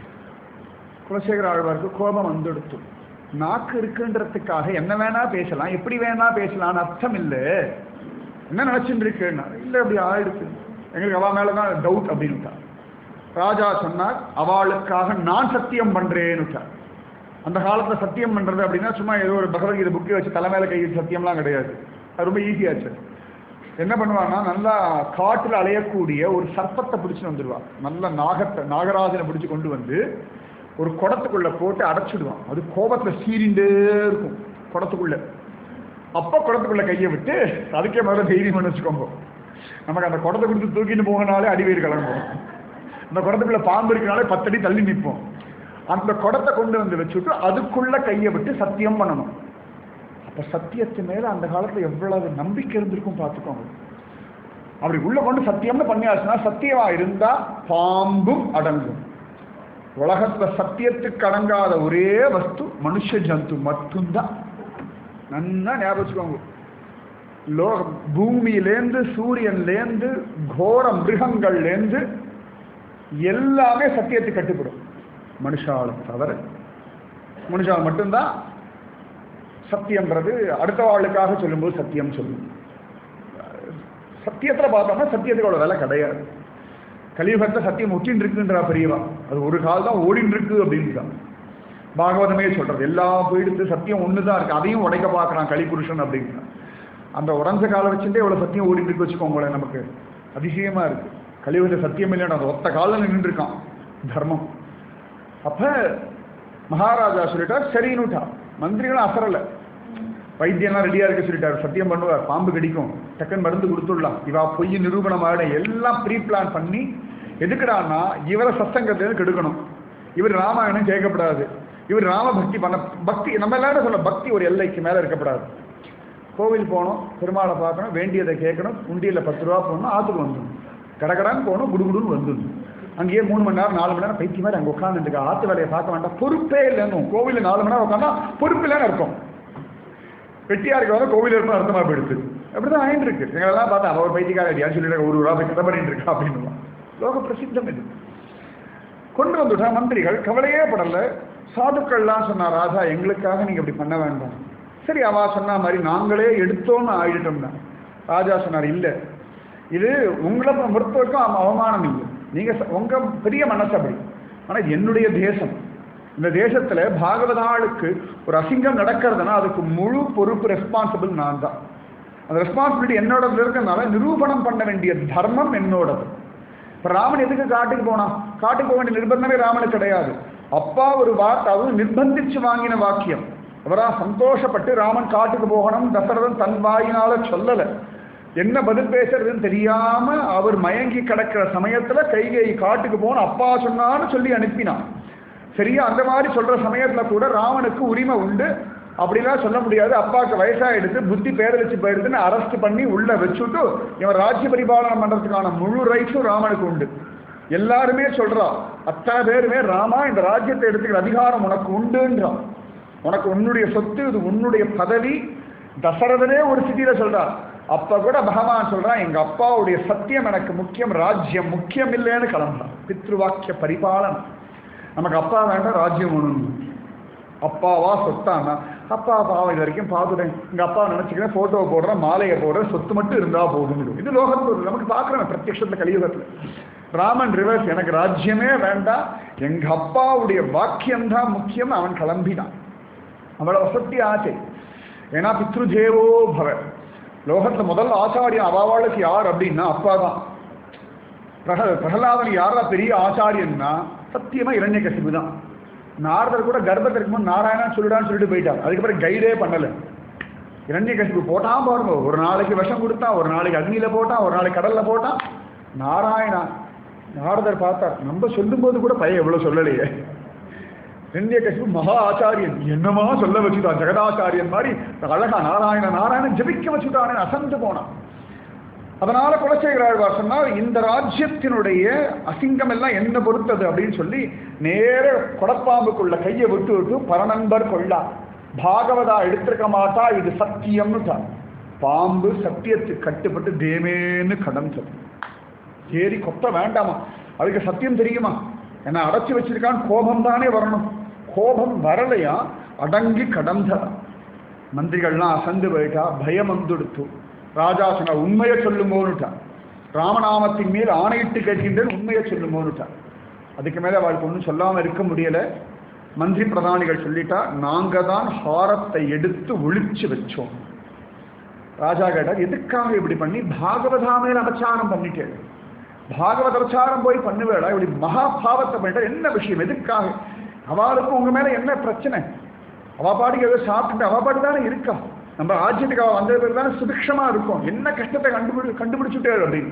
குலசேகர ஆழ்வாருக்கு கோபம் வந்துடுத்து நாக்கு இருக்குன்றதுக்காக என்ன வேணா பேசலாம் எப்படி வேணா பேசலாம்னு அர்த்தம் இல்லை என்ன நினைச்சுட்டு இருக்குன்னா இல்லை அப்படி ஆயிடுச்சு எங்களுக்கு அவ மேல தான் டவுட் அப்படின்னு ராஜா சொன்னார் அவளுக்காக நான் சத்தியம் பண்றேன்னு அந்த காலத்துல சத்தியம் பண்றது அப்படின்னா சும்மா ஏதோ ஒரு பகவத்கீதை புக்கை வச்சு தலைமையில கை வச்சு சத்தியம்லாம் கிடையாது அது ரொம்ப ஈஸியாச்சு என்ன பண்ணுவான்னா நல்லா காட்டுல அலையக்கூடிய ஒரு சர்ப்பத்தை பிடிச்சு வந்துடுவா நல்ல நாகத்தை நாகராஜனை பிடிச்சு கொண்டு வந்து ஒரு குடத்துக்குள்ள போட்டு அடைச்சிடுவான் அது கோபத்துல சீறிண்டே இருக்கும் குடத்துக்குள்ள அப்ப குடத்துக்குள்ள கையை விட்டு அதுக்கே முதல்ல தைரியம் பண்ணி வச்சுக்கோங்க நமக்கு அந்த குடத்தை கொடுத்து தூக்கிட்டு போகனாலே அடிவேறு கிளம்பும் அந்த குடத்துக்குள்ள பாம்பு இருக்கனாலே பத்தடி தள்ளி நிற்போம் அந்த குடத்தை கொண்டு வந்து வச்சுட்டு அதுக்குள்ள கையை விட்டு சத்தியம் பண்ணணும் அப்ப சத்தியத்து மேல அந்த காலத்துல எவ்வளவு நம்பிக்கை இருந்திருக்கும் பார்த்துக்கோங்க அப்படி உள்ள கொண்டு சத்தியம்னு பண்ணியாச்சுன்னா சத்தியமா இருந்தா பாம்பும் அடங்கும் உலகத்துல சத்தியத்துக்கு அடங்காத ஒரே வஸ்து மனுஷ ஜந்து மட்டும்தான் நன்னா ஞாபகம் வச்சுக்கோங்க லோ பூமியிலேந்து சூரியன்லேந்து கோர மிருகங்கள்லேந்து எல்லாமே சத்தியத்துக்கு கட்டுப்படும் மனுஷாலும் தவிர மனுஷால் மட்டும்தான் சத்தியம்ன்றது அடுத்த வாழ்க்காக சொல்லும்போது சத்தியம் சொல்லும் சத்தியத்தில் பார்த்தோம்னா சத்தியத்துக்கு அவ்வளோ விலை கிடையாது கலியுகத்தை சத்தியம் ஒட்டின்னு இருக்குன்றா பெரியவா அது ஒரு கால் தான் ஓடின்னு இருக்கு அப்படின்றான் பாகவதமே சொல்றது எல்லாம் போயிடுத்து சத்தியம் ஒன்று தான் இருக்கு அதையும் உடைக்க பார்க்குறான் கலிபுருஷன் அப்படிங்கிறான் அந்த உடஞ்ச காலை வச்சுட்டே இவ்வளோ சத்தியம் ஓடிட்டு இருக்கு வச்சுக்கோங்களேன் நமக்கு அதிசயமா இருக்கு கலியுகத்தை சத்தியம் இல்லைன்னு அந்த ஒத்த காலில் நின்று இருக்கான் தர்மம் அப்ப மகாராஜா சொல்லிட்டார் சரின்னுட்டா மந்திரிகளும் அசரலை வைத்தியம்லாம் ரெடியா இருக்க சொல்லிட்டார் சத்தியம் பண்ணுவார் பாம்பு கடிக்கும் டக்குன்னு மருந்து கொடுத்துடலாம் இவா பொய் நிரூபணம் ஆட எல்லாம் ப்ரீ பிளான் பண்ணி எதுக்குடான்னா இவரை சத்தங்கத்திலிருந்து கெடுக்கணும் இவர் ராமாயணம் கேட்கப்படாது இவர் ராம பக்தி பண்ண பக்தி நம்ம எல்லாரும் சொல்ல பக்தி ஒரு எல்லைக்கு மேல இருக்கப்படாது கோவில் போகணும் பெருமாளை பார்க்கணும் வேண்டியதை கேட்கணும் உண்டியில் பத்து ரூபா போகணும் ஆற்றுக்கு வந்துடணும் கடகடான்னு போகணும் குடுகுடுன்னு வந்துடணும் அங்கேயே மூணு மணி நேரம் நாலு மணி நேரம் பைத்தி மாதிரி அங்கே உட்காந்துட்டு ஆற்று வேலையை பார்க்க வேண்டாம் பொறுப்பே இல்லைன்னு கோவிலில் நாலு மணி நேரம் உட்காந்தா பொறுப்பு இல்லைன்னு இருக்கும் வெட்டியா இருக்கிறவங்க கோவில் இருக்கணும் அர்த்தமா போயிடுது அப்படிதான் ஆயிட்டு இருக்கு எங்களெல்லாம் பார்த்தா அவர் பைத்தியக்கார அடியான்னு சொல்லிட்டு ஒரு ரூபா கதை பண்ணிட்டு இருக்கா அப்படின்னு லோக பிரசித்தம் இது கொண்டு வந்துட்டா மந்திரிகள் கவலையே படல சாதுக்கள்லாம் சொன்னா ராஜா எங்களுக்காக நீங்க இப்படி பண்ண வேண்டாம் சரி அவா சொன்ன மாதிரி நாங்களே எடுத்தோம்னு ஆயிட்டோம்னா ராஜா சொன்னார் இல்ல இது உங்களை பொறுத்த வரைக்கும் அவ- அவமானம் இல்லை நீங்க ச- உங்க பெரிய மனசு அப்படி ஆனா இது என்னுடைய தேசம் இந்த தேசத்துல பாகவதாளுக்கு ஒரு அசிங்கம் நடக்கிறதுனா அதுக்கு முழு பொறுப்பு ரெஸ்பான்சிபிள் நான் தான் அந்த ரெஸ்பான்சிபிலிட்டி என்னோடதுல இருக்கறனால நிரூபணம் பண்ண வேண்டிய தர்மம் என்னோடது இப்ப ராமன் எதுக்கு காட்டுக்கு போனான் காட்டுக்கு போக வேண்டிய நிர்பந்தமே ராமனுக்கு கிடையாது அப்பா ஒரு வார்த்தை அதுவும் நிர்பந்திச்சு வாங்கின வாக்கியம் அவரா சந்தோஷப்பட்டு ராமன் காட்டுக்கு போகணும் தசரதன் தன் வாயினால சொல்லல என்ன பதில் பேசுறதுன்னு தெரியாம அவர் மயங்கி கிடக்கிற சமயத்துல கைகை காட்டுக்கு போன அப்பா சொன்னான்னு சொல்லி அனுப்பினான் சரியா அந்த மாதிரி சொல்ற சமயத்துல கூட ராமனுக்கு உரிமை உண்டு அப்படிலாம் சொல்ல முடியாது அப்பாவுக்கு வயசாயிடுது புத்தி பேரழிச்சு போயிடுதுன்னு அரெஸ்ட் பண்ணி உள்ள வச்சுட்டு இவன் ராஜ்ய பரிபாலனம் பண்றதுக்கான முழு ரைட்ஸும் ராமனுக்கு உண்டு எல்லாருமே சொல்றா அத்தனை பேருமே ராமா இந்த ராஜ்யத்தை எடுத்துக்கிற அதிகாரம் உனக்கு உண்டுன்றான் உனக்கு உன்னுடைய சொத்து இது உன்னுடைய பதவி தசரதனே ஒரு சிட்டியில சொல்றார் அப்ப கூட பகவான் சொல்றான் எங்க அப்பாவுடைய சத்தியம் எனக்கு முக்கியம் ராஜ்யம் முக்கியம் இல்லைன்னு கிளம்புறான் பித்ருவாக்கிய பரிபாலனம் நமக்கு அப்பா வேண்டாம் ராஜ்யம் ஒண்ணு அப்பாவா சொத்தானா அப்பா பாவம் இது வரைக்கும் பார்த்துட்டேன் எங்க அப்பா நினைச்சுக்கிறேன் போட்டோ போடுறேன் மாலையை போடுறேன் சொத்து மட்டும் இருந்தா போதும் இது லோகத்தில் நமக்கு பார்க்குறேன் பிரத்யட்சத்துல கலியுகத்துல ராமன் ரிவர்ஸ் எனக்கு ராஜ்யமே வேண்டாம் எங்க அப்பாவுடைய வாக்கியம் தான் முக்கியம் அவன் கிளம்பினான் அவ்வளவு வசதி ஆசை ஏன்னா பித்ருதேவோ பவ லோகத்துல முதல் ஆச்சாரியன் அவாவாளுக்கு யார் அப்படின்னா அப்பா தான் பிரக பிரகலாதன் யாரா பெரிய ஆச்சாரியன்னா சத்தியமா இரண்யகசிபு தான் நாரதர் கூட கர்ப்பத்தில் இருக்கும்போது நாராயணா சொல்லிடான்னு சொல்லிட்டு போயிட்டார் அதுக்கப்புறம் கைடே பண்ணல இரண்யகசிபு போட்டான் பாருங்க ஒரு நாளைக்கு விஷம் கொடுத்தான் ஒரு நாளைக்கு அக்னியில போட்டான் ஒரு நாளைக்கு கடல்ல போட்டான் நாராயணா நாரதர் பார்த்தார் நம்ம சொல்லும்போது கூட பையன் எவ்வளவு சொல்லலையே இரண்யகசிபு மகா ஆச்சாரியன் என்னமா சொல்ல வச்சுட்டான் ஜெகதாச்சாரியன் மாதிரி அழகா நாராயண நாராயணன் ஜெபிக்க வச்சுட்டானே அசந்து போனான் அதனால குலசேகராழ்வார் சொன்னால் இந்த ராஜ்யத்தினுடைய அசிங்கம் எல்லாம் என்ன பொறுத்தது அப்படின்னு சொல்லி நேர கொடப்பாம்புக்குள்ள கையை விட்டு விட்டு பரநண்பர் கொள்ளா பாகவதா எடுத்திருக்க மாட்டா இது சத்தியம்னு தான் பாம்பு சத்தியத்துக்கு கட்டுப்பட்டு தேமேன்னு கடந்தது ஏறி கொத்த வேண்டாமா அதுக்கு சத்தியம் தெரியுமா என்ன அடைச்சி வச்சிருக்கான் கோபம் தானே வரணும் கோபம் வரலையா அடங்கி கடந்ததா மந்திரிகள்லாம் அசந்து போயிட்டா பயம் வந்துடுத்து ராஜா சொன்ன உண்மையை சொல்லுமோன்னுட்டான் ராமநாமத்தின் மேல் ஆணையிட்டு கேட்கின்றேன் உண்மையை சொல்லுமோன்னுட்டான் அதுக்கு மேலே அவளுக்கு ஒன்றும் சொல்லாமல் இருக்க முடியல மந்திரி பிரதானிகள் சொல்லிட்டா நாங்க தான் ஹாரத்தை எடுத்து ஒளிச்சு வச்சோம் ராஜா கேட்டார் எதுக்காக இப்படி பண்ணி பாகவதா மேல் அபச்சாரம் பண்ணிட்டேன் பாகவத அபச்சாரம் போய் பண்ணுவேடா இப்படி மகா பாவத்தை பண்ணிட்டா என்ன விஷயம் எதுக்காக அவளுக்கு உங்க மேல என்ன பிரச்சனை அவ பாட்டுக்கு ஏதோ சாப்பிட்டு அவ பாட்டு தானே இருக்கா நம்ம ராஜ்யத்துக்கு அவ வந்த பிறகு தானே சுபிக்ஷமா இருக்கும் என்ன கஷ்டத்தை கண்டுபிடி கண்டுபிடிச்சுட்டே அப்படின்னா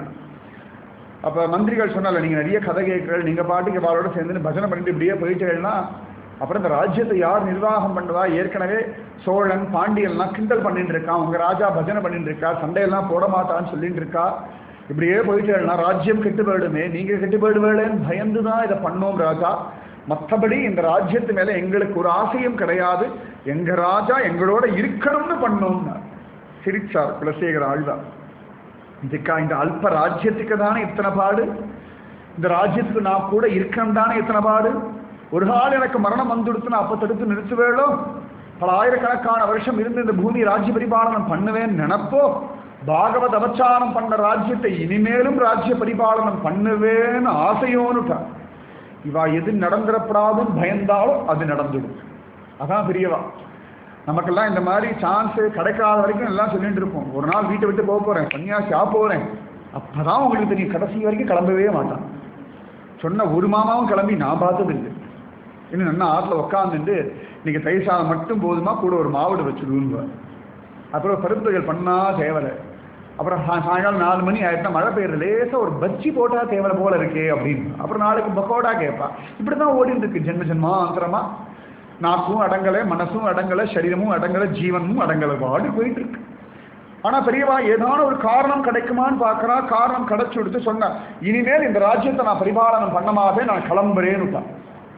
அப்ப மந்திரிகள் சொன்னால நீங்க நிறைய கதை கேட்கிறீர்கள் நீங்க பாட்டுக்கு அவளோட சேர்ந்து பஜனை பண்ணிட்டு இப்படியே போயிட்டேன்னா அப்புறம் இந்த ராஜ்யத்தை யார் நிர்வாகம் பண்ணுவா ஏற்கனவே சோழன் பாண்டியன்லாம் கிண்டல் பண்ணிட்டு இருக்கான் உங்க ராஜா பஜனை பண்ணிட்டு இருக்கா சண்டையெல்லாம் போட மாட்டான்னு சொல்லிட்டு இருக்கா இப்படியே போயிட்டேன்னா ராஜ்யம் கெட்டு போயிடுமே நீங்க கெட்டு போயிடுவேளேன்னு பயந்து தான் இதை பண்ணோம் ராஜா மற்றபடி இந்த ராஜ்யத்து மேல எங்களுக்கு ஒரு ஆசையும் கிடையாது எங்க ராஜா எங்களோட இருக்கணும்னு பண்ணோம்னா சிரிச்சார் குலசேகர ஆழ்வார் இதுக்கா இந்த அல்ப ராஜ்யத்துக்கு தானே இத்தனை பாடு இந்த ராஜ்யத்துக்கு நான் கூட இருக்கணும் தானே இத்தனை பாடு ஒரு கால் எனக்கு மரணம் வந்துடுத்துன்னு அப்ப தடுத்து நிறுத்துவேளோ பல ஆயிரக்கணக்கான வருஷம் இருந்து இந்த பூமி ராஜ்ய பரிபாலனம் பண்ணுவேன்னு நினைப்போ பாகவத அவச்சாரம் பண்ண ராஜ்யத்தை இனிமேலும் ராஜ்ய பரிபாலனம் பண்ணுவேன்னு ஆசையோன்னுட்டா இவா எது நடந்துடப்படாதுன்னு பயந்தாலும் அது நடந்துடும் அதான் பெரியவா நமக்கெல்லாம் இந்த மாதிரி சான்ஸ் கிடைக்காத வரைக்கும் எல்லாம் சொல்லிட்டு இருப்போம் ஒரு நாள் வீட்டை விட்டு போக போறேன் சன்னியாசியா போறேன் அப்பதான் உங்களுக்கு தெரியும் கடைசி வரைக்கும் கிளம்பவே மாட்டான் சொன்ன ஒரு மாமாவும் கிளம்பி நான் பார்த்தது இல்லை இன்னும் நல்லா ஆற்றுல உட்காந்துட்டு இன்னைக்கு தயிர் சாதம் மட்டும் போதுமா கூட ஒரு மாவடு வச்சுடுவார் அப்புறம் பருப்புகள் பண்ணா தேவலை அப்புறம் சா- சாயங்காலம் நாலு மணி ஆயிட்டா மழை பெய்யுறது லேசாக ஒரு பஜ்ஜி போட்டா தேவலை போல இருக்கே அப்படின்னு அப்புறம் நாளைக்கு பக்கோடா கேட்பா இப்படி தான் ஓடிட்டு இருக்கு ஜென்ம ஜென்மா அந்தரமா நாக்கும் அடங்கலை மனசும் அடங்கலை சரீரமும் அடங்கலை ஜீவனும் அடங்கலை வாடி போயிட்டு இருக்கு ஆனா பெரியவா ஏதான ஒரு காரணம் கிடைக்குமான்னு பார்க்கறா காரணம் கிடைச்சு கொடுத்து சொன்ன இனிமேல் இந்த ராஜ்யத்தை நான் பரிபாலனம் பண்ண மாட்டேன் நான் கிளம்புறேன்னுட்டான்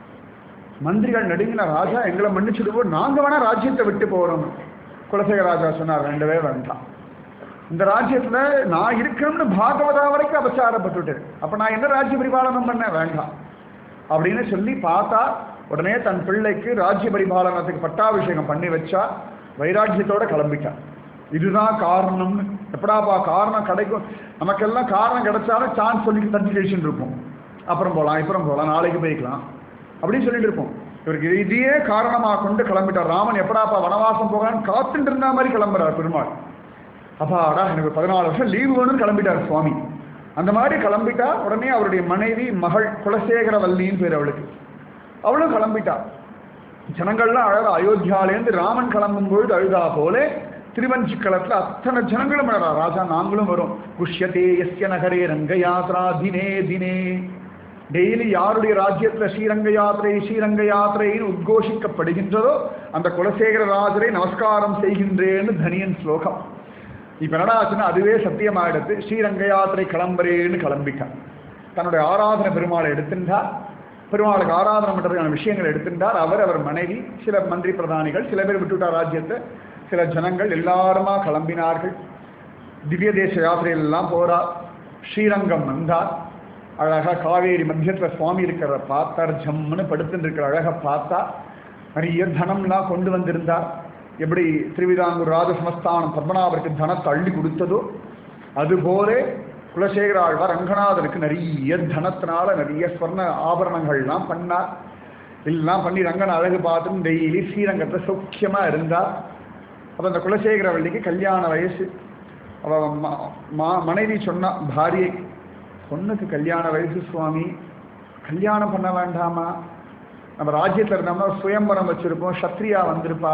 மந்திரிகள் நடுங்கின ராஜா எங்களை மன்னிச்சுடுவோம் நாங்க வேணா ராஜ்யத்தை விட்டு போறோம் குலசேகர ராஜா சொன்னார் ரெண்டவே வேண்டாம் இந்த ராஜ்யத்துல நான் இருக்கணும்னு பாகவதா வரைக்கும் அபச்சாரப்பட்டுட்டேன் அப்ப நான் என்ன ராஜ்ய பரிபாலனம் பண்ண வேண்டாம் அப்படின்னு சொல்லி பார்த்தா உடனே தன் பிள்ளைக்கு ராஜ்ய பரிபாலனத்துக்கு பட்டாபிஷேகம் பண்ணி வச்சா வைராக்கியத்தோட கிளம்பிட்டான் இதுதான் காரணம்னு எப்படாப்பா காரணம் கிடைக்கும் நமக்கெல்லாம் காரணம் கிடைச்சாலும் சான்ஸ் சொல்லி தட்டி கழிச்சுட்டு இருப்போம் அப்புறம் போகலாம் இப்புறம் போகலாம் நாளைக்கு போய்க்கலாம் அப்படின்னு சொல்லிட்டு இருப்போம் இவருக்கு இது- இதையே காரணமாக கொண்டு கிளம்பிட்டார் ராமன் எப்படாப்பா வனவாசம் போகலான்னு காத்துட்டு இருந்த மாதிரி கிளம்புறார் பெருமாள் அப்பாடா எனக்கு பதினாலு வருஷம் லீவு வேணும்னு கிளம்பிட்டார் சுவாமி அந்த மாதிரி கிளம்பிட்டா உடனே அவருடைய மனைவி மகள் குலசேகரவல்லின்னு பேர் அவளுக்கு அவளும் கிளம்பிட்டா ஜனங்கள்லாம் அழகா அயோத்தியாலேருந்து ராமன் கிளம்பும் பொழுது அழுதா போல திருவஞ்சிக்களத்துல அத்தனை ஜனங்களும் அழகா ராஜா நாங்களும் வரோம் குஷ்யதே எஸ்ய நகரே ரங்க யாத்ரா தினே தினே டெய்லி யாருடைய ராஜ்யத்துல ஸ்ரீரங்க யாத்திரை ஸ்ரீரங்க யாத்திரைன்னு உத்கோஷிக்கப்படுகின்றதோ அந்த குலசேகர ராஜரை நமஸ்காரம் செய்கின்றேன்னு தனியன் ஸ்லோகம் இப்ப என்னடா ஆச்சுன்னா அதுவே சத்தியமாயிடுத்து ஸ்ரீரங்க யாத்திரை கிளம்புறேன்னு கிளம்பிட்டான் தன்னுடைய ஆராதனை பெருமாளை எடுத்துட்டார் பெருமாளுக்கு ஆராதனை பண்றதுக்கான விஷயங்கள் எடுத்துட்டார் அவர் அவர் மனைவி சில மந்திரி பிரதானிகள் சில பேர் விட்டுட்டார் ராஜ்யத்தை சில ஜனங்கள் எல்லாருமா கிளம்பினார்கள் திவ்ய தேச யாத்திரையெல்லாம் போறார் ஸ்ரீரங்கம் வந்தார் அழகா காவேரி மத்தியத்துல சுவாமி இருக்கிற பார்த்தார் ஜம்முன்னு படுத்துட்டு இருக்கிற அழகை பார்த்தா நிறைய தனம்லாம் கொண்டு வந்திருந்தார் எப்படி திருவிதாங்கூர் ராஜசமஸ்தானம் பத்மநாபருக்கு தனத்தை அள்ளி கொடுத்ததோ அதுபோல குலசேகர ஆழ்வார் ரங்கநாதனுக்கு நிறைய தனத்தினால நிறைய ஸ்வர்ண ஆபரணங்கள்லாம் பண்ணார் எல்லாம் பண்ணி ரங்கன் அழகு பார்த்துட்டு டெய்லி ஸ்ரீரங்கத்தில் சௌக்கியமா இருந்தார் அப்போ அந்த குலசேகரவள்ளிக்கு கல்யாண வயசு அவ ம- மா- மனைவி சொன்னா பாரியை பொண்ணுக்கு கல்யாண வயசு சுவாமி கல்யாணம் பண்ண வேண்டாமா நம்ம ராஜ்யத்தில் இருந்தோம்னா சுயம்பரம் வச்சிருப்போம் சத்ரியா வந்திருப்பா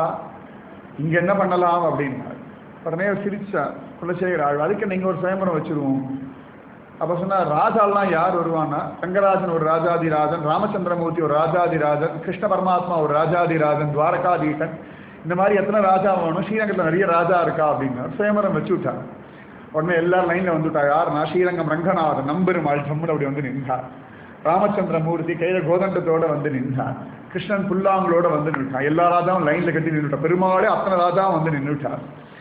இங்க என்ன பண்ணலாம் அப்படின்னாரு உடனே அவர் சிரிச்சார் குலசேகர ஆழ்வார் அதுக்கு நீங்க ஒரு சுயம்பரம் வச்சிருவோம் அப்ப சொன்னா ராஜாலாம் யார் வருவான்னா ரங்கராஜன் ஒரு ராஜாதிராஜன் ராமச்சந்திரமூர்த்தி ஒரு ராஜாதிராஜன் கிருஷ்ண பரமாத்மா ஒரு ராஜாதிராஜன் துவாரகாதீசன் இந்த மாதிரி எத்தனை ராஜா வேணும் ஸ்ரீரங்கத்தில் நிறைய ராஜா இருக்கா அப்படின்னா சுயம்பரம் வச்சு விட்டார் உடனே எல்லாரும் லைன்ல வந்துட்டா யாருன்னா ஸ்ரீரங்கம் ரங்கநாதன் நம்பெருமாள் ஜம்முன்னு அப்படி வந்து நின்றார் ராமச்சந்திரமூர்த்தி கையில கோதண்டத்தோட வந்து நின்றார் கிருஷ்ணன் புல்லாங்களோட வந்து நின்றான் எல்லா ராஜாவும் லைன்ல கட்டி நின்றுட்டா பெருமாளே அத்தனை ராஜாவும் வந்து நின்றுட்டார்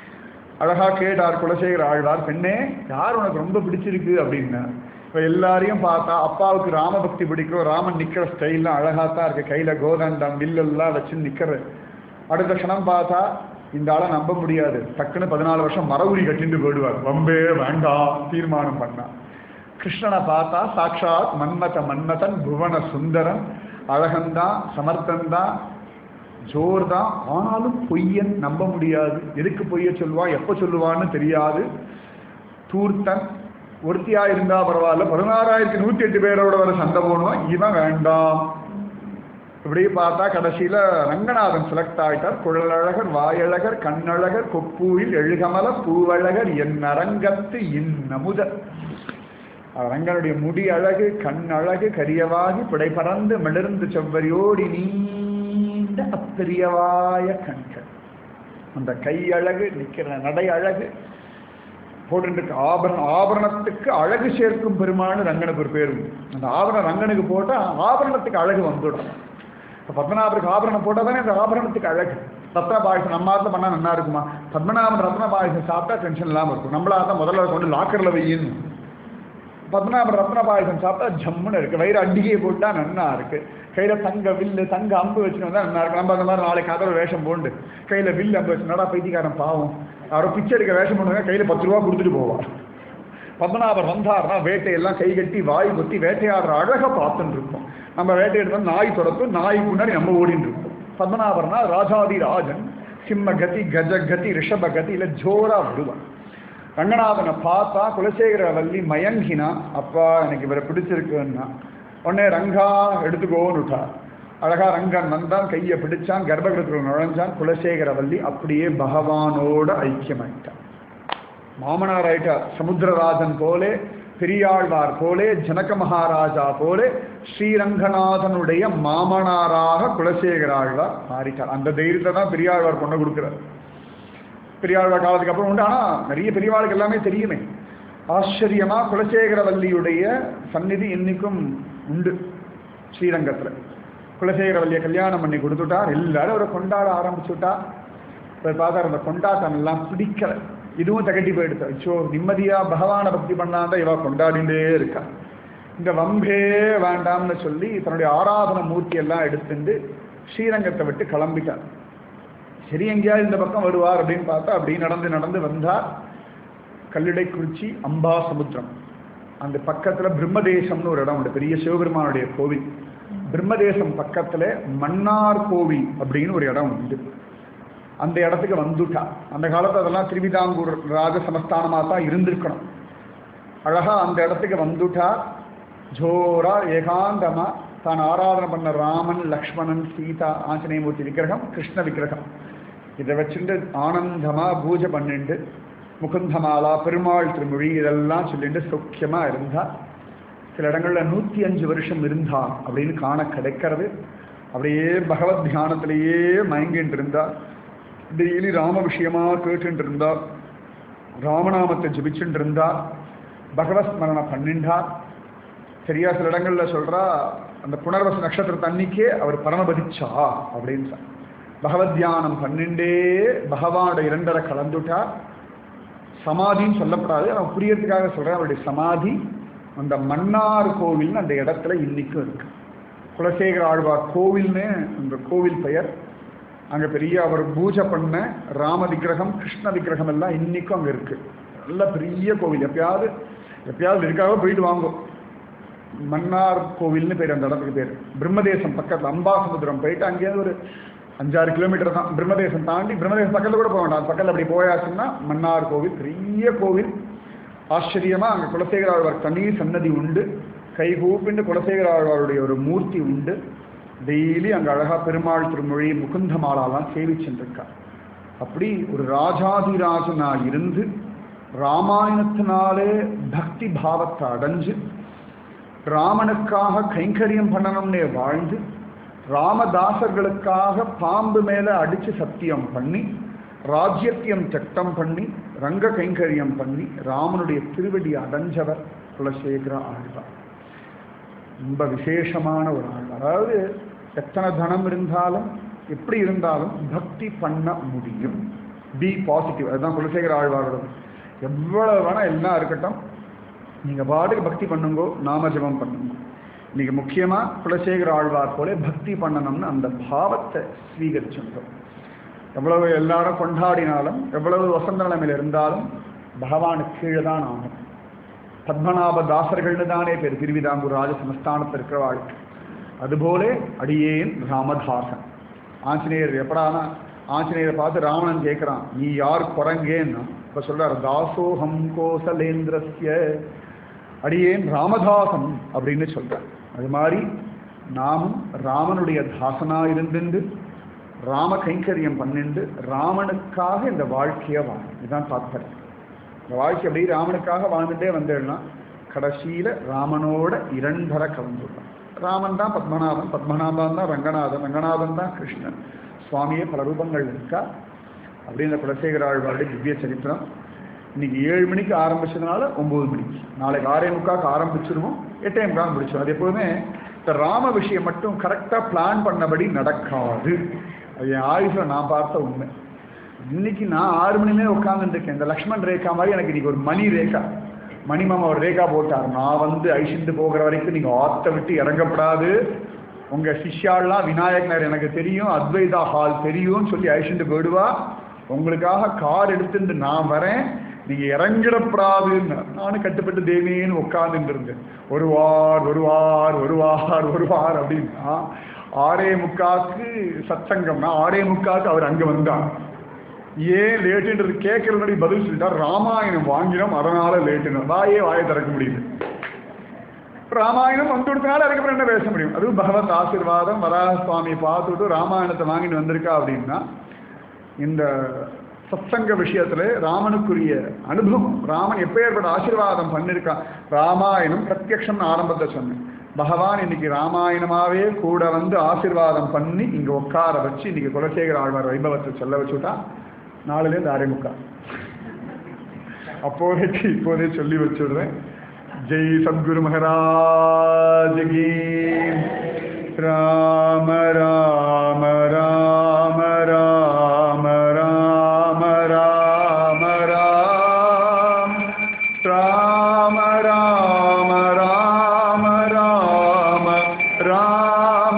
அழகா கேட்டார் குலசேகர ஆழ்வார் பெண்ணே யார் உனக்கு ரொம்ப பிடிச்சிருக்கு அப்படின்னா இப்போ எல்லாரையும் பார்த்தா அப்பாவுக்கு ராமபக்தி பிடிக்கும் ராமன் நிக்கிற ஸ்டைல்லாம் அழகா தான் இருக்கு கையில கோதண்டம் வில்லெல்லாம் வச்சு நிக்கிற அடுத்த க்ஷணம் பார்த்தா இந்த ஆளை நம்ப முடியாது டக்குன்னு பதினாலு வருஷம் மரவுரி கட்டிட்டு போயிடுவார் வம்பே வேண்டாம் தீர்மானம் பண்ணா கிருஷ்ணனை பார்த்தா சாட்சாத் மன்மத மன்மதன் புவன சுந்தரன் அழகன்தான் சமர்த்தன்தான் ஜோர் தான் ஆனாலும் பொய்யன் நம்ப முடியாது எதுக்கு பொய்ய சொல்லுவான் எப்போ சொல்லுவான்னு தெரியாது தூர்த்தன் ஒருத்தியா இருந்தா பரவாயில்ல பதினாறாயிரத்தி நூத்தி எட்டு பேரோட வர சண்டை போடுவான் இவன் வேண்டாம் இப்படி பார்த்தா கடைசியில ரங்கநாதன் செலக்ட் ஆயிட்டார் குழலழகர் வாயழகர் கண்ணழகர் கொப்பூயில் எழுகமல பூவழகர் என் அரங்கத்து இன்னமுதர் ரங்கனுடைய முடி அழகு கண் அழகு கரியவாகி பிடை பறந்து மிளர்ந்து செவ்வரியோடி நீண்ட அப்பிரியவாய கண்கள் அந்த கை அழகு நிக்கிற நடை அழகு போட்டுருக்கு ஆபரணம் ஆபரணத்துக்கு அழகு சேர்க்கும் பெருமாள்னு ரங்கனுக்கு ஒரு பேர் உண்டு. அந்த ஆபரணம் ரங்கனுக்கு போட்டால் ஆபரணத்துக்கு அழகு வந்துடும் இப்போ பத்மநாபருக்கு ஆபரணம் போட்டால் தானே அந்த ஆபரணத்துக்கு அழகு ரத்ன பாயசம் நம்ம ஆத்துல பண்ணால் நல்லா இருக்குமா பத்மநாபன் ரத்ன பாயசம் சாப்பிட்டா டென்ஷன் இல்லாமல் இருக்கும் நம்மளா தான் முதல்ல கொண்டு லாக்கரில் வையின்னு பத்மநாபன் ரத்ன பாயசம் சாப்பிட்டா ஜம்முன்னு இருக்கு வயிறு அண்டிகையை போட்டா நன்னா இருக்கு கையில தங்க வில்லு தங்க அம்பு வச்சுட்டு வந்தா நல்லா இருக்கு நம்ம அந்த மாதிரி நாளைக்கு கதவை வேஷம் போண்டு கையில வில்லு அம்பு வச்சு நடா பைத்தியக்காரன் பாவம் யாரோ பிச்சை எடுக்க வேஷம் பண்ணுவாங்க கையில பத்து ரூபா கொடுத்துட்டு போவார் பத்மநாபர் வந்தார்னா வேட்டையெல்லாம் கை கட்டி வாய் கொத்தி வேட்டையாடுற அழகை பார்த்துட்டு இருக்கோம் நம்ம வேட்டையிட்டு வந்து நாய் துரத்தும் நாய்க்கு முன்னாடி நம்ம ஓடிட்டு இருக்கோம் பத்மநாபர்னா ராஜாதி ராஜன் சிம்ம கதி கஜ கதி ரிஷப கதி இல்லை ஜோரா விடுவான் ரங்கநாதனை பார்த்தா குலசேகர வள்ளி மயங்கினா அப்பா எனக்கு இவரை பிடிச்சிருக்குன்னா உடனே ரங்கா எடுத்துக்கோன்னு விட்டார் அழகா ரங்கன் வந்தான் கையை பிடிச்சான் கர்ப்பகிரகத்தில் நுழைஞ்சான் குலசேகர வள்ளி அப்படியே பகவானோட ஐக்கியமாயிட்டான் மாமனார் ஆயிட்டார் சமுத்திரராஜன் போலே பெரியாழ்வார் போலே ஜனக மகாராஜா போலே ஸ்ரீரங்கநாதனுடைய மாமனாராக குலசேகராழ்வார் மாறிட்டார் அந்த தைரியத்தை தான் பெரியாழ்வார் பொண்ணை கொடுக்குறார் பெரியாழ்வார் காலத்துக்கு அப்புறம் உண்டு ஆனால் நிறைய பெரியவாளுக்கு எல்லாமே தெரியுமே ஆச்சரியமா குலசேகரவல்லியுடைய சந்நிதி இன்னைக்கும் உண்டு ஸ்ரீரங்கத்தில் குலசேகரவல்லியை கல்யாணம் பண்ணி கொடுத்துட்டார் எல்லாரும் அவரை கொண்டாட ஆரம்பிச்சுட்டா இப்போ பார்த்தா அந்த கொண்டாட்டம் எல்லாம் பிடிக்கல இதுவும் தகட்டி போயிடுச்சு அச்சோ நிம்மதியா பகவானை பக்தி பண்ணாதான் இவ கொண்டாடிண்டே இருக்கா இந்த வம்பே வேண்டாம்னு சொல்லி தன்னுடைய ஆராதன மூர்த்தி எல்லாம் எடுத்துட்டு ஸ்ரீரங்கத்தை விட்டு கிளம்பிட்டார் சரி எங்கேயாவது இந்த பக்கம் வருவார் அப்படின்னு பார்த்தா அப்படி நடந்து நடந்து வந்தார் கல்லிடைக்குறிச்சி அம்பா சமுத்திரம் அந்த பக்கத்துல பிரம்மதேசம்னு ஒரு இடம் உண்டு பெரிய சிவபெருமானுடைய கோவில் பிரம்மதேசம் பக்கத்துல மன்னார் கோவில் அப்படின்னு ஒரு இடம் உண்டு அந்த இடத்துக்கு வந்துட்டா அந்த காலத்துல அதெல்லாம் திருவிதாங்கூர் ராஜ சமஸ்தானமா தான் இருந்திருக்கணும் அழகா அந்த இடத்துக்கு வந்துட்டா ஜோரா ஏகாந்தமா தான் ஆராதனை பண்ண ராமன் லக்ஷ்மணன் சீதா ஆஞ்சநேயமூர்த்தி விக்கிரகம் கிருஷ்ண விக்கிரகம் இதை வச்சுட்டு ஆனந்தமா பூஜை பண்ணிட்டு முகுந்தமாலா பெருமாள் திருமொழி இதெல்லாம் சொல்லிட்டு சௌக்கியமா இருந்தா சில இடங்கள்ல நூத்தி அஞ்சு வருஷம் இருந்தா அப்படின்னு காண கிடைக்கிறது அப்படியே பகவத் தியானத்திலேயே மயங்கிட்டு இருந்தா டெய்லி ராம விஷயமா கேட்டுட்டு இருந்தா ராமநாமத்தை ஜபிச்சுட்டு இருந்தா பகவத் ஸ்மரணம் பண்ணிண்டா சரியா சில இடங்கள்ல சொல்றா அந்த புனர்வச நட்சத்திரத்து அன்னைக்கே அவர் பரமபதிச்சா அப்படின்னு சொன்னார். பகவத் தியானம் பண்ணிண்டே பகவானோட இரண்டரை கலந்துட்டா சமாதின்னு சொல்லப்படாது அவன் புரியறதுக்காக சொல்றேன் அவருடைய சமாதி அந்த மன்னார் கோவில்னு அந்த இடத்துல இன்னைக்கும் இருக்கு குலசேகர ஆழ்வார் கோவில்னு அந்த கோவில் பெயர் அங்க பெரிய அவர் பூஜை பண்ண ராம விக்கிரகம் கிருஷ்ண விக்கிரகம் எல்லாம் இன்னைக்கும் அங்க இருக்கு நல்ல பெரிய கோவில் எப்பயாவது எப்பயாவது இருக்காக போயிட்டு வாங்கும் மன்னார் கோவில்னு பேர் அந்த இடத்துக்கு பேர் பிரம்மதேசம் பக்கத்தில் அம்பாசமுத்திரம் போயிட்டு அங்கேயே ஒரு அஞ்சாறு கிலோமீட்டர் தான் பிரம்மதேசம் தாண்டி பிரம்மதேசம் பக்கத்தில் கூட போக வேண்டாம் அது பக்கத்தில் அப்படி போயாச்சுன்னா மன்னார் கோவில் பெரிய கோவில் ஆச்சரியமா அங்கே குலசேகர ஆழ்வார் தனி சன்னதி உண்டு கைகூப்பிண்டு குலசேகர ஆழ்வாருடைய ஒரு மூர்த்தி உண்டு டெய்லி அங்கே அழகா பெருமாள் திருமொழி முகுந்த மாலாலாம் சேவிச்சுருக்கா அப்படி ஒரு ராஜாதிராஜனா இருந்து ராமாயணத்தினாலே பக்தி பாவத்தை அடைஞ்சு ராமனுக்காக கைங்கரியம் பண்ணணும்னே வாழ்ந்து ராமதாசர்களுக்காக பாம்பு மேல அடிச்சு சத்தியம் பண்ணி ராஜ்யத்தியம் திட்டம் பண்ணி ரங்க கைங்கரியம் பண்ணி ராமனுடைய திருவடி அடைஞ்சவர் குலசேகர ஆழ்வார் ரொம்ப விசேஷமான ஒரு ஆள் அதாவது எத்தனை தனம் இருந்தாலும் எப்படி இருந்தாலும் பக்தி பண்ண முடியும் பி பாசிட்டிவ் அதுதான் குலசேகர ஆழ்வாரோட எவ்வளவு வேணா எல்லாம் இருக்கட்டும் நீங்க பாட்டுக்கு பக்தி பண்ணுங்கோ நாம ஜெபம் பண்ணுங்க இன்னைக்கு முக்கியமா குலசேகர ஆழ்வார் போல பக்தி பண்ணணும்னு அந்த பாவத்தை ஸ்வீகரிச்சுட்டோம் எவ்வளவு எல்லாரும் கொண்டாடினாலும் எவ்வளவு வசந்த நிலைமையில் இருந்தாலும் பகவானுக்கு கீழே தான் ஆகும் பத்மநாப தாசர்கள்னு தானே பேர் திருவிதாங்கூர் ராஜ சமஸ்தானத்தில் இருக்கிற வாழ்க்கை அதுபோலே அடியேன் ராமதாசன் ஆஞ்சநேயர் எப்படானா ஆஞ்சநேயரை பார்த்து ராவணன் கேட்குறான் நீ யார் குரங்கேன்னா இப்போ சொல்றார் தாசோஹம் கோசலேந்திரஸ்ய அடியேன் ராமதாசன் அப்படின்னு சொல்றார் அது மாதிரி நாமும் ராமனுடைய தாசனா இருந்துண்டு ராம கைங்கரியம் பண்ணிண்டு ராமனுக்காக இந்த வாழ்க்கையை வாழும் இதுதான் தாத்பரியம் இந்த வாழ்க்கை அப்படியே ராமனுக்காக வாழ்ந்துட்டே வந்தேன்னா கடைசியில ராமனோட இரண்டரை கலந்துள்ளான் ராமன் தான் பத்மநாபன் பத்மநாபன் தான் ரங்கநாதன் ரங்கநாதன் தான் கிருஷ்ணன் சுவாமியே பல ரூபங்கள் இருக்கா அப்படின்னு குலசேகர ஆழ்வாருடைய திவ்ய சரித்திரம் இன்னைக்கு ஏழு மணிக்கு ஆரம்பிச்சதுனால ஒம்பது மணிக்கு நாளைக்கு ஆறே முக்காக்கு ஆரம்பிச்சிருவோம் எட்டே முக்கால் முடிச்சிடும் அது எப்போதுமே இந்த ராம விஷயம் மட்டும் கரெக்டாக பிளான் பண்ணபடி நடக்காது அது என் ஆயுஷில் நான் பார்த்த உண்மை இன்னைக்கு நான் ஆறு மணிலே உட்காந்துருக்கேன் இந்த லக்ஷ்மண் ரேகா மாதிரி எனக்கு இன்னைக்கு ஒரு மணி ரேகா மணி மாமா ஒரு ரேகா போட்டார் நான் வந்து ஐஷிண்டு போகிற வரைக்கும் நீங்கள் ஆத்த விட்டு இறங்கப்படாது உங்கள் சிஷ்யாலாம் விநாயகனர் எனக்கு தெரியும் அத்வைதா ஹால் தெரியும்னு சொல்லி ஐஷிண்டு போயிடுவா உங்களுக்காக கார் எடுத்துட்டு நான் வரேன் நீங்க இறங்கிடப்படாதுன்னு நானும் கட்டுப்பட்டு தேவியேன்னு உட்கார்ந்துட்டு இருந்தேன் ஒரு வார் ஒரு வார் ஒரு வார் ஒரு வார் அப்படின்னா ஆறே முக்காக்கு சத்சங்கம்னா ஆறே முக்காக்கு அவர் அங்க வந்தார் ஏன் லேட்டுன்றது கேட்கறது பதில் சொல்லிட்டார் ராமாயணம் வாங்கினோம் அதனால லேட்டுன்னு வாயே வாயை திறக்க முடியுது ராமாயணம் வந்து கொடுத்தனால அதுக்கப்புறம் என்ன பேச முடியும் அதுவும் பகவத் ஆசீர்வாதம் வராக சுவாமியை பார்த்துட்டு ராமாயணத்தை வாங்கிட்டு வந்திருக்கா அப்படின்னா இந்த சத்சங்க விஷயத்துல ராமனுக்குரிய அனுபவம் ராமன் எப்பேற்பட்ட ஆசீர்வாதம் பண்ணிருக்கான் ராமாயணம் பிரத்யக்ஷம்னு ஆரம்பத்தை சொன்னேன் பகவான் இன்னைக்கு ராமாயணமாவே கூட வந்து ஆசீர்வாதம் பண்ணி இங்க உட்கார வச்சு இன்னைக்கு குலசேகர ஆழ்வார் வைபவத்தை சொல்ல வச்சுட்டா நாலுலேருந்து ஆரம்பிக்கா அப்போதைக்கு இப்போதே சொல்லி வச்சுடுறேன் ஜெய் சத்குரு மகாராஜ் கீ ராம ராம ராம ராம ராம ராம ராம் ராம ராம ராம ராம ராம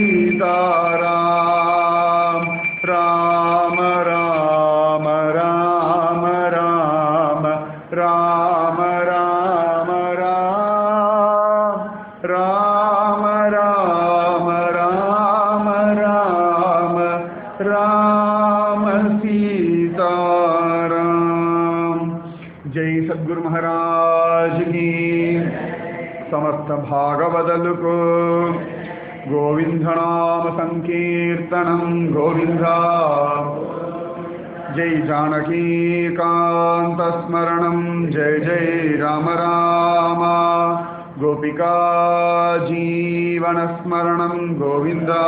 சீதாராம் ராம ராம ராம ராம ராம ராம ராம் ராம ராம ராம ராம ராம சீதாராம் ஜெய் சத்குரு மகாராஜ் की समस्त भागवदलुको गोविन्दनाम सङ्कीर्तनं गोविन्दा जय जानकीकान्तस्मरणं जय जय राम राम गोपिका जीवनस्मरणं गोविन्दा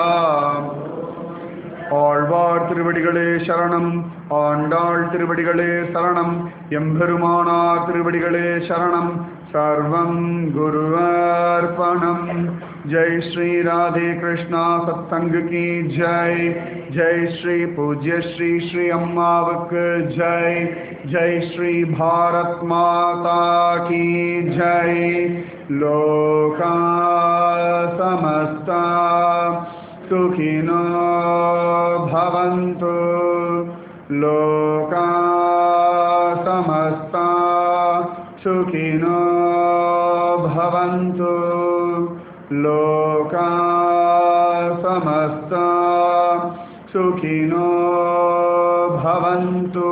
ஆழ்வார் திருவடிகளே சரணம் ஆண்டாள் திருவடிகளே சரணம் எம்பெருமானார் திருவடிகளே சரணம் சர்வம் குருவர்ப்பணம் ஜெய் ஸ்ரீ ராதே கிருஷ்ணா சத்சங்க கி ஜெய் ஜெய் ஸ்ரீ பூஜ்ய ஸ்ரீ ஸ்ரீ அம்மாவுக்கு ஜெய் ஜெய் ஸ்ரீ பாரத் மாதா கி ஜெய் லோகா சமஸ்தா सुखिनो भवन्तु लोका समस्ता सुखिनो भवन्तु लोका समस्ता सुखिनो भवन्तु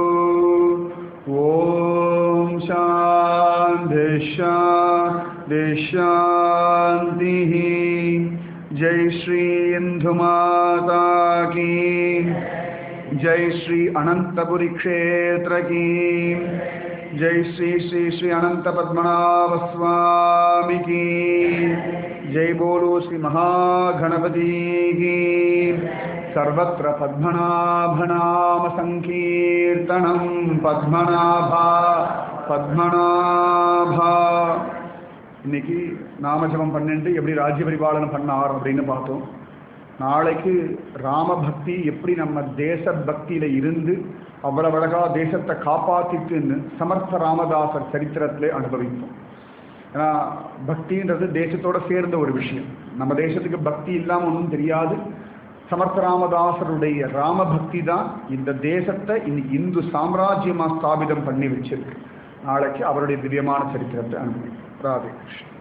ॐ शान्तिशान्तिशान्तिः जय श्री इंदु माता की जय श्री अनंतपुरी क्षेत्र की जय श्री श्री श्री अनंत पद्मनाभ स्वामी की जय बोलो श्री महागणपति की सर्वत्र पद्मनाभ नाम संकीर्तनम पद्मनाभा पद्मनाभा இன்னைக்கு நாமஜபம் பண்ணிட்டு எப்படி ராஜ்ய பரிபாலனம் பண்ணார் அப்படின்னு பார்த்தோம் நாளைக்கு ராம பக்தி எப்படி நம்ம தேச பக்தியில இருந்து அவ்வளவு அழகா தேசத்தை காப்பாத்திட்டுன்னு சமர்த்த ராமதாசர் சரித்திரத்திலே அனுபவித்தோம் ஏன்னா பக்தின்றது தேசத்தோட சேர்ந்த ஒரு விஷயம் நம்ம தேசத்துக்கு பக்தி இல்லாம ஒன்றும் தெரியாது சமர்த்த ராமதாசருடைய ராம பக்தி தான் இந்த தேசத்தை இன்னைக்கு இந்து சாம்ராஜ்யமா ஸ்தாபிதம் பண்ணி வச்சிருக்கு நாளைக்கு அவருடைய திவ்யமான சரித்திரத்தை அனுபவிக்கும் ராதே கிருஷ்ணன்